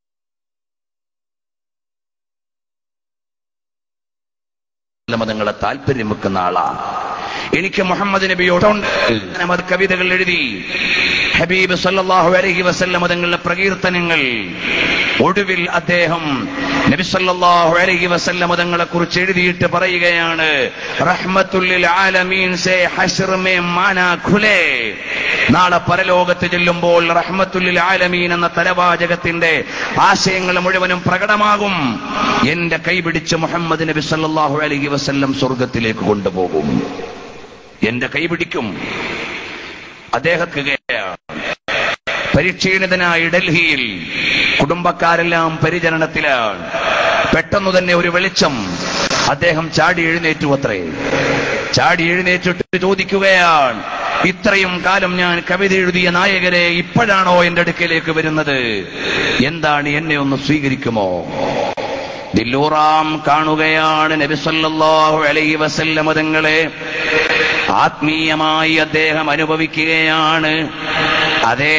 A: മതങ്ങളെ താല്പര്യം വെക്കുന്ന ആളാ എനിക്ക് മുഹമ്മദ് നബിയോടുണ്ട് അത് കവിതകൾ എഴുതി ഹബീബ് സല്ലല്ലാഹു അലൈഹി വസല്ലം മതങ്ങളുടെ പ്രകീർത്തനങ്ങൾ ഒടുവിൽ അദ്ദേഹം നബി സല്ലല്ലാഹു അലൈഹി വസല്ലം മതങ്ങളെ കുറിച്ച് എഴുതിയിട്ട് പറയുകയാണ് റഹ്മത്തുല്ലിൽ ആലമീൻ സേ ഹശ്ർ മേ മാനാ ഖുലേ നാളെ പരലോകത്ത് ചെല്ലുമ്പോൾ റഹ്മത്തുല്ലിൽ ആലമീൻ എന്ന തലവാചകത്തിന്റെ ആശയങ്ങൾ മുഴുവനും പ്രകടമാകും എന്റെ കൈപിടിച്ച് മുഹമ്മദ് നബി സല്ലല്ലാഹു അലൈഹി വസല്ലം സ്വർഗത്തിലേക്ക് കൊണ്ടുപോകും എന്റെ കൈപിടിക്കും അദ്ദേഹത്തിന് പരിക്ഷീണിതനായി ഡൽഹിയിൽ കുടുംബക്കാരെല്ലാം പരിചരണത്തിലാണ് പെട്ടെന്ന് തന്നെ ഒരു വെളിച്ചം അദ്ദേഹം ചാടി എഴുന്നേറ്റു അത്രേ ചാടി എഴുന്നേറ്റിട്ട് ചോദിക്കുകയാണ് ഇത്രയും കാലം ഞാൻ കവിത എഴുതിയ നായകരെ ഇപ്പോഴാണോ എന്റെ അടുക്കലേക്ക് വരുന്നത് എന്താണ് എന്നെ ഒന്ന് സ്വീകരിക്കുമോ ദില്ലൂറാം കാണുകയാണ് നബി സല്ലല്ലാഹു അലൈഹി വസല്ലമ തങ്ങളെ ആത്മീയമായി അദ്ദേഹം അനുഭവിക്കുകയാണ് അതേ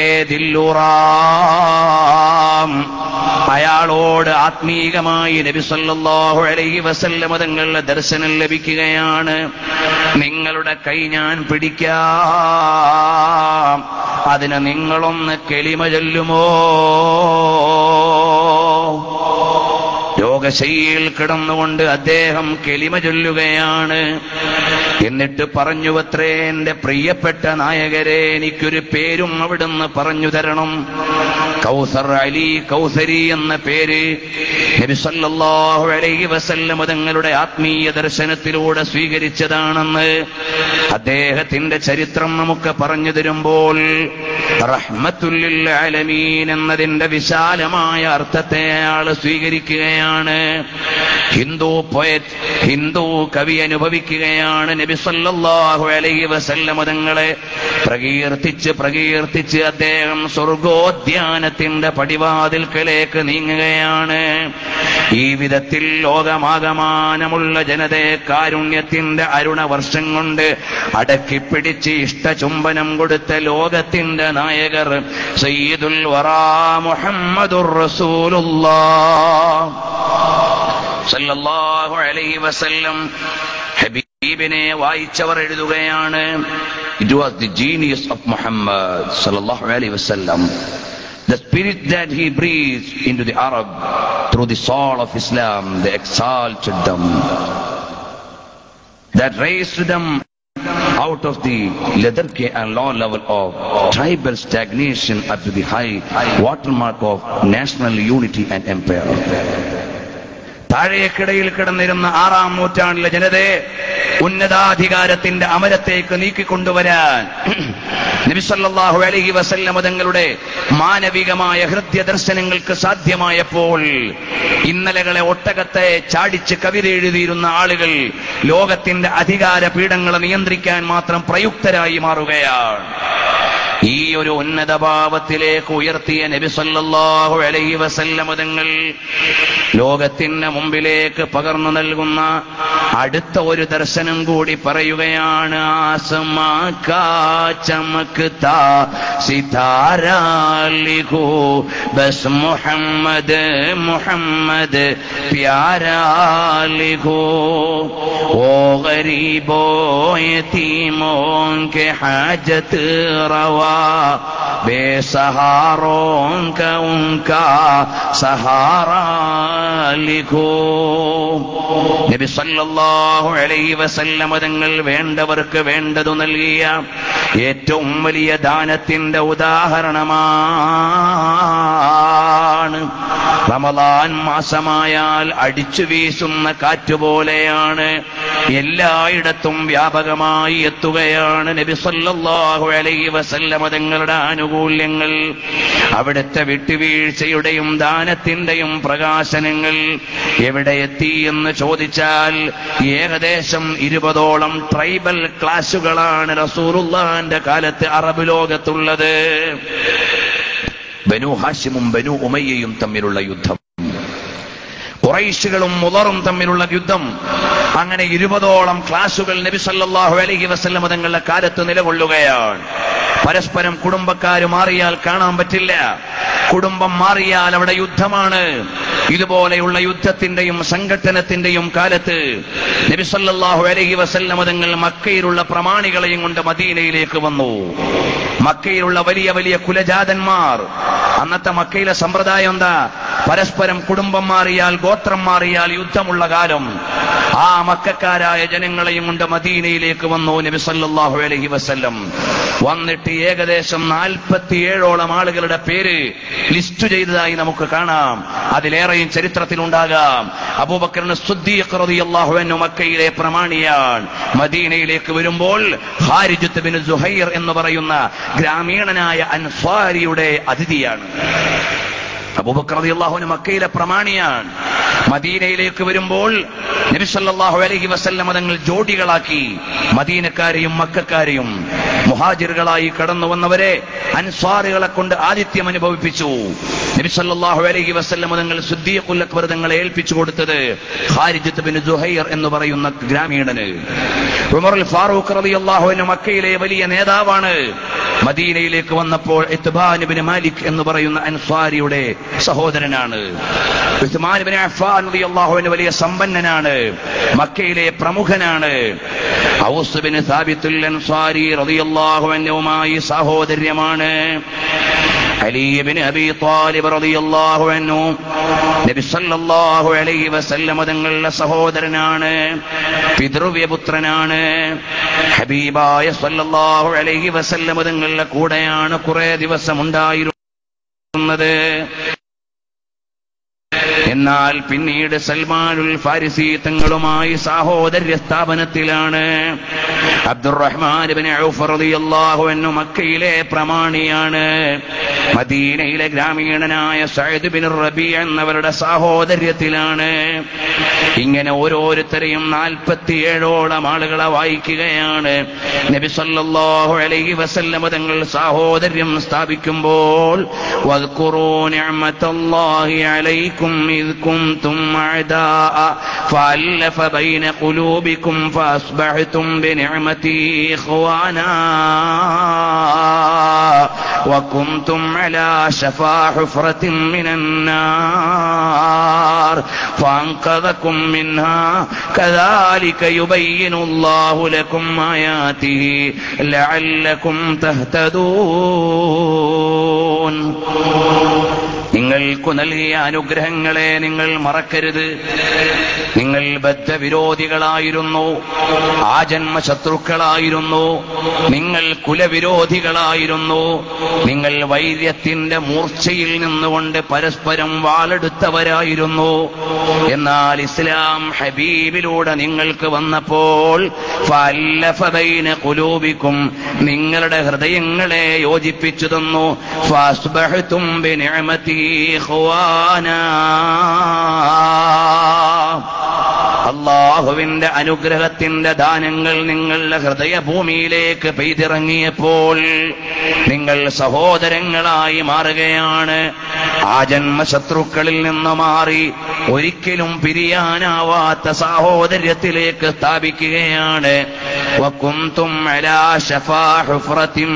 A: ദില്ലൂറാം അയാളോട് ആത്മീകമായി നബി സല്ലല്ലാഹു അലൈഹി വസല്ലമ തങ്ങളുടെ ദർശനം ലഭിക്കുകയാണ് നിങ്ങളുടെ കൈ ഞാൻ പിടിക്കാം അതിന് നിങ്ങളൊന്ന് കെളിമ ചൊല്ലുമോ രോഗശയ്യയിൽ കിടന്നുകൊണ്ട് അദ്ദേഹം കെളിമ ചൊല്ലുകയാണ് എന്നിട്ട് പറഞ്ഞുവത്രേ എന്റെ പ്രിയപ്പെട്ട നായകരെ എനിക്കൊരു പേരും അവിടുന്ന് പറഞ്ഞു തരണം കൗസർ അലി കൗസരി എന്ന പേര് നബി സല്ലല്ലാഹു അലൈഹി വസല്ലം തങ്ങളുടെ ആത്മീയ ദർശനത്തിലൂടെ സ്വീകരിച്ചതാണെന്ന് അദ്ദേഹത്തിന്റെ ചരിത്രം നമുക്ക് പറഞ്ഞു തരുമ്പോൾ റഹ്മത്തുല്ലിൽ ആലമീൻ എന്നതിന്റെ വിശാലമായ അർത്ഥത്തെ അയാൾ സ്വീകരിക്കുകയാണ് ഹിന്ദു പോയറ്റ് ഹിന്ദു കവി അനുഭവിക്കുകയാണ് നബി സല്ലല്ലാഹു അലൈഹി വസല്ലം തങ്ങളെ പ്രകീർത്തിച്ച് പ്രകീർത്തിച്ച് അദ്ദേഹം സ്വർഗോദ്യാനത്തിന്റെ പടിവാതിൽക്കലേക്ക് നീങ്ങുകയാണ് ഈ വിധത്തിൽ ലോകമാകമാനമുള്ള ജനതയെ കാരുണ്യത്തിന്റെ അരുണവർഷം കൊണ്ട് അടക്കിപ്പിടിച്ച് ഇഷ്ടചുംബനം കൊടുത്ത ലോകത്തിന്റെ നായകർ സയ്യിദുൽ വറാ മുഹമ്മദുർ റസൂലുള്ളാഹ് സല്ലല്ലാഹു അലൈഹി വസല്ലം ഹബീബിനെ വായിച്ചവർ എഴുതുകയാണ് it was the genius of Muhammad സല്ലല്ലാഹു അലൈഹി വസല്ലം The spirit that he breathed into the Arab through the soul of Islam, they exalted them. That raised them out of the lethargy and low level of tribal stagnation up to the high, high watermark of national unity and empire. താഴേക്കിടയിൽ കിടന്നിരുന്ന ആറാം നൂറ്റാണ്ടിലെ ജനതയെ ഉന്നതാധികാരത്തിന്റെ അമരത്തേക്ക് നീക്കിക്കൊണ്ടുവരാൻ നബിസല്ലാഹു അലഹി വസല്ലമ തങ്ങളുടെ മാനവികമായ ഹൃദയ ദർശനങ്ങൾക്ക് സാധ്യമായപ്പോൾ ഇന്നലകളെ ഒട്ടകത്തെ ചാടിച്ച് കവിത എഴുതിയിരുന്ന ആളുകൾ ലോകത്തിന്റെ അധികാര പീഠങ്ങളെ നിയന്ത്രിക്കാൻ മാത്രം പ്രയുക്തരായി മാറുകയാണ് ഈ ഒരു ഉന്നത ഭാവത്തിലേക്ക് ഉയർത്തിയ നബി സല്ലല്ലാഹു അലൈഹി വസല്ലമ തങ്ങൾ ലോകത്തിന് മുമ്പിലേക്ക് പകർന്നു നൽകുന്ന അടുത്ത ഒരു ദർശനം കൂടി പറയുകയാണ് ആസമാ കാ ചമക്താ സിതാരാ ലിഖോ ബസ് മുഹമ്മദ് മുഹമ്മദ് प्यारा लिखो ओ गरीबों यतीमों के हाजत रवा बेसहारों का उनका सहारा लिखो നബി സല്ലല്ലാഹു അലൈഹി വസല്ലമ തങ്ങൾ വേണ്ടവർക്ക് വേണ്ടതു നൽകിയ ഏറ്റവും വലിയ ദാനത്തിന്റെ ഉദാഹരണമാണ് റമദാൻ മാസമായാൽ അടിച്ചു വീശുന്ന കാറ്റുപോലെയാണ് എല്ലായിടത്തും വ്യാപകമായി എത്തുകയാണ് നബി സല്ലല്ലാഹു അലൈഹി വസല്ലമ തങ്ങളുടെ ആനുകൂല്യങ്ങൾ അവിടുത്തെ വിട്ടുവീഴ്ചയുടെയും ദാനത്തിന്റെയും പ്രകാശനങ്ങൾ എവിടെ എത്തി എന്ന് ചോദിച്ചാൽ ഏകദേശം ഇരുപതോളം ട്രൈബൽ ക്ലാസുകളാണ് റസൂറുല്ലാന്റെ കാലത്ത് അറബ് ലോകത്തുള്ളത് ബനു ഹാഷിമും ബനു ഉമയ്യയും തമ്മിലുള്ള യുദ്ധം കുറൈശികളും മുളറും തമ്മിലുള്ള യുദ്ധം അങ്ങനെ ഇരുപതോളം ക്ലാസുകൾ നബി സല്ലല്ലാഹു അലൈഹി വസല്ലം തങ്ങളുടെ കാലത്ത് നിലകൊള്ളുകയാണ് പരസ്പരം കുടുംബക്കാർ മാറിയാൽ കാണാൻ പറ്റില്ല കുടുംബം മാറിയാൽ അവിടെ യുദ്ധമാണ് ഇതുപോലെയുള്ള യുദ്ധത്തിന്റെയും സംഘട്ടനത്തിന്റെയും കാലത്ത് നബി സല്ലല്ലാഹു അലൈഹി വസല്ലം തങ്ങൾ മക്കയിലുള്ള പ്രമാണികളെയും കൊണ്ട് മദീനയിലേക്ക് വന്നു മക്കയിലുള്ള വലിയ വലിയ കുലജാതന്മാർ അന്നത്തെ മക്കയിലെ സമ്പ്രദായം എന്താ പരസ്പരം കുടുംബം മാറിയാൽ ഗോത്രം മാറിയാൽ യുദ്ധമുള്ള കാലം ആ മക്കാരായ ജനങ്ങളെയും കൊണ്ട് മദീനയിലേക്ക് വന്നു നബി സല്ലല്ലാഹു അലൈഹി വസല്ലം വന്നിട്ട് ഏകദേശം നാൽപ്പത്തിയേഴോളം ആളുകളുടെ പേര് ലിസ്റ്റ് ചെയ്തതായി നമുക്ക് കാണാം അതിലേറെയും ചരിത്രത്തിലുണ്ടാകാം അബൂബക്കറിന് സുദ്ദീഖ് റളിയല്ലാഹു അൻഹു മക്കയിലെ പ്രമാണിയാണ് മദീനയിലേക്ക് വരുമ്പോൾ ഹാരിജത്ത് ബിൻ സുഹൈർ എന്ന് പറയുന്ന ഗ്രാമീണനായ അൻസാരിയുടെ അതിഥിയാണ് അബൂബക്കർ റളിയല്ലാഹുവിന് മക്കയിലെ പ്രമാണിയാണ് മദീനയിലേക്ക് വരുമ്പോൾ നബി സല്ലല്ലാഹു അലൈഹി വസല്ലം തങ്ങൾ ജോഡികളാക്കി മദീനക്കാരെയും മക്കാരെയും മുഹാജിറുകളായി കടന്നു വന്നവരെ അൻസ്വാറുകളെ കൊണ്ട് ആതിഥ്യം അനുഭവിപ്പിച്ചു നബി സല്ലല്ലാഹു അലൈഹി വസല്ലം തങ്ങൾ സുദ്ദീഖുൽ അക്ബർ തങ്ങളെ ഏൽപ്പിച്ചു കൊടുത്തത് ഖാരിജത്ത് ബിൻ സുഹൈർ എന്ന് പറയുന്ന ഗ്രാമീണന് ഉമറുൽ ഫാറൂഖ് റളിയല്ലാഹു അൻഹു മക്കയിലെ വലിയ നേതാവാണ് മദീനയിലേക്ക് വന്നപ്പോൾ ഇത്ബാൻ ബിൻ മാലിക് എന്ന് പറയുന്ന അൻസാരിയുടെ സഹോദരനാണ് ഉസ്മാൻ ബിൻ അഫ്ഫാൻ റളിയല്ലാഹു അൻഹു വലിയ സമ്പന്നനാണ് മക്കയിലെ പ്രമുഖനാണ് ഔസ് ബിൻ സാബിത്തുൽ അൻസാരി റളിയല്ലാഹു അൻഹുമായി സഹോദര്യമാണ് അലി ബിൻ അബി താലിബ് റളിയല്ലാഹു അൻഹു നബി സല്ലല്ലാഹു അലൈഹി വസല്ലം തങ്ങളുടെ സഹോദരനാണ് പിതൃവ്യപുത്രനാണ് ഹബീബായ സല്ലല്ലാഹു അലൈഹി വസല്ലം തങ്ങളുടെ കൂടെയാണ് കുറെ ദിവസം ഉണ്ടായിരുന്നത് എന്നാൽ പിന്നീട് സൽമാനുൽ ഫാരിസി തങ്ങളുമായി സാഹോദര്യ സ്ഥാപനത്തിലാണ് അബ്ദുറഹ്മാൻ ബിൻ ഔഫ് റളിയല്ലാഹു അൻഹു മക്കയിലെ പ്രമാണിയാണ് മദീനയിലെ ഗ്രാമീണനായ സഅദ് ബിൻ റബി എന്നവരുടെ സാഹോദര്യത്തിലാണ് ഇങ്ങനെ ഓരോരുത്തരെയും നാൽപ്പത്തിയേഴോളം ആളുകളെ വായിക്കുകയാണ് നബി സല്ലല്ലാഹു അലൈഹി വസല്ലം തങ്ങൾ സാഹോദര്യം സ്ഥാപിക്കുമ്പോൾ വദ്കുറൂ നിഅമത്തല്ലാഹി അലൈക്കും إذ كنتم أعداء فألف بين قلوبكم فأصبحتم بنعمتي إخوانا وكنتم على شفا حفرة من النار فأنقذكم منها كذلك يبين الله لكم آياته لعلكم تهتدون നിങ്ങൾക്കു നൽകിയ അനുഗ്രഹങ്ങളെ നിങ്ങൾ മറക്കരുത് നിങ്ങൾ ബദ്ധവിരോധികളായിരുന്നു ആജന്മ ശത്രുക്കളായിരുന്നു നിങ്ങൾ കുലവിരോധികളായിരുന്നു നിങ്ങൾ വൈര്യത്തിന്റെ മൂർച്ചയിൽ നിന്നുകൊണ്ട് പരസ്പരം വാളെടുത്തവരായിരുന്നു എന്നാൽ ഇസ്ലാം ഹബീബിലൂടെ നിങ്ങൾക്ക് വന്നപ്പോൾ ഫല്ലഫബൈന കുലൂബിക്കും നിങ്ങളുടെ ഹൃദയങ്ങളെ യോജിപ്പിച്ചു തന്നു ഫാസ്ബഹ്തും ബിനിഅമതി ഇഖ്വാനാ അള്ളാഹുവിന്റെ അനുഗ്രഹത്തിന്റെ ദാനങ്ങൾ നിങ്ങളുടെ ഹൃദയഭൂമിയിലേക്ക് പെയ്തിറങ്ങിയപ്പോൾ നിങ്ങൾ സഹോദരങ്ങളായി മാറുകയാണ് ആ ജന്മ ശത്രുക്കളിൽ നിന്ന് മാറി ഒരിക്കലും പിരിയാനാവാത്ത സാഹോദര്യത്തിലേക്ക് സ്ഥാപിക്കുകയാണ് വകുന്തും അലാ ശഫാ ഹുഫ്രത്തിൻ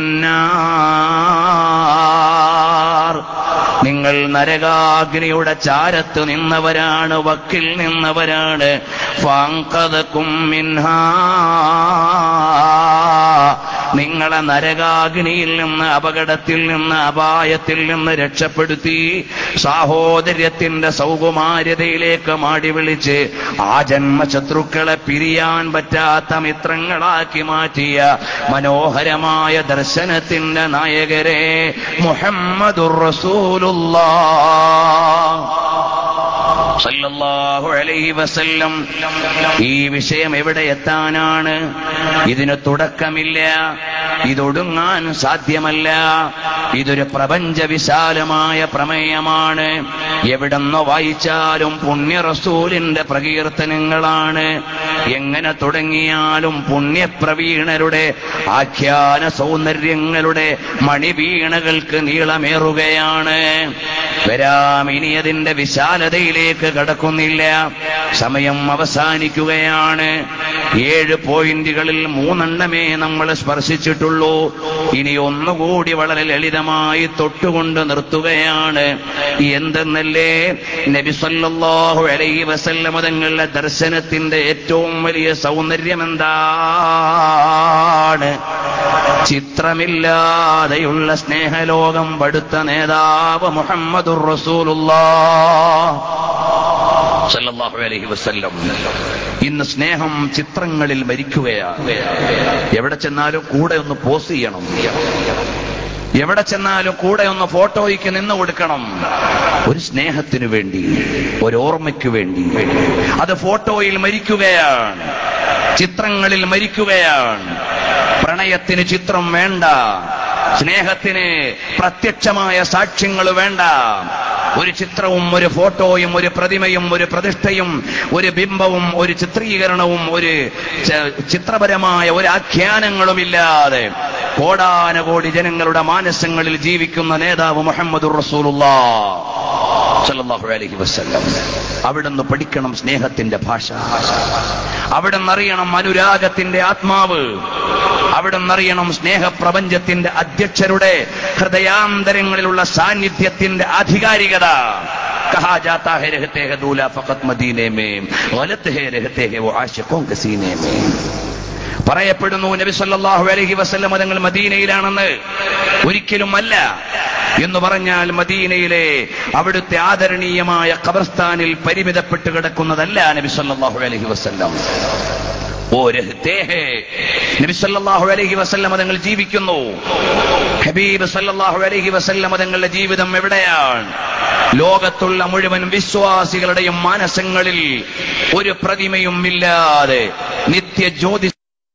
A: മിനന്നാർ നിങ്ങൾ നരകാഗ്നിയുടെ ചാരത്ത് നിന്നവരാണ് വക്കിൽ നിന്നവരാണ് ഫാങ്കതക്കും മിൻഹാ നിങ്ങളെ നരകാഗ്നിയിൽ നിന്ന് അപകടത്തിൽ നിന്ന് അപായത്തിൽ നിന്ന് രക്ഷപ്പെടുത്തി സാഹോദര്യത്തിന്റെ സൗകുമാര്യതയിലേക്ക് മാടി വിളിച്ച് ആ ജന്മശത്രുക്കളെ പിരിയാൻ പറ്റാത്ത മിത്രങ്ങളാക്കി മാറ്റിയ മനോഹരമായ ദർശനത്തിന്റെ നായകരെ മുഹമ്മദുർ റസൂലുള്ളാ സല്ലല്ലാഹു അലൈഹി വസല്ലം ഈ വിഷയം എവിടെ എത്താനാണ് ഇതിന് തുടക്കമില്ല ഇതൊടുങ്ങാൻ സാധ്യമല്ല ഇതൊരു പ്രപഞ്ച വിശാലമായ പ്രമേയമാണ് എവിടെന്നോ വായിച്ചാലും പുണ്യ റസൂലിന്റെ പ്രകീർത്തനങ്ങളാണ് എങ്ങനെ തുടങ്ങിയാലും പുണ്യപ്രവീണരുടെ ആഖ്യാന സൗന്ദര്യങ്ങളുടെ മണിവീണകൾക്ക് നീളമേറുകയാണ് വരാം ഇനി അതിന്റെ വിശാലതയിലേക്ക് കടക്കുന്നില്ല സമയം അവസാനിക്കുകയാണ് ഏഴ് പോയിന്റുകളിൽ മൂന്നെണ്ണമേ നമ്മൾ സ്പർശിച്ചിട്ടുള്ളൂ ഇനി ഒന്നുകൂടി വളരെ ലളിതമായി തൊട്ടുകൊണ്ട് നിർത്തുകയാണ് എന്തെന്നല്ലേ നബി സല്ലല്ലാഹു അലൈഹി വസല്ലമ തങ്ങളുടെ ദർശനത്തിന്റെ ഏറ്റവും വലിയ സൗന്ദര്യം എന്താണ് ചിത്രമില്ലാതെയുള്ള സ്നേഹലോകം പടുത്ത നേതാവ് മുഹമ്മദുർ റസൂലുള്ളാഹ് സല്ലല്ലാഹു അലൈഹി വസല്ലം ഇന്ന് സ്നേഹം ചിത്രങ്ങളിൽ മരിക്കുകയാണ് എവിടെ ചെന്നാലും കൂടെ ഒന്ന് പോസ് ചെയ്യണം എവിടെ ചെന്നാലും കൂടെ ഒന്ന് ഫോട്ടോയ്ക്ക് നിന്ന് കൊടുക്കണം ഒരു സ്നേഹത്തിനു വേണ്ടി ഒരു ഓർമ്മയ്ക്ക് വേണ്ടി അത് ഫോട്ടോയിൽ മരിക്കുകയാണ് ചിത്രങ്ങളിൽ മരിക്കുകയാണ് പ്രണയത്തിന് ചിത്രം വേണ്ട സ്നേഹത്തിന് പ്രത്യക്ഷമായ സാക്ഷ്യങ്ങൾ വേണ്ട ഒരു ചിത്രവും ഒരു ഫോട്ടോയും ഒരു പ്രതിമയും ഒരു പ്രതിഷ്ഠയും ഒരു ബിംബവും ഒരു ചിത്രീകരണവും ഒരു ച- ചിത്രപരമായ ഒരു ആഖ്യാനങ്ങളും ഇല്ലാതെ കോടാനകോടി ജനങ്ങളുടെ മാനസങ്ങളിൽ ജീവിക്കുന്ന നേതാവ് മുഹമ്മദുർ റസൂലുള്ളാ സല്ലല്ലാഹു അലൈഹി വസല്ലം അവിടുന്ന് പഠിക്കണം സ്നേഹത്തിന്റെ ഭാഷ അവിടുന്ന് അറിയണം അനുരാഗത്തിന്റെ ആത്മാവ് അവിടുന്ന് അറിയണം സ്നേഹപ്രപഞ്ചത്തിന്റെ അധ്യക്ഷരുടെ ഹൃദയാന്തരങ്ങളിലുള്ള സാന്നിധ്യത്തിന്റെ ആധികാരികത कहा जाता है रहते हैं दूल्हा फकत मदीने में गलत है रहते हैं वो आशिकों के सीने में പറയപ്പെടുന്നു നബി സല്ലല്ലാഹു അലൈഹി വസല്ലം തങ്ങൾ മദീനയിലാണെന്ന് ഒരിക്കലും അല്ല എന്ന് പറഞ്ഞാൽ മദീനയിലെ അവിടുത്തെ ആദരണീയമായ ഖബർസ്ഥാനിൽ പരിമിതപ്പെട്ട് കിടക്കുന്നതല്ല നബി സല്ലല്ലാഹു അലൈഹി വസല്ലം ഓ രഹ്തേ ഹേ നബി സല്ലല്ലാഹു അലൈഹി വസല്ലം തങ്ങൾ ജീവിക്കുന്നു ഹബീബ് സല്ലല്ലാഹു അലൈഹി വസല്ലം തങ്ങളുടെ ജീവിതം എവിടെയാണ് ലോകത്തുള്ള മുഴുവൻ വിശ്വാസികളുടെയും മാനസങ്ങളിൽ ഒരു പ്രതിമയും ഇല്ലാതെ നിത്യജ്യോതി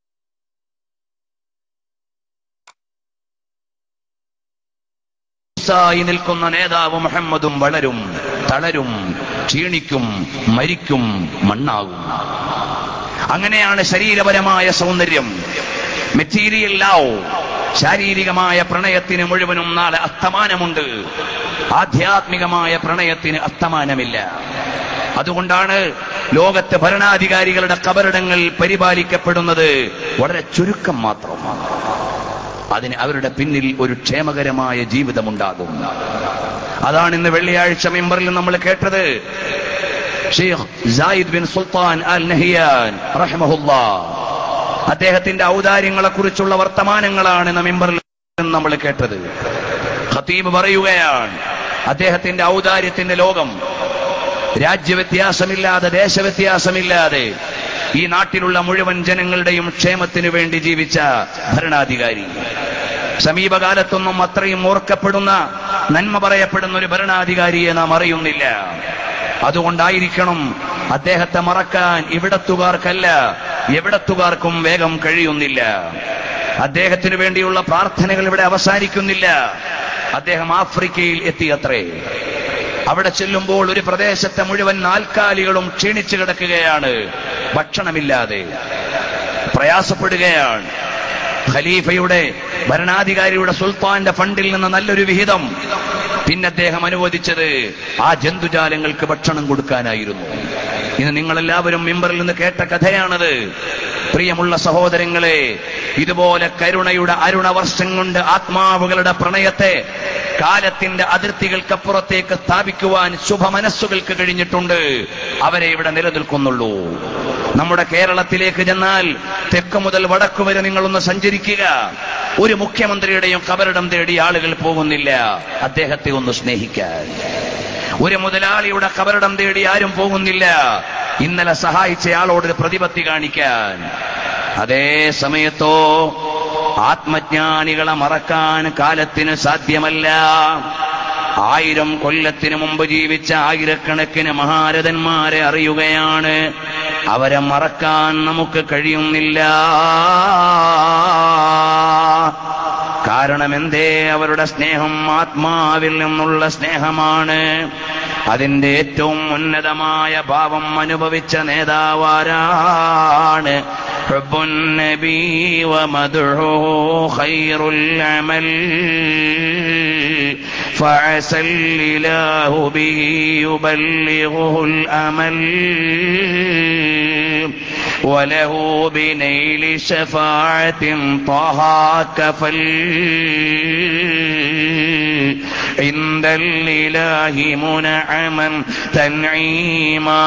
A: ായി നിൽക്കുന്ന നേതാവ് മുഹമ്മദും വളരും തളരും ക്ഷീണിക്കും മരിക്കും മണ്ണാകും അങ്ങനെയാണ് ശരീരപരമായ സൗന്ദര്യം മെറ്റീരിയൽ ലവ് ശാരീരികമായ പ്രണയത്തിന് മുഴുവനും നാളെ അസ്തമാനമുണ്ട് ആധ്യാത്മികമായ പ്രണയത്തിന് അസ്തമാനമില്ല അതുകൊണ്ടാണ് ലോകത്തെ ഭരണാധികാരികളുടെ കബറിടങ്ങൾ പരിപാലിക്കപ്പെടുന്നത് വളരെ ചുരുക്കം മാത്രം അതിന് അവരുടെ പിന്നിൽ ഒരു ക്ഷേമകരമായ ജീവിതമുണ്ടാകും അതാണ് ഇന്ന് വെള്ളിയാഴ്ച മെമ്പറിൽ നമ്മൾ കേട്ടത് Sheikh Zayed bin Sultan Al Nahyan റഹ്മഹുല്ലാ അദ്ദേഹത്തിന്റെ ഔദാര്യങ്ങളെ കുറിച്ചുള്ള വർത്തമാനങ്ങളാണ് ഇന്ന് മെമ്പറിൽ നമ്മൾ കേട്ടത് ഖത്തീബ് പറയുകയാണ് അദ്ദേഹത്തിന്റെ ഔദാര്യത്തിന്റെ ലോകം രാജ്യവ്യത്യാസമില്ലാതെ ദേശവ്യത്യാസമില്ലാതെ ഈ നാട്ടിലുള്ള മുഴുവൻ ജനങ്ങളുടെയും ക്ഷേമത്തിനു വേണ്ടി ജീവിച്ച ഭരണാധികാരി സമീപകാലത്തൊന്നും അത്രയും ഓർക്കപ്പെടുന്ന നന്മ പറയപ്പെടുന്ന ഒരു ഭരണാധികാരിയെ നാം അറിയുന്നില്ല അതുകൊണ്ടായിരിക്കണം അദ്ദേഹത്തെ മറക്കാൻ ഇവിടത്തുകാർക്കല്ല എവിടത്തുകാർക്കും വേഗം കഴിയുന്നില്ല അദ്ദേഹത്തിനു വേണ്ടിയുള്ള പ്രാർത്ഥനകൾ ഇവിടെ അവസാനിക്കുന്നില്ല അദ്ദേഹം ആഫ്രിക്കയിൽ എത്തിയത്രേ അവിടെ ചെല്ലുമ്പോൾ ഒരു പ്രദേശത്തെ മുഴുവൻ നാൽക്കാലികളും ക്ഷീണിച്ചു കിടക്കുകയാണ് ഭക്ഷണമില്ലാതെ പ്രയാസപ്പെടുകയാണ് ഖലീഫയുടെ ഭരണാധികാരിയുടെ സുൽത്താന്റെ ഫണ്ടിൽ നിന്ന് നല്ലൊരു വിഹിതം പിന്നെ അദ്ദേഹം അനുവദിച്ചത് ആ ജന്തുജാലങ്ങൾക്ക് ഭക്ഷണം കൊടുക്കാനായിരുന്നു ഇന്ന് നിങ്ങളെല്ലാവരും മിമ്പറിൽ നിന്ന് കേട്ട കഥയാണത് പ്രിയമുള്ള സഹോദരങ്ങളെ ഇതുപോലെ കരുണയുടെ അരുണവർഷം കൊണ്ട് ആത്മാവുകളുടെ പ്രണയത്തെ കാലത്തിന്റെ അതിർത്തികൾക്കപ്പുറത്തേക്ക് സ്ഥാപിക്കുവാൻ ശുഭമനസ്സുകൾക്ക് കഴിഞ്ഞിട്ടുണ്ട് അവരെ ഇവിടെ നിലനിൽക്കുന്നുള്ളൂ നമ്മുടെ കേരളത്തിലേക്ക് ചെന്നാൽ തെക്ക് മുതൽ വടക്കു വരെ നിങ്ങളൊന്ന് സഞ്ചരിക്കുക ഒരു മുഖ്യമന്ത്രിയുടെയും കബറിടം തേടി ആളുകൾ പോകുന്നില്ല അദ്ദേഹത്തെ ഒന്ന് സ്നേഹിക്കാൻ ഒരു മുതലാളിയുടെ കബറിടം തേടി ആരും പോകുന്നില്ല ഇന്നലെ സഹായിച്ചയാളോട് ഒരു പ്രതിപത്തി കാണിക്കാൻ അതേ സമയത്തോ ആത്മജ്ഞാനികളെ മറക്കാൻ കാലത്തിന് സാധ്യമല്ല ആയിരം കൊല്ലത്തിന് മുമ്പ് ജീവിച്ച ആയിരക്കണക്കിന് മഹാരഥന്മാരെ അറിയുകയാണ് അവരെ മറക്കാൻ നമുക്ക് കഴിയുന്നില്ല കാരണം എന്തേ അവരുടെ സ്നേഹം ആത്മാവിൽ നിന്നുള്ള സ്നേഹമാണ് അതിന്റെ ഏറ്റവും ഉന്നതമായ ഭാവം അനുഭവിച്ച നേതാവാരാണ് حب النبي ومدعوه خير العمل فعسى الإله به يبلغه الأمل وله بنيل شفاعة طه كفل عند الإله منعما تنعيما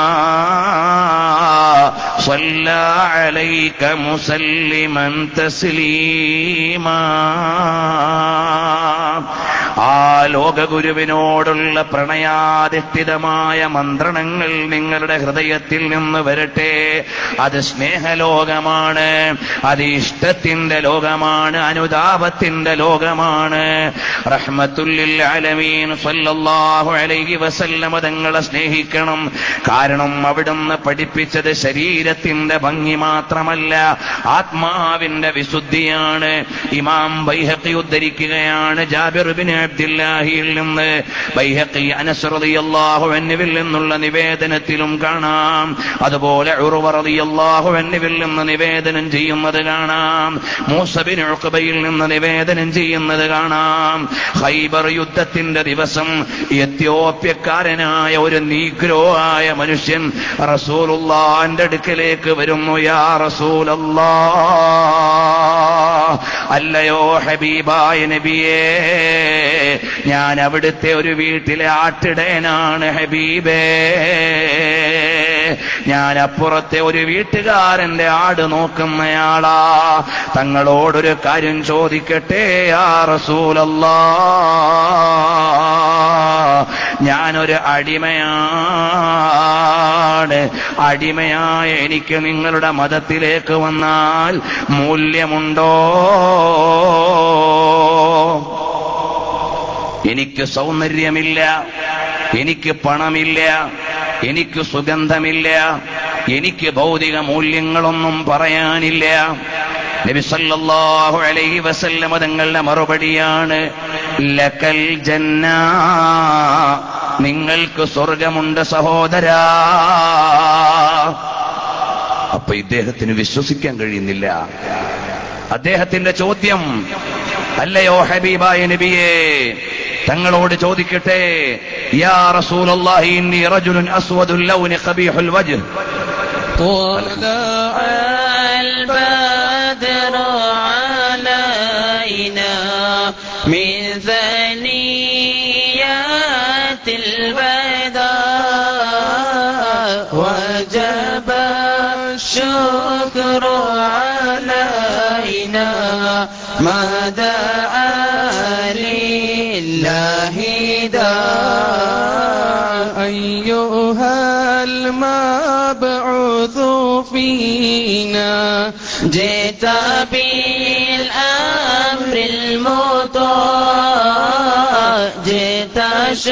A: صلى عليك مسلما تسليما ആ ലോകഗുരുവിനോടുള്ള പ്രണയാധിഷ്ഠിതമായ മന്ത്രണങ്ങൾ നിങ്ങളുടെ ഹൃദയത്തിൽ നിന്ന് വരട്ടെ അത് സ്നേഹലോകമാണ് അത് ഇഷ്ടത്തിന്റെ ലോകമാണ് അനുതാപത്തിന്റെ ലോകമാണ് റഹ്മത്തുല്ലിൽ അലമീൻ സല്ലല്ലാഹു അലൈഹി വസല്ലമ തങ്ങളെ സ്നേഹിക്കണം കാരണം അവിടുന്ന് പഠിപ്പിച്ചത് ശരീരത്തിന്റെ ഭംഗി മാത്രമല്ല ആത്മാവിന്റെ വിശുദ്ധിയാണ് ഇമാം ബൈഹഖി ഉദ്ധരിക്കുകയാണ് ജാബിർ ബിൻ അബ്ദുല്ലാഹിയിൽ നിന്ന് ബൈഹഖി അനസ് റളിയല്ലാഹു അൻഹുവിൽ നിന്നുള്ള നിവേദനത്തിലും കാണാം അതുപോലെ ഉർവ റളിയല്ലാഹു അൻഹുവിൽ നിന്ന് നിവേദനം ചെയ്യുന്നത് കാണാം മൂസ ബിൻ ഉഖബയിൽ നിന്ന് നിവേദനം ചെയ്യുന്നത് കാണാം ഖൈബർ യുദ്ധത്തിന്റെ ദിവസം എത്യോപ്യക്കാരനായ ഒരു നീഗ്രോ ആയ മനുഷ്യൻ റസൂലുള്ളാന്റെ അടുക്കലേക്ക് വരുന്നു യാ റസൂലല്ലാ അല്ലയോ ഹബീബായ നബിയേ ഞാൻ അവിടുത്തെ ഒരു വീട്ടിലെ ആട്ടിടയനാണ് ഹബീബേ ഞാൻ അപ്പുറത്തെ ഒരു വീട്ടുകാരന്റെ ആട് നോക്കുന്നയാളാ തങ്ങളോടൊരു കാര്യം ചോദിക്കട്ടെ ആ റസൂലല്ലാ ഞാനൊരു അടിമയാണ് അടിമയായ എനിക്ക് നിങ്ങളുടെ മതത്തിലേക്ക് വന്നാൽ മൂല്യമുണ്ടോ എനിക്ക് സൗന്ദര്യമില്ല എനിക്ക് പണമില്ല എനിക്ക് സുഗന്ധമില്ല എനിക്ക് ഭൗതിക മൂല്യങ്ങളൊന്നും പറയാനില്ല നബി സല്ലല്ലാഹു അലൈഹി വസല്ലമ തങ്ങളുടെ മറുപടിയാണ് ലക്കൽ ജന്ന നിങ്ങൾക്ക് സ്വർഗമുണ്ട് സഹോദരാ അപ്പൊ ഇദ്ദേഹത്തിന് വിശ്വസിക്കാൻ കഴിയുന്നില്ല അദ്ദേഹത്തിന്റെ ചോദ്യം അല്ലയോ ഹബീബായ നബിയേ തങ്ങളോട് ചോദിക്കട്ടെ യാ റസൂലല്ലാഹി ഇന്നി റജുലുൻ അസ്വദുൽ ലൗനി ഖബീഹുൽ വജ്ഹ്
C: طلع البدر علينا من ثنيات البيضاء وجب الشكر علينا ما دعا لله داع أيها المبعوث فينا جئت بالأمر المطاع جئت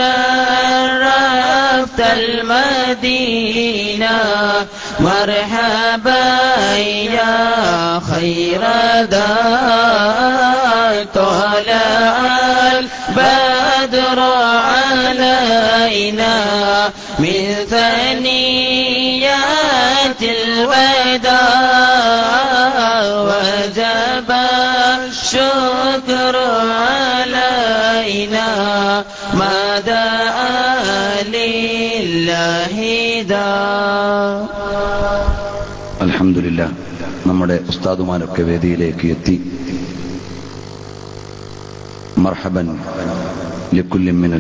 C: شرفت المدينة مرحبا يا خير دار طلع البدر علينا من ثنيات الوداع وجب الشكر علينا ما دعا لله دا
A: അൽഹംദുലില്ലാ നമ്മുടെ ഉസ്താദുമാരൊക്കെ വേദിയിലേക്ക് എത്തി مرحبا لكل من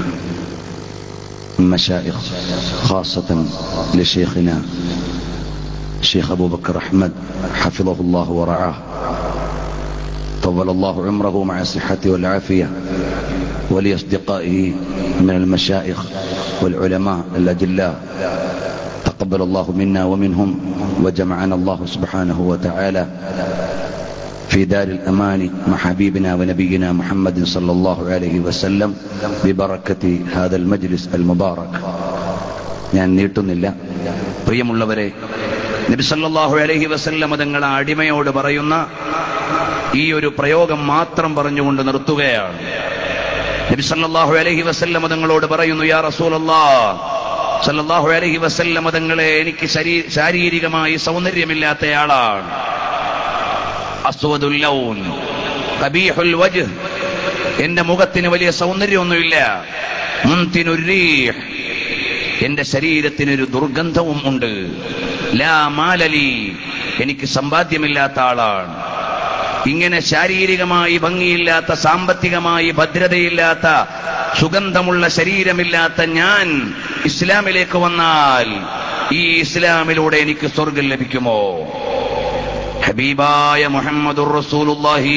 A: المشايخ خاصة لشيخنا شيخ أبو بكر أحمد حفظه الله ورعاه طول الله عمره مع الصحة والعافية ولأصدقائه من المشايخ والعلماء الأجلاء تقبل الله منا ومنهم وجمعنا الله سبحانه وتعالى في دار الأمان مع حبيبنا ونبينا محمد صلى الله عليه وسلم ببركة هذا المجلس المبارك ഞാൻ നീട്ടുന്നില്ല പ്രിയമുള്ളവരെ നബി സല്ലല്ലാഹു അലൈഹി വസല്ലമ തങ്ങൾ ആ അടിമയോട് പറയുന്ന ഈ ഒരു പ്രയോഗം മാത്രം പറഞ്ഞുകൊണ്ട് നിർത്തുകയാണ് നബി സല്ലല്ലാഹു അലൈഹി വസല്ലമ തങ്ങളോട് പറയുന്നു യാ റസൂലല്ലാഹ് സല്ലല്ലാഹു അലൈഹി വസല്ലമ തങ്ങളെ എനിക്ക് ശരീ- ശാരീരികമായി സൗന്ദര്യമില്ലാത്തയാളാണ് അസ്വദുൽ ലൗൻ ഖബീഹുൽ വജ്ഹ് എന്റെ മുഖത്തിന് വലിയ സൗന്ദര്യമൊന്നുമില്ല മുൻതിനുർ റീഹ് എന്റെ ശരീരത്തിനൊരു ദുർഗന്ധവും ഉണ്ട് ലാ മാലലി എനിക്ക് സമ്പാദ്യമില്ലാത്ത ആളാണ് ഇങ്ങനെ ശാരീരികമായി ഭംഗിയില്ലാത്ത സാമ്പത്തികമായി ഭദ്രതയില്ലാത്ത സുഗന്ധമുള്ള ശരീരമില്ലാത്ത ഞാൻ ഇസ്ലാമിലേക്ക് വന്നാൽ ഈ ഇസ്ലാമിലൂടെ എനിക്ക് സ്വർഗം ലഭിക്കുമോ ഹബീബായ മുഹമ്മദുർ റസൂലുള്ളാഹി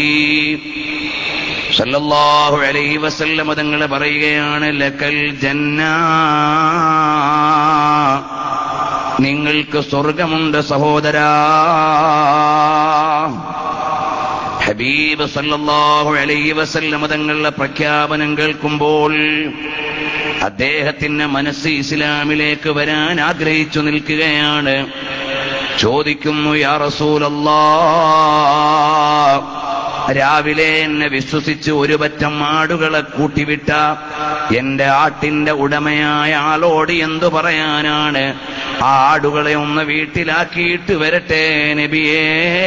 A: സല്ലല്ലാഹു അലൈഹി വസല്ലം തങ്ങൾ പറയുകയാണ് ലക്കൽ ജന്ന നിങ്ങൾക്ക് സ്വർഗമുണ്ട് സഹോദരാ ഹബീബ് സല്ലല്ലാഹു അലൈഹി വസല്ലം തങ്ങളുടെ പ്രഖ്യാപനം കേൾക്കുമ്പോൾ അദ്ദേഹത്തിന്റെ മനസ്സ് ഇസ്ലാമിലേക്ക് വരാൻ ആഗ്രഹിച്ചു നിൽക്കുകയാണ് ചോദിക്കുന്നു യാ റസൂലല്ലാ രാവിലെ എന്നെ വിശ്വസിച്ച് ഒരു പറ്റം ആടുകളെ കൂട്ടിവിട്ട എന്റെ ആട്ടിന്റെ ഉടമയായ ആളോട് എന്തു പറയാനാണ് ആ ആടുകളെ ഒന്ന് വീട്ടിലാക്കിയിട്ട് വരട്ടെ നബിയേ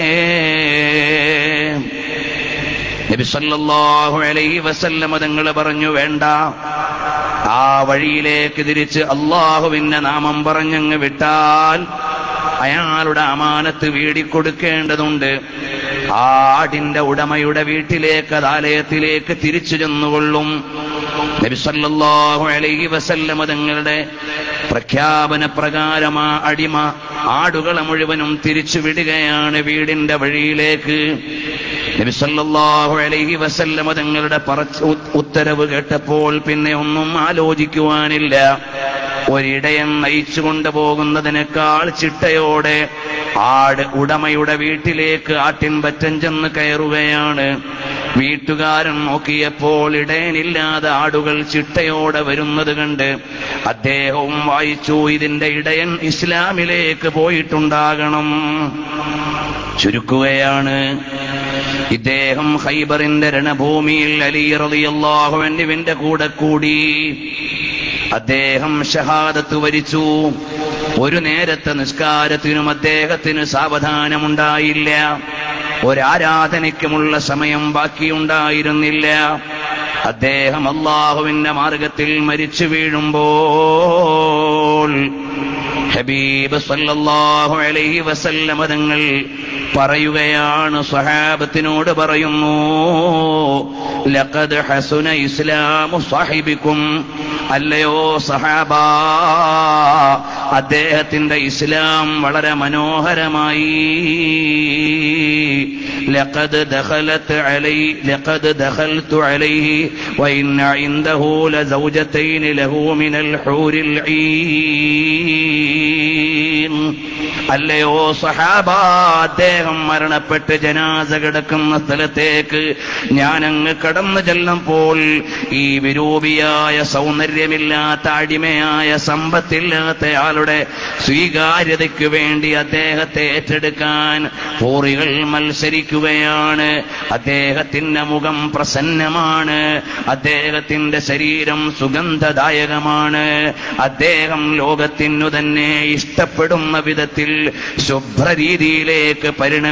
A: നബി സല്ലല്ലാഹു അലൈഹി വസല്ലമ തങ്ങൾ പറഞ്ഞു വേണ്ട ആ വഴിയിലേക്ക് തിരിച്ച് അള്ളാഹുവിന്റെ നാമം പറഞ്ഞങ്ങ് വിട്ടാൽ അയാളുടെ അമാനത്ത് വീടിക്കൊടുക്കേണ്ടതുണ്ട് ആ ആടിന്റെ ഉടമയുടെ വീട്ടിലേക്ക് അത് ആലയത്തിലേക്ക് തിരിച്ചു ചെന്നുകൊള്ളും നബി സല്ലല്ലാഹു അലൈഹി വസല്ലമ തങ്ങളുടെ പ്രഖ്യാപന പ്രകാരം ആ അടിമ ആടുകളെ മുഴുവനും തിരിച്ചു വിടുകയാണ് വീടിന്റെ വഴിയിലേക്ക് നബി സല്ലല്ലാഹു അലൈഹി വസല്ലമ തങ്ങളുടെ പറച്ച് ഉ- ഉത്തരവ് കേട്ടപ്പോൾ പിന്നെ ഒന്നും ആലോചിക്കുവാനില്ല ഒരിടയൻ നയിച്ചു കൊണ്ടുപോകുന്നതിനേക്കാൾ ചിട്ടയോടെ ആട് ഉടമയുടെ വീട്ടിലേക്ക് ആട്ടിൻ പറ്റം ചെന്ന് കയറുകയാണ് വീട്ടുകാരൻ നോക്കിയപ്പോൾ ഇടയനില്ലാതെ ആടുകൾ ചിട്ടയോടെ വരുന്നത് കണ്ട് അദ്ദേഹവും വായിച്ചു ഇതിന്റെ ഇടയൻ ഇസ്ലാമിലേക്ക് പോയിട്ടുണ്ടാകണം ചുരുക്കുകയാണ് ഇദ്ദേഹം ഹൈബറിന്റെ രണഭൂമിയിൽ അലി റളിയല്ലാഹു അൻഹുവിന്റെ കൂടെ കൂടി അദ്ദേഹം ഷഹാദത്ത് വരിച്ചു ഒരു നേരത്തെ നിസ്കാരത്തിനും അദ്ദേഹത്തിന് സാവധാനമുണ്ടായില്ല ഒരാരാധനയ്ക്കുമുള്ള സമയം ബാക്കിയുണ്ടായിരുന്നില്ല അദ്ദേഹം അള്ളാഹുവിന്റെ മാർഗത്തിൽ മരിച്ചു വീഴുമ്പോൾ ഹബീബ് സല്ലല്ലാഹു അലൈഹി വസല്ലമ തങ്ങൾ പറയുകയാണ് സ്വഹാബത്തിനോട് പറയുന്നു ലഖദ് ഹസുന ഇസ്ലാമു സാഹിബിക്കും അല്ലയോ സഹാബ അദ്ദേഹത്തിന്റെ ഇസ്ലാം വളരെ മനോഹരമായി لقد دخلت علي لقد دخلت عليه وإن عنده لزوجتين له من الحور العين അല്ലയോ സഹാബ അദ്ദേഹം മരണപ്പെട്ട് ജനാസ കിടക്കുന്ന സ്ഥലത്തേക്ക് ഞാൻ അങ്ങ് കടന്നു ചെല്ലുമ്പോൾ ഈ വിരൂപിയായ സൗന്ദര്യമില്ലാത്ത അടിമയായ സമ്പത്തില്ലാത്ത ആൾ തങ്ങളുടെ സ്വീകാര്യതയ്ക്ക് വേണ്ടി അദ്ദേഹത്തെ ഏറ്റെടുക്കാൻ പൂറികൾ മത്സരിക്കുകയാണ് അദ്ദേഹത്തിന്റെ മുഖം പ്രസന്നമാണ് അദ്ദേഹത്തിന്റെ ശരീരം സുഗന്ധദായകമാണ് അദ്ദേഹം ലോകത്തിനു തന്നെ ഇഷ്ടപ്പെടുന്ന വിധത്തിൽ ശുഭ്രരീതിയിലേക്ക്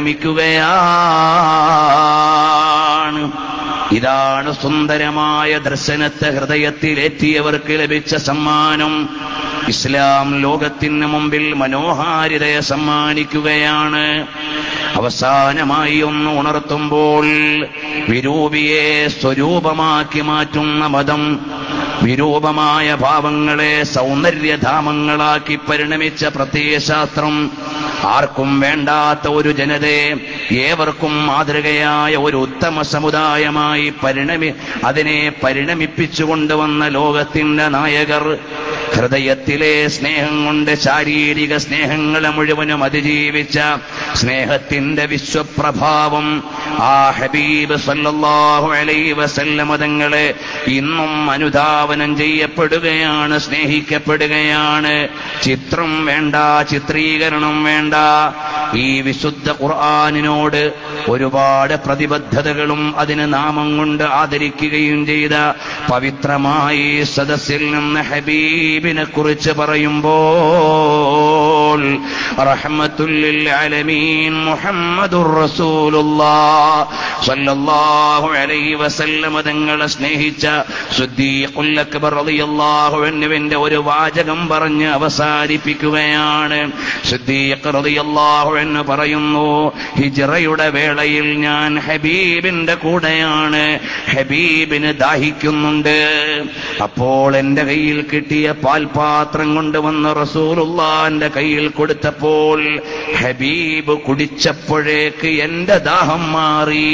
A: പരിണമിക്കുകയാണ് ഇതാണ് സുന്ദരമായ ദർശനത്തെ ഹൃദയത്തിലേറ്റിയവർക്ക് ലഭിച്ച സമ്മാനം ഇസ്ലാം ലോകത്തിന് മുമ്പിൽ മനോഹാരിതയെ സമ്മാനിക്കുകയാണ് അവസാനമായി ഒന്ന് ഉണർത്തുമ്പോൾ വിരൂപിയെ സ്വരൂപമാക്കി മാറ്റുന്ന മതം വിരൂപമായ ഭാവങ്ങളെ സൗന്ദര്യധാമങ്ങളാക്കി പരിണമിച്ച പ്രത്യയശാസ്ത്രം ആർക്കും വേണ്ടാത്ത ഒരു ജനതയെ ഏവർക്കും മാതൃകയായ ഒരു ഉത്തമ സമുദായമായി പരിണമി അതിനെ പരിണമിപ്പിച്ചുകൊണ്ടുവന്ന ലോകത്തിന്റെ നായകർ ഹൃദയത്തിലെ സ്നേഹം കൊണ്ട് ശാരീരിക സ്നേഹങ്ങളെ മുഴുവനും അതിജീവിച്ച സ്നേഹത്തിന്റെ വിശ്വപ്രഭാവം ആ ഹബീബ് സല്ലല്ലാഹു അലൈഹി വസല്ലമ തങ്ങളെ ഇന്നും അനുധാവനം ചെയ്യപ്പെടുകയാണ് സ്നേഹിക്കപ്പെടുകയാണ് ചിത്രം വേണ്ട ചിത്രീകരണം വേണ്ട ഈ വിശുദ്ധ ഖുർആാനിനോട് ഒരുപാട് പ്രതിബദ്ധതകളും അതിന് നാമം കൊണ്ട് ആദരിക്കുകയും ചെയ്ത പവിത്രമായി സദസ്സിൽ നിന്ന് ഹബീബിനെ കുറിച്ച് പറയുമ്പോൾ റഹ്മത്തുല്ലിൽ ആലമീൻ മുഹമ്മദുർ റസൂലുള്ളാഹ് സ്വല്ലല്ലാഹു അലൈഹി വസല്ലമ തങ്ങളെ സ്നേഹിച്ച സുദ്ദീഖുൽ അക്ബർ റളിയല്ലാഹു അൻഹുവിന്റെ ഒരു വാചകം പറഞ്ഞ് അവസാനിപ്പിക്കുകയാണ് സുദ്ദീഖ് റളിയല്ലാഹു അൻഹു പറയുന്നു ഹിജ്റയുടെ വേളയിൽ ഞാൻ ഹബീബിന്റെ കൂടെയാണ് ഹബീബിന് ദാഹിക്കുന്നുണ്ട് അപ്പോൾ എന്റെ കയ്യിൽ കിട്ടിയ പാൽപാത്രം കൊണ്ടുവന്ന് റസൂലുള്ളാന്റെ കയ്യിൽ കൊടുത്തപ്പോൾ ഹബീബ് കുടിച്ചപ്പോഴേക്ക് എന്റെ ദാഹം മാറി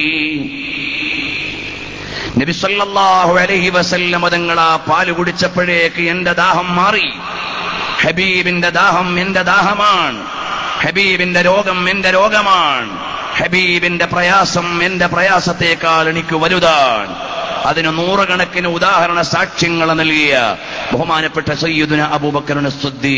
A: നബി സല്ലല്ലാഹു അലൈഹി വസല്ലം തങ്ങൾ ആ പാല് കുടിച്ചപ്പോഴേക്ക് എന്റെ ദാഹം മാറി ഹബീബിന്റെ ദാഹം എന്റെ ദാഹമാണ് ഹബീബിന്റെ രോഗം എന്റെ രോഗമാണ് ഹബീബിന്റെ പ്രയാസം എന്റെ പ്രയാസത്തെക്കാൾ എനിക്ക് വലുതാണ് അതിന് നൂറുകണക്കിന് ഉദാഹരണ സാക്ഷ്യങ്ങൾ നൽകിയ ബഹുമാനപ്പെട്ട സയ്യിദുന അബൂബക്കറിന്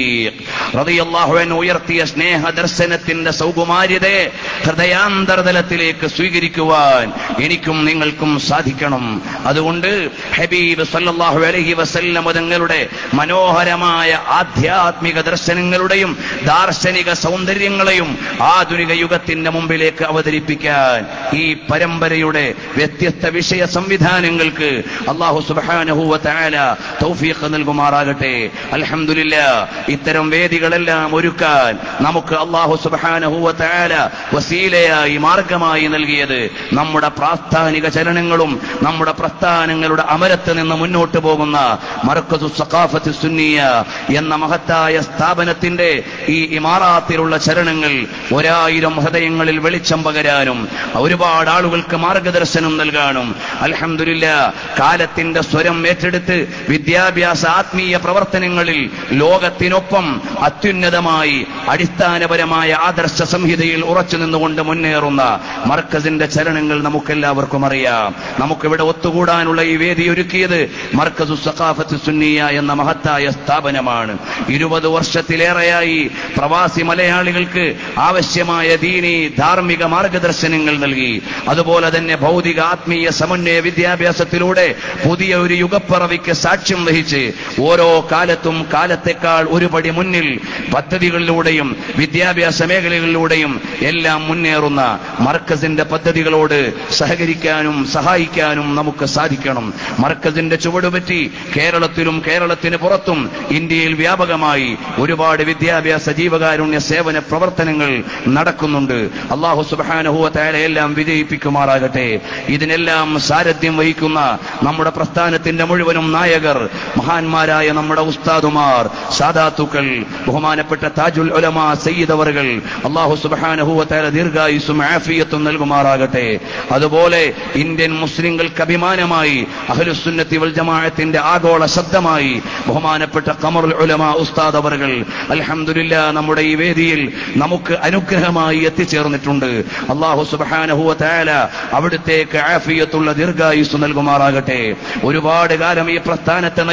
A: റളിയല്ലാഹുവിൻ ഉയർത്തിയ സ്നേഹ ദർശനത്തിന്റെ സൗകുമാര്യതയെ ഹൃദയാന്തർതലത്തിലേക്ക് സ്വീകരിക്കുവാൻ എനിക്കും നിങ്ങൾക്കും സാധിക്കണം അതുകൊണ്ട് ഹബീബ് സല്ലല്ലാഹു അലൈഹി വസല്ലം തങ്ങളുടെ മനോഹരമായ ആധ്യാത്മിക ദർശനങ്ങളുടെയും ദാർശനിക സൗന്ദര്യങ്ങളെയും ആധുനിക യുഗത്തിന്റെ മുമ്പിലേക്ക് അവതരിപ്പിക്കാൻ ഈ പരമ്പരയുടെ വ്യത്യസ്ത വിഷയ സംവിധാനങ്ങൾക്ക് അള്ളാഹു സുബാനഹുവ തആല തൗഫീഖ് നൽകുമാറാകട്ടെ അൽഹംദുലില്ല ഇത്തരം വേദികളെല്ലാം ഒരുക്കാൻ നമുക്ക് അള്ളാഹു സുബാനഹുവ തആല വസീലയായി മാർഗമായി നൽകിയത് നമ്മുടെ പ്രാസ്ഥാനിക ചലനങ്ങളും നമ്മുടെ പ്രസ്ഥാനങ്ങളുടെ അമരത്ത് നിന്ന് മുന്നോട്ട് പോകുന്ന മർക്കസു സഖാഫത്ത് സുന്നിയ എന്ന മഹത്തായ സ്ഥാപനത്തിന്റെ ഈ ഇമാറാത്തിലുള്ള ചരണങ്ങൾ ഒരായിരം ഹൃദയങ്ങളിൽ വെളിച്ചം പകരാനും ഒരുപാട് ആളുകൾക്ക് മാർഗദർശനം നൽകാനും അൽഹംദുലില്ല കാലത്തിന്റെ സ്വരം ഏറ്റെടുത്ത് വിദ്യാഭ്യാസ ആത്മീയ പ്രവർത്തനങ്ങളിൽ ലോകത്തിനൊപ്പം അത്യുന്നതമായി അടിസ്ഥാനപരമായ ആദർശ സംഹിതയിൽ ഉറച്ചു നിന്നുകൊണ്ട് മുന്നേറുന്ന മർക്കസിന്റെ ചലനങ്ങൾ നമുക്കെല്ലാവർക്കും അറിയാം നമുക്കിവിടെ ഒത്തുകൂടാനുള്ള ഈ വേദി ഒരുക്കിയത് മർക്കസു സഖാഫത്ത് സുന്നിയ എന്ന മഹത്തായ സ്ഥാപനമാണ് ഇരുപത് വർഷത്തിലേറെയായി പ്രവാസി മലയാളികൾക്ക് ആവശ്യമായ ദീനി ധാർമ്മിക മാർഗദർശനങ്ങൾ നൽകി അതുപോലെ തന്നെ ഭൗതിക ആത്മീയ സമന്വയ വിദ്യാഭ്യാസത്തിലൂടെ പുതിയ ഒരു യുഗപ്പിറവിക്ക് സാക്ഷ്യം വഹിച്ച് ഓരോ കാലത്തും കാലത്തെക്കാൾ ഒരു പടി മുന്നിൽ പദ്ധതികളിലൂടെയും വിദ്യാഭ്യാസ മേഖലകളിലൂടെയും എല്ലാം മുന്നേറുന്ന മർക്കസിന്റെ പദ്ധതികളോട് സഹകരിക്കാനും സഹായിക്കാനും നമുക്ക് സാധിക്കണം മർക്കസിന്റെ ചുവടുപറ്റി കേരളത്തിലും കേരളത്തിന് പുറത്തും ഇന്ത്യയിൽ വ്യാപകമായി ഒരുപാട് വിദ്യാഭ്യാസ ജീവകാരുണ്യ സേവന പ്രവർത്തനങ്ങൾ നടക്കുന്നുണ്ട് അള്ളാഹു സുബാനഹുവ എല്ലാം വിജയിപ്പിക്കുമാറാകട്ടെ ഇതിനെല്ലാം സാരഥ്യം വഹിക്കുന്ന നമ്മുടെ പ്രസ്ഥാനത്തിന്റെ മുഴുവനും നായകർ മഹാന്മാരായ നമ്മുടെ ഉസ്താദുമാർ സാദാത്തുക്കൾ ബഹുമാനപ്പെട്ട താജുൽ ഉലമ സയ്യിദ് അവറുകൾ അള്ളാഹു സുബാനഹുവ ദീർഘായുസും ആഫിയത്തും നൽകുമാറാകട്ടെ അതുപോലെ ഇന്ത്യൻ മുസ്ലിങ്ങൾക്ക് അഭിമാനമായി അഹ്ലുസുന്നത്തി വൽ ജമാഅത്തിന്റെ ആഗോള ശബ്ദമായി ബഹുമാനപ്പെട്ട കമറുൽ ഉലമ ഉസ്താദ് അവറുകൾ അൽഹംദുലില്ല നമ്മുടെ ഈ വേദിയിൽ നമുക്ക് അനുഗ്രഹമായി എത്തിച്ചേർന്നിട്ടുണ്ട് അള്ളാഹു സുബാനഹുവ തആല അവിടുത്തേക്ക് ആഫിയത്തുള്ള ദീർഘായുസ് നൽകുമാറാകട്ടെ ഒരുപാട് കാലം ഈ പ്രസ്ഥാനത്തെ നയിക്കുവാൻ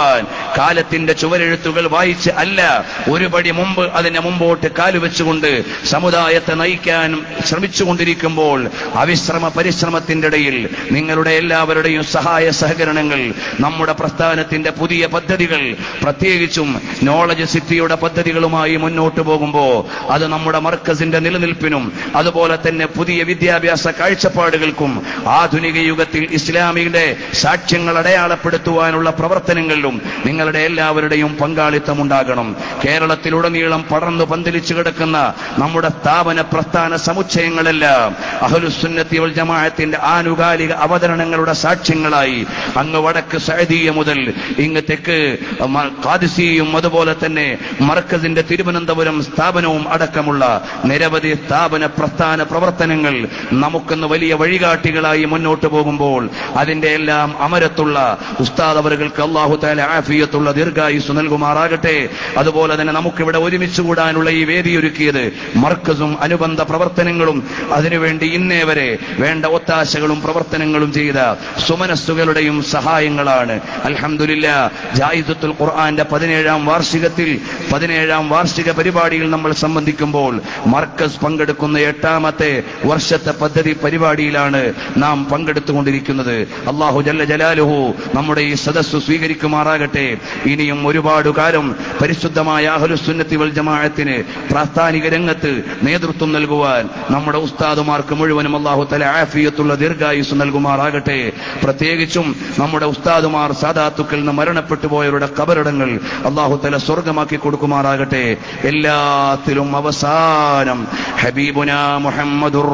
A: നയിക്കുവാൻ കാലത്തിന്റെ ചുവരെഴുത്തുകൾ വായിച്ച് അല്ല ഒരു പടി മുമ്പ് അതിനെ മുമ്പോട്ട് കാലുവെച്ചുകൊണ്ട് സമുദായത്തെ നയിക്കാൻ ശ്രമിച്ചുകൊണ്ടിരിക്കുമ്പോൾ അവിശ്രമ പരിശ്രമത്തിന്റെ ഇടയിൽ നിങ്ങളുടെ എല്ലാവരുടെയും സഹായ സഹകരണങ്ങൾ നമ്മുടെ പ്രസ്ഥാനത്തിന്റെ പുതിയ പദ്ധതികൾ പ്രത്യേകിച്ചും നോളജ് സിറ്റിയുടെ പദ്ധതികളുമായി മുന്നോട്ട് പോകുമ്പോൾ അത് നമ്മുടെ മർക്കസിന്റെ നിലനിൽപ്പിനും അതുപോലെ തന്നെ പുതിയ വിദ്യാഭ്യാസ കാഴ്ചപ്പാടുകൾക്കും ആധുനിക യുഗത്തിൽ ഇസ്ലാമിയുടെ സാക്ഷ്യങ്ങൾ അടയാളപ്പെടുത്തുവാനുള്ള പ്രവർത്തനങ്ങളിലും നിങ്ങളുടെ എല്ലാവരുടെയും പങ്കാളിത്തം ഉണ്ടാകണം കേരളത്തിലുടനീളം പടർന്നു പന്തലിച്ചു കിടക്കുന്ന നമ്മുടെ സ്ഥാപന പ്രസ്ഥാന സമുച്ചയങ്ങളെല്ലാം അഹലുസുന്നത്തി വൽ ജമാഅത്തിന്റെ ആനുകാലിക അവതരണങ്ങളുടെ സാക്ഷ്യങ്ങളായി അങ്ങ് വടക്ക് സഅദിയ മുതൽ ഇങ്ങ് തെക്ക് മ- ഖാദിസിയും അതുപോലെ തന്നെ മർക്കസിന്റെ തിരുവനന്തപുരം സ്ഥാപനവും അടക്കമുള്ള നിരവധി സ്ഥാപന പ്രസ്ഥാന പ്രവർത്തനങ്ങൾ നമുക്കിന്ന് വലിയ വഴികാട്ടികളായി മുന്നോട്ട് പോകുമ്പോൾ അതിന്റെ എല്ലാം അമരത്തുള്ള ഉസ്താദ് അവർക്ക് അള്ളാഹു താല ആഫിയത്തുള്ള ദീർഘായുസ് നൽകുമാറാകട്ടെ അതുപോലെ തന്നെ നമുക്കിവിടെ ഒരുമിച്ച് കൂടാനുള്ള ഈ വേദി ഒരുക്കിയത് മർക്കസും അനുബന്ധ പ്രവർത്തനങ്ങളും അതിനുവേണ്ടി ഇന്നേ വരെ വേണ്ട ഒത്താശകളും പ്രവർത്തനങ്ങളും ചെയ്ത സുമനസ്സുകളുടെയും സഹായങ്ങളാണ് അൽഹംദുലില്ല ജായിദത്തുൽ ഖുർആന്റെ പതിനേഴാം വാർഷികത്തിൽ പതിനേഴാം വാർഷിക പരിപാടിയിൽ നമ്മൾ സംബന്ധിക്കുമ്പോൾ മർക്കസ് പങ്കെടുക്കുന്ന എട്ടാമത്തെ വർഷത്തെ പദ്ധതി പരിപാടിയിലാണ് നാം പങ്കെടുത്തുകൊണ്ടിരിക്കുന്നത് അള്ളാഹു ജല്ല ജലാലുഹു നമ്മുടെ ഈ സദസ്സ് സ്വീകരിക്കുമാറാകട്ടെ ഇനിയും ഒരുപാട് കാലം പരിശുദ്ധമായ അഹലുസുന്നത്തി വൽ ജമാഅത്തിന് പ്രാസ്ഥാനിക രംഗത്ത് നേതൃത്വം നൽകുവാൻ നമ്മുടെ ഉസ്താദുമാർക്ക് മുഴുവനും അള്ളാഹു തല ആഫിയത്തുള്ള ദീർഘായുസ് നൽകുമാറാകട്ടെ പ്രത്യേകിച്ചും നമ്മുടെ ഉസ്താദുമാർ സാദാത്തുക്കളിൽ നിന്ന് മരണപ്പെട്ടു പോയവരുടെ കബറിടങ്ങൾ അള്ളാഹു തല സ്വർഗമാക്കി കൊടുക്കുമാറാകട്ടെ എല്ലാത്തിലും അവസാനം ഹബീബുന മുഹമ്മദുർ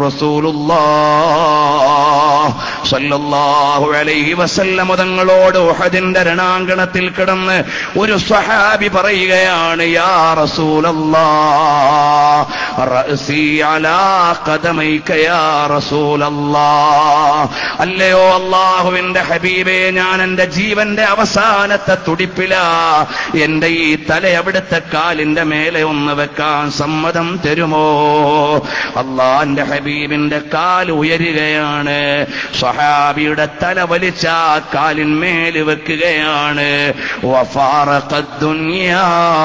A: റസൂലുള്ളാഹ് സല്ലല്ലാഹു അലൈഹി വസല്ലമ തങ്ങളോട് ഉഹദിന്റെ രണാങ്കണത്തിൽ കിടന്ന് ഒരു സ്വഹാബി പറയുകയാണ് യാ റസൂലല്ലാഹ് റഅസി അലാ ഖദമൈക യാ റസൂലല്ലാഹ് അല്ലയോ അള്ളാഹുവിന്റെ ഹബീബേ ഞാൻ എന്റെ ജീവന്റെ അവസാനത്തെ തുടിപ്പിലാ എന്റെ ഈ തല അവിടുത്തെ കാലിന്റെ മേലെ ഒന്ന് വെക്കാൻ സമ്മതം തരുമോ അള്ളാന്റെ ഹബീബിന്റെ കാൽ ഉയരുകയാണ് സ്വഹാബിയുടെ തല വലിച്ച ആ കാലിന്മേല് വെക്കുകയാണ് വഫാറഖദ് ദുനിയാ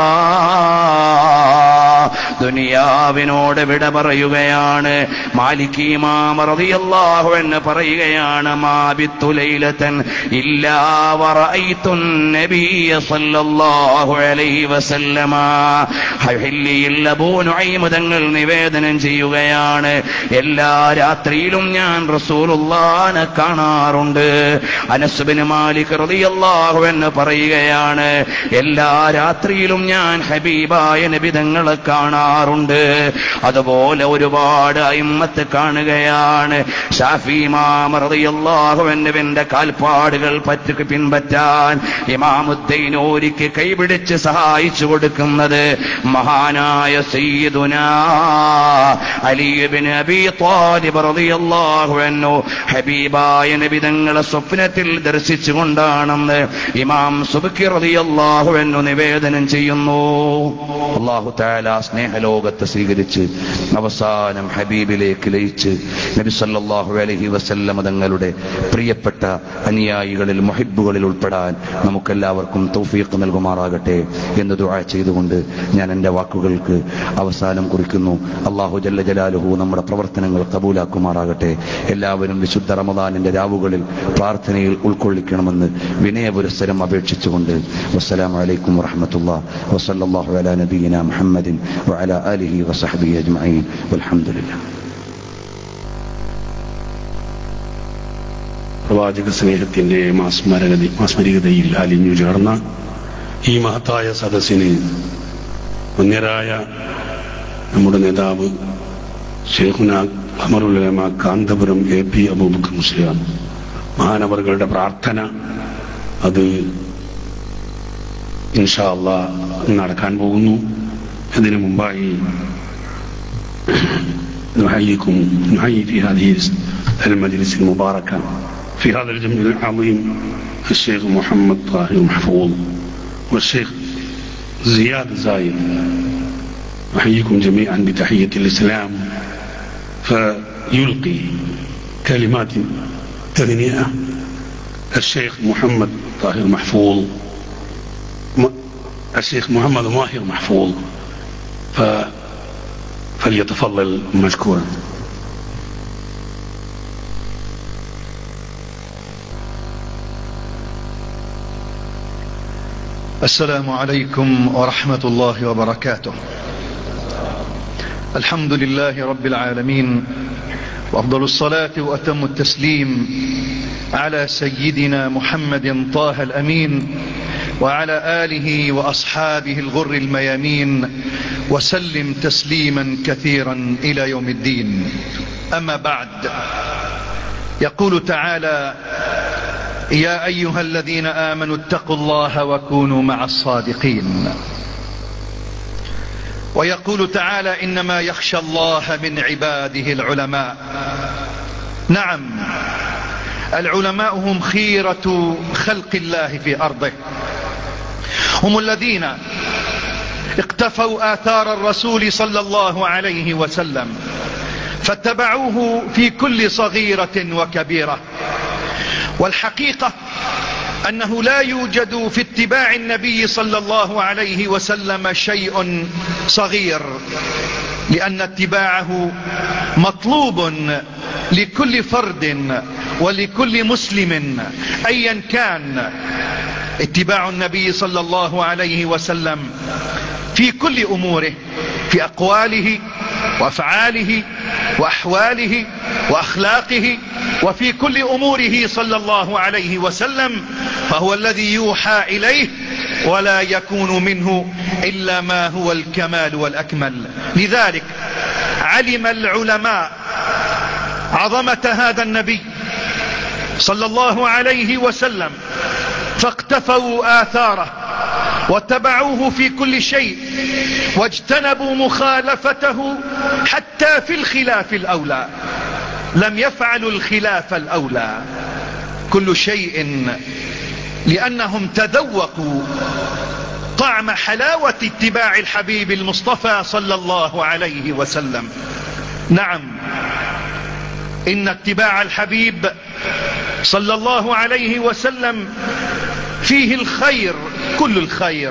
A: ദുനിയാവിനോട് വിട പറയുകയാണ് മാലിക് ഇമാം റളിയല്ലാഹു അൻഹു പറയുകയാണ് മാബിത്തു ലൈലതൻ ഇല്ലാ വറഅയ്തു നബിയ സല്ലല്ലാഹു അലൈഹി വസല്ലമ ഹല്ലിയിൽ അബൂ നുഐം തങ്ങൾ നിവേദനം ചെയ്യുകയാണ് എല്ലാ രാത്രിയിലും ഞാൻ റസൂലുള്ളാനെ കാണാറുണ്ട് അനസ് ബിൻ മാലിക് റളിയല്ലാഹു അൻഹു പറയുകയാണ് എല്ലാ രാത്രിയിലും ഞാൻ ഹബീബായ നബി തങ്ങളെ കാണാറുണ്ട് അതുപോലെ ഒരുപാട് അയിമ്മത്ത് കാണുകയാണ് ഷാഫി ഇമാം റളിയല്ലാഹു അൻഹുവിന്റെ കാൽപ്പാടുകൾ പറ്റി പിൻപറ്റാൻ ഇമാമുദ്ദീനോരിക്ക് കൈപിടിച്ച് സഹായിച്ചു കൊടുക്കുന്നത് മഹാനായ സയ്യിദുനാ അലി ഇബ്നു അബീ ത്വാലിബ് റളിയല്ലാഹു അൻഹു ഹബീബായ നബി തങ്ങളെ സ്വപ്നത്തിൽ ദർശിച്ചുകൊണ്ടാണെന്ന് ഇമാം സുബ്കി റളിയല്ലാഹു അൻഹു നിവേദനം ചെയ്യുന്നു അള്ളാഹു താല സ്നേഹലോകത്തെ സ്വീകരിച്ച് അവസാനം ഹബീബിലേക്ക് ലയിച്ച് നബി സല്ലല്ലാഹു അലൈഹി വസല്ലമ തങ്ങളുടെ പ്രിയപ്പെട്ട അനുയായികളിൽ മുഹിബുകളിൽ ഉൾപ്പെടാൻ നമുക്കെല്ലാവർക്കും തൗഫീഖ് നൽകുമാറാകട്ടെ എന്ന് ദുആ ചെയ്തുകൊണ്ട് ഞാൻ എൻ്റെ വാക്കുകൾക്ക് അവസാനം കുറിക്കുന്നു അള്ളാഹു ജല്ല ജലാലുഹു നമ്മുടെ പ്രവർത്തനങ്ങൾ കബൂലാക്കുമാറാകട്ടെ എല്ലാവരും വിശുദ്ധ റമദാനിന്റെ രാവുകളിൽ പ്രാർത്ഥനയിൽ ഉൾക്കൊള്ളിക്കണമെന്ന് വിനയപുരസ്സരം അപേക്ഷിച്ചുകൊണ്ട് വസ്സലാമു അലൈക്കും വറഹ്മത്തുള്ളാഹി വസല്ലല്ലാഹു അലാ നബിയിന മുഹമ്മദിൻ വഅലാ ആലിഹി വസഹ്ബിഹി അജ്മഈൻ വൽഹംദുലില്ലാഹ്
D: പ്രവാചക സ്നേഹത്തിന്റെ മാസ്മരകതി മാസ്മരികതയിൽ അലിഞ്ഞു ചേർന്ന ഈ മഹത്തായ സദസ്സിന് മുന്നരായ നമ്മുടെ നേതാവ് ഷേഖുന അമറുലമ കാന്തപുരം എ പി അബൂബക്കർ മുസ്ലിം മഹാനവറുകളുടെ പ്രാർത്ഥന അത് ഇൻഷാ അള്ളാ നടക്കാൻ പോകുന്നു അതിനു മുമ്പായി نحييكم نحيي في هذه المجلس المباركة في هذا الجمع العظيم الشيخ محمد طاهر محفوظ والشيخ زياد زايد نحييكم جميعا بتحية الإسلام فيلقي كلمات تهنئة الشيخ محمد طاهر محفوظ الشيخ محمد ماهر محفوظ ف فليتفضل مشكورا
E: السلام عليكم ورحمة الله وبركاته الحمد لله رب العالمين وأفضل الصلاة وأتم التسليم على سيدنا محمد طه الأمين وعلى آله وأصحابه الغر الميامين وسلم تسليما كثيرا إلى يوم الدين أما بعد يقول تعالى يا أيها الذين آمنوا اتقوا الله وكونوا مع الصادقين ويقول تعالى إنما يخشى الله من عباده العلماء نعم العلماء هم خيرة خلق الله في أرضه هم الذين اقتفوا آثار الرسول صلى الله عليه وسلم فاتبعوه في كل صغيرة وكبيرة والحقيقة أنه لا يوجد في اتباع النبي صلى الله عليه وسلم شيء صغير لأن اتباعه مطلوب لكل فرد ولكل مسلم أيا كان اتباع النبي صلى الله عليه وسلم في كل أموره في أقواله وأفعاله وأحواله وأخلاقه وفي كل أموره صلى الله عليه وسلم فهو الذي يوحى إليه ولا يكون منه إلا ما هو الكمال والأكمل لذلك علم العلماء عظمة هذا النبي صلى الله عليه وسلم فاقتفوا آثاره واتبعوه في كل شيء واجتنبوا مخالفته حتى في الخلاف الأولى لم يفعلوا الخلاف الأولى كل شيء لأنهم تذوقوا طعم حلاوة اتباع الحبيب المصطفى صلى الله عليه وسلم نعم إن اتباع الحبيب صلى الله عليه وسلم فيه الخير كل الخير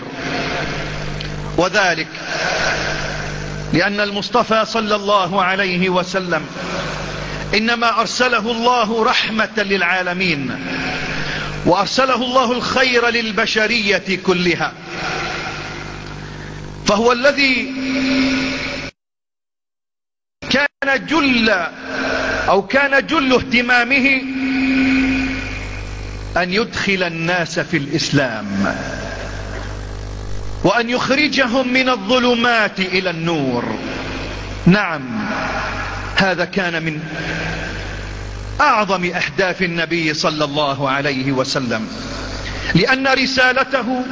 E: وذلك لأن المصطفى صلى الله عليه وسلم إنما أرسله الله رحمة للعالمين وأرسله الله الخير للبشرية كلها فهو الذي كان جل أو كان جل اهتمامه أن يدخل الناس في الإسلام وأن يخرجهم من الظلمات إلى النور نعم هذا كان من أعظم أهداف النبي صلى الله عليه وسلم لأن رسالته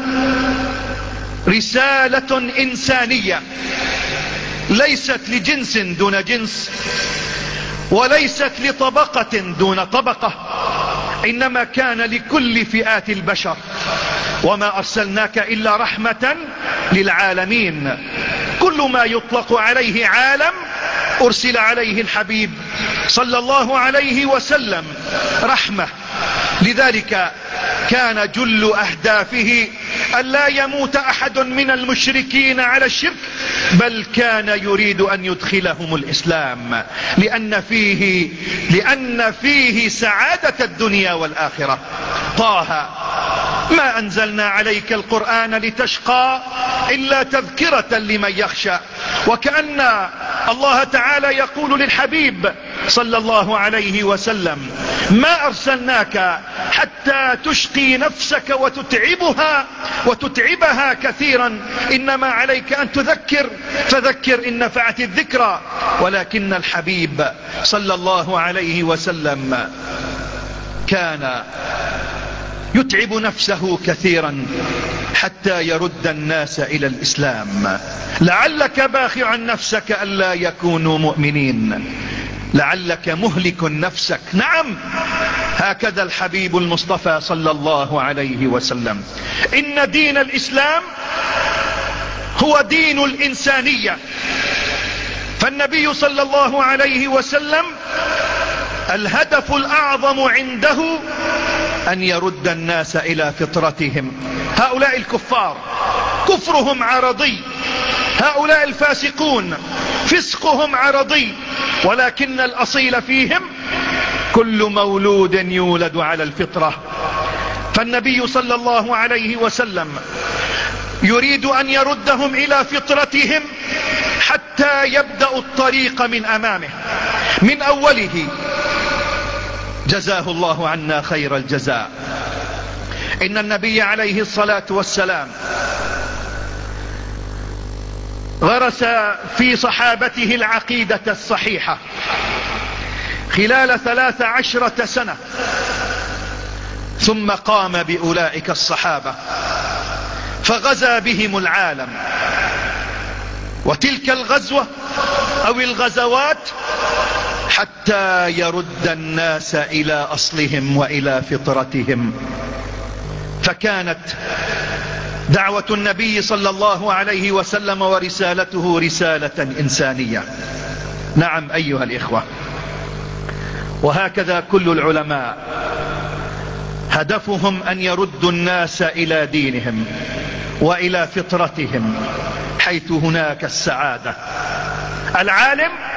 E: رسالة إنسانية ليست لجنس دون جنس وليست لطبقة دون طبقة إنما كان لكل فئات البشر وما أرسلناك إلا رحمة للعالمين كل ما يطلق عليه عالم أرسل عليه الحبيب صلى الله عليه وسلم رحمة لذلك كان جل أهدافه أن لا يموت أحد من المشركين على الشرك بل كان يريد أن يدخلهم الإسلام لأن فيه, لأن فيه سعادة الدنيا والآخرة طه ما أنزلنا عليك القرآن لتشقى إلا تذكرة لمن يخشى وكأن الله تعالى يقول للحبيب صلى الله عليه وسلم ما أرسلناك حتى تشقي نفسك وتتعبها وتتعبها كثيرا إنما عليك أن تذكر فذكر إن نفعت الذكرى ولكن الحبيب صلى الله عليه وسلم كان يتعب نفسه كثيرا حتى يرد الناس إلى الإسلام لعلك باخع نفسك ألا يكونوا مؤمنين لعلك مهلك نفسك نعم هكذا الحبيب المصطفى صلى الله عليه وسلم إن دين الإسلام هو دين الإنسانية فالنبي صلى الله عليه وسلم الهدف الأعظم عنده أن يرد الناس إلى فطرتهم هؤلاء الكفار كفرهم عرضي هؤلاء الفاسقون فسقهم عرضي ولكن الأصيل فيهم كل مولود يولد على الفطرة فالنبي صلى الله عليه وسلم يريد أن يردهم إلى فطرتهم حتى يبدأ الطريق من أمامه من أوله جزاه الله عنا خير الجزاء إن النبي عليه الصلاة والسلام غرس في صحابته العقيدة الصحيحة خلال ثلاث عشرة سنة ثم قام بأولئك الصحابة فغزا بهم العالم وتلك الغزوة أو الغزوات حتى يرد الناس إلى أصلهم وإلى فطرتهم فكانت دعوة النبي صلى الله عليه وسلم ورسالته رسالة إنسانية نعم أيها الإخوة وهكذا كل العلماء هدفهم أن يردوا الناس إلى دينهم وإلى فطرتهم حيث هناك السعادة العالم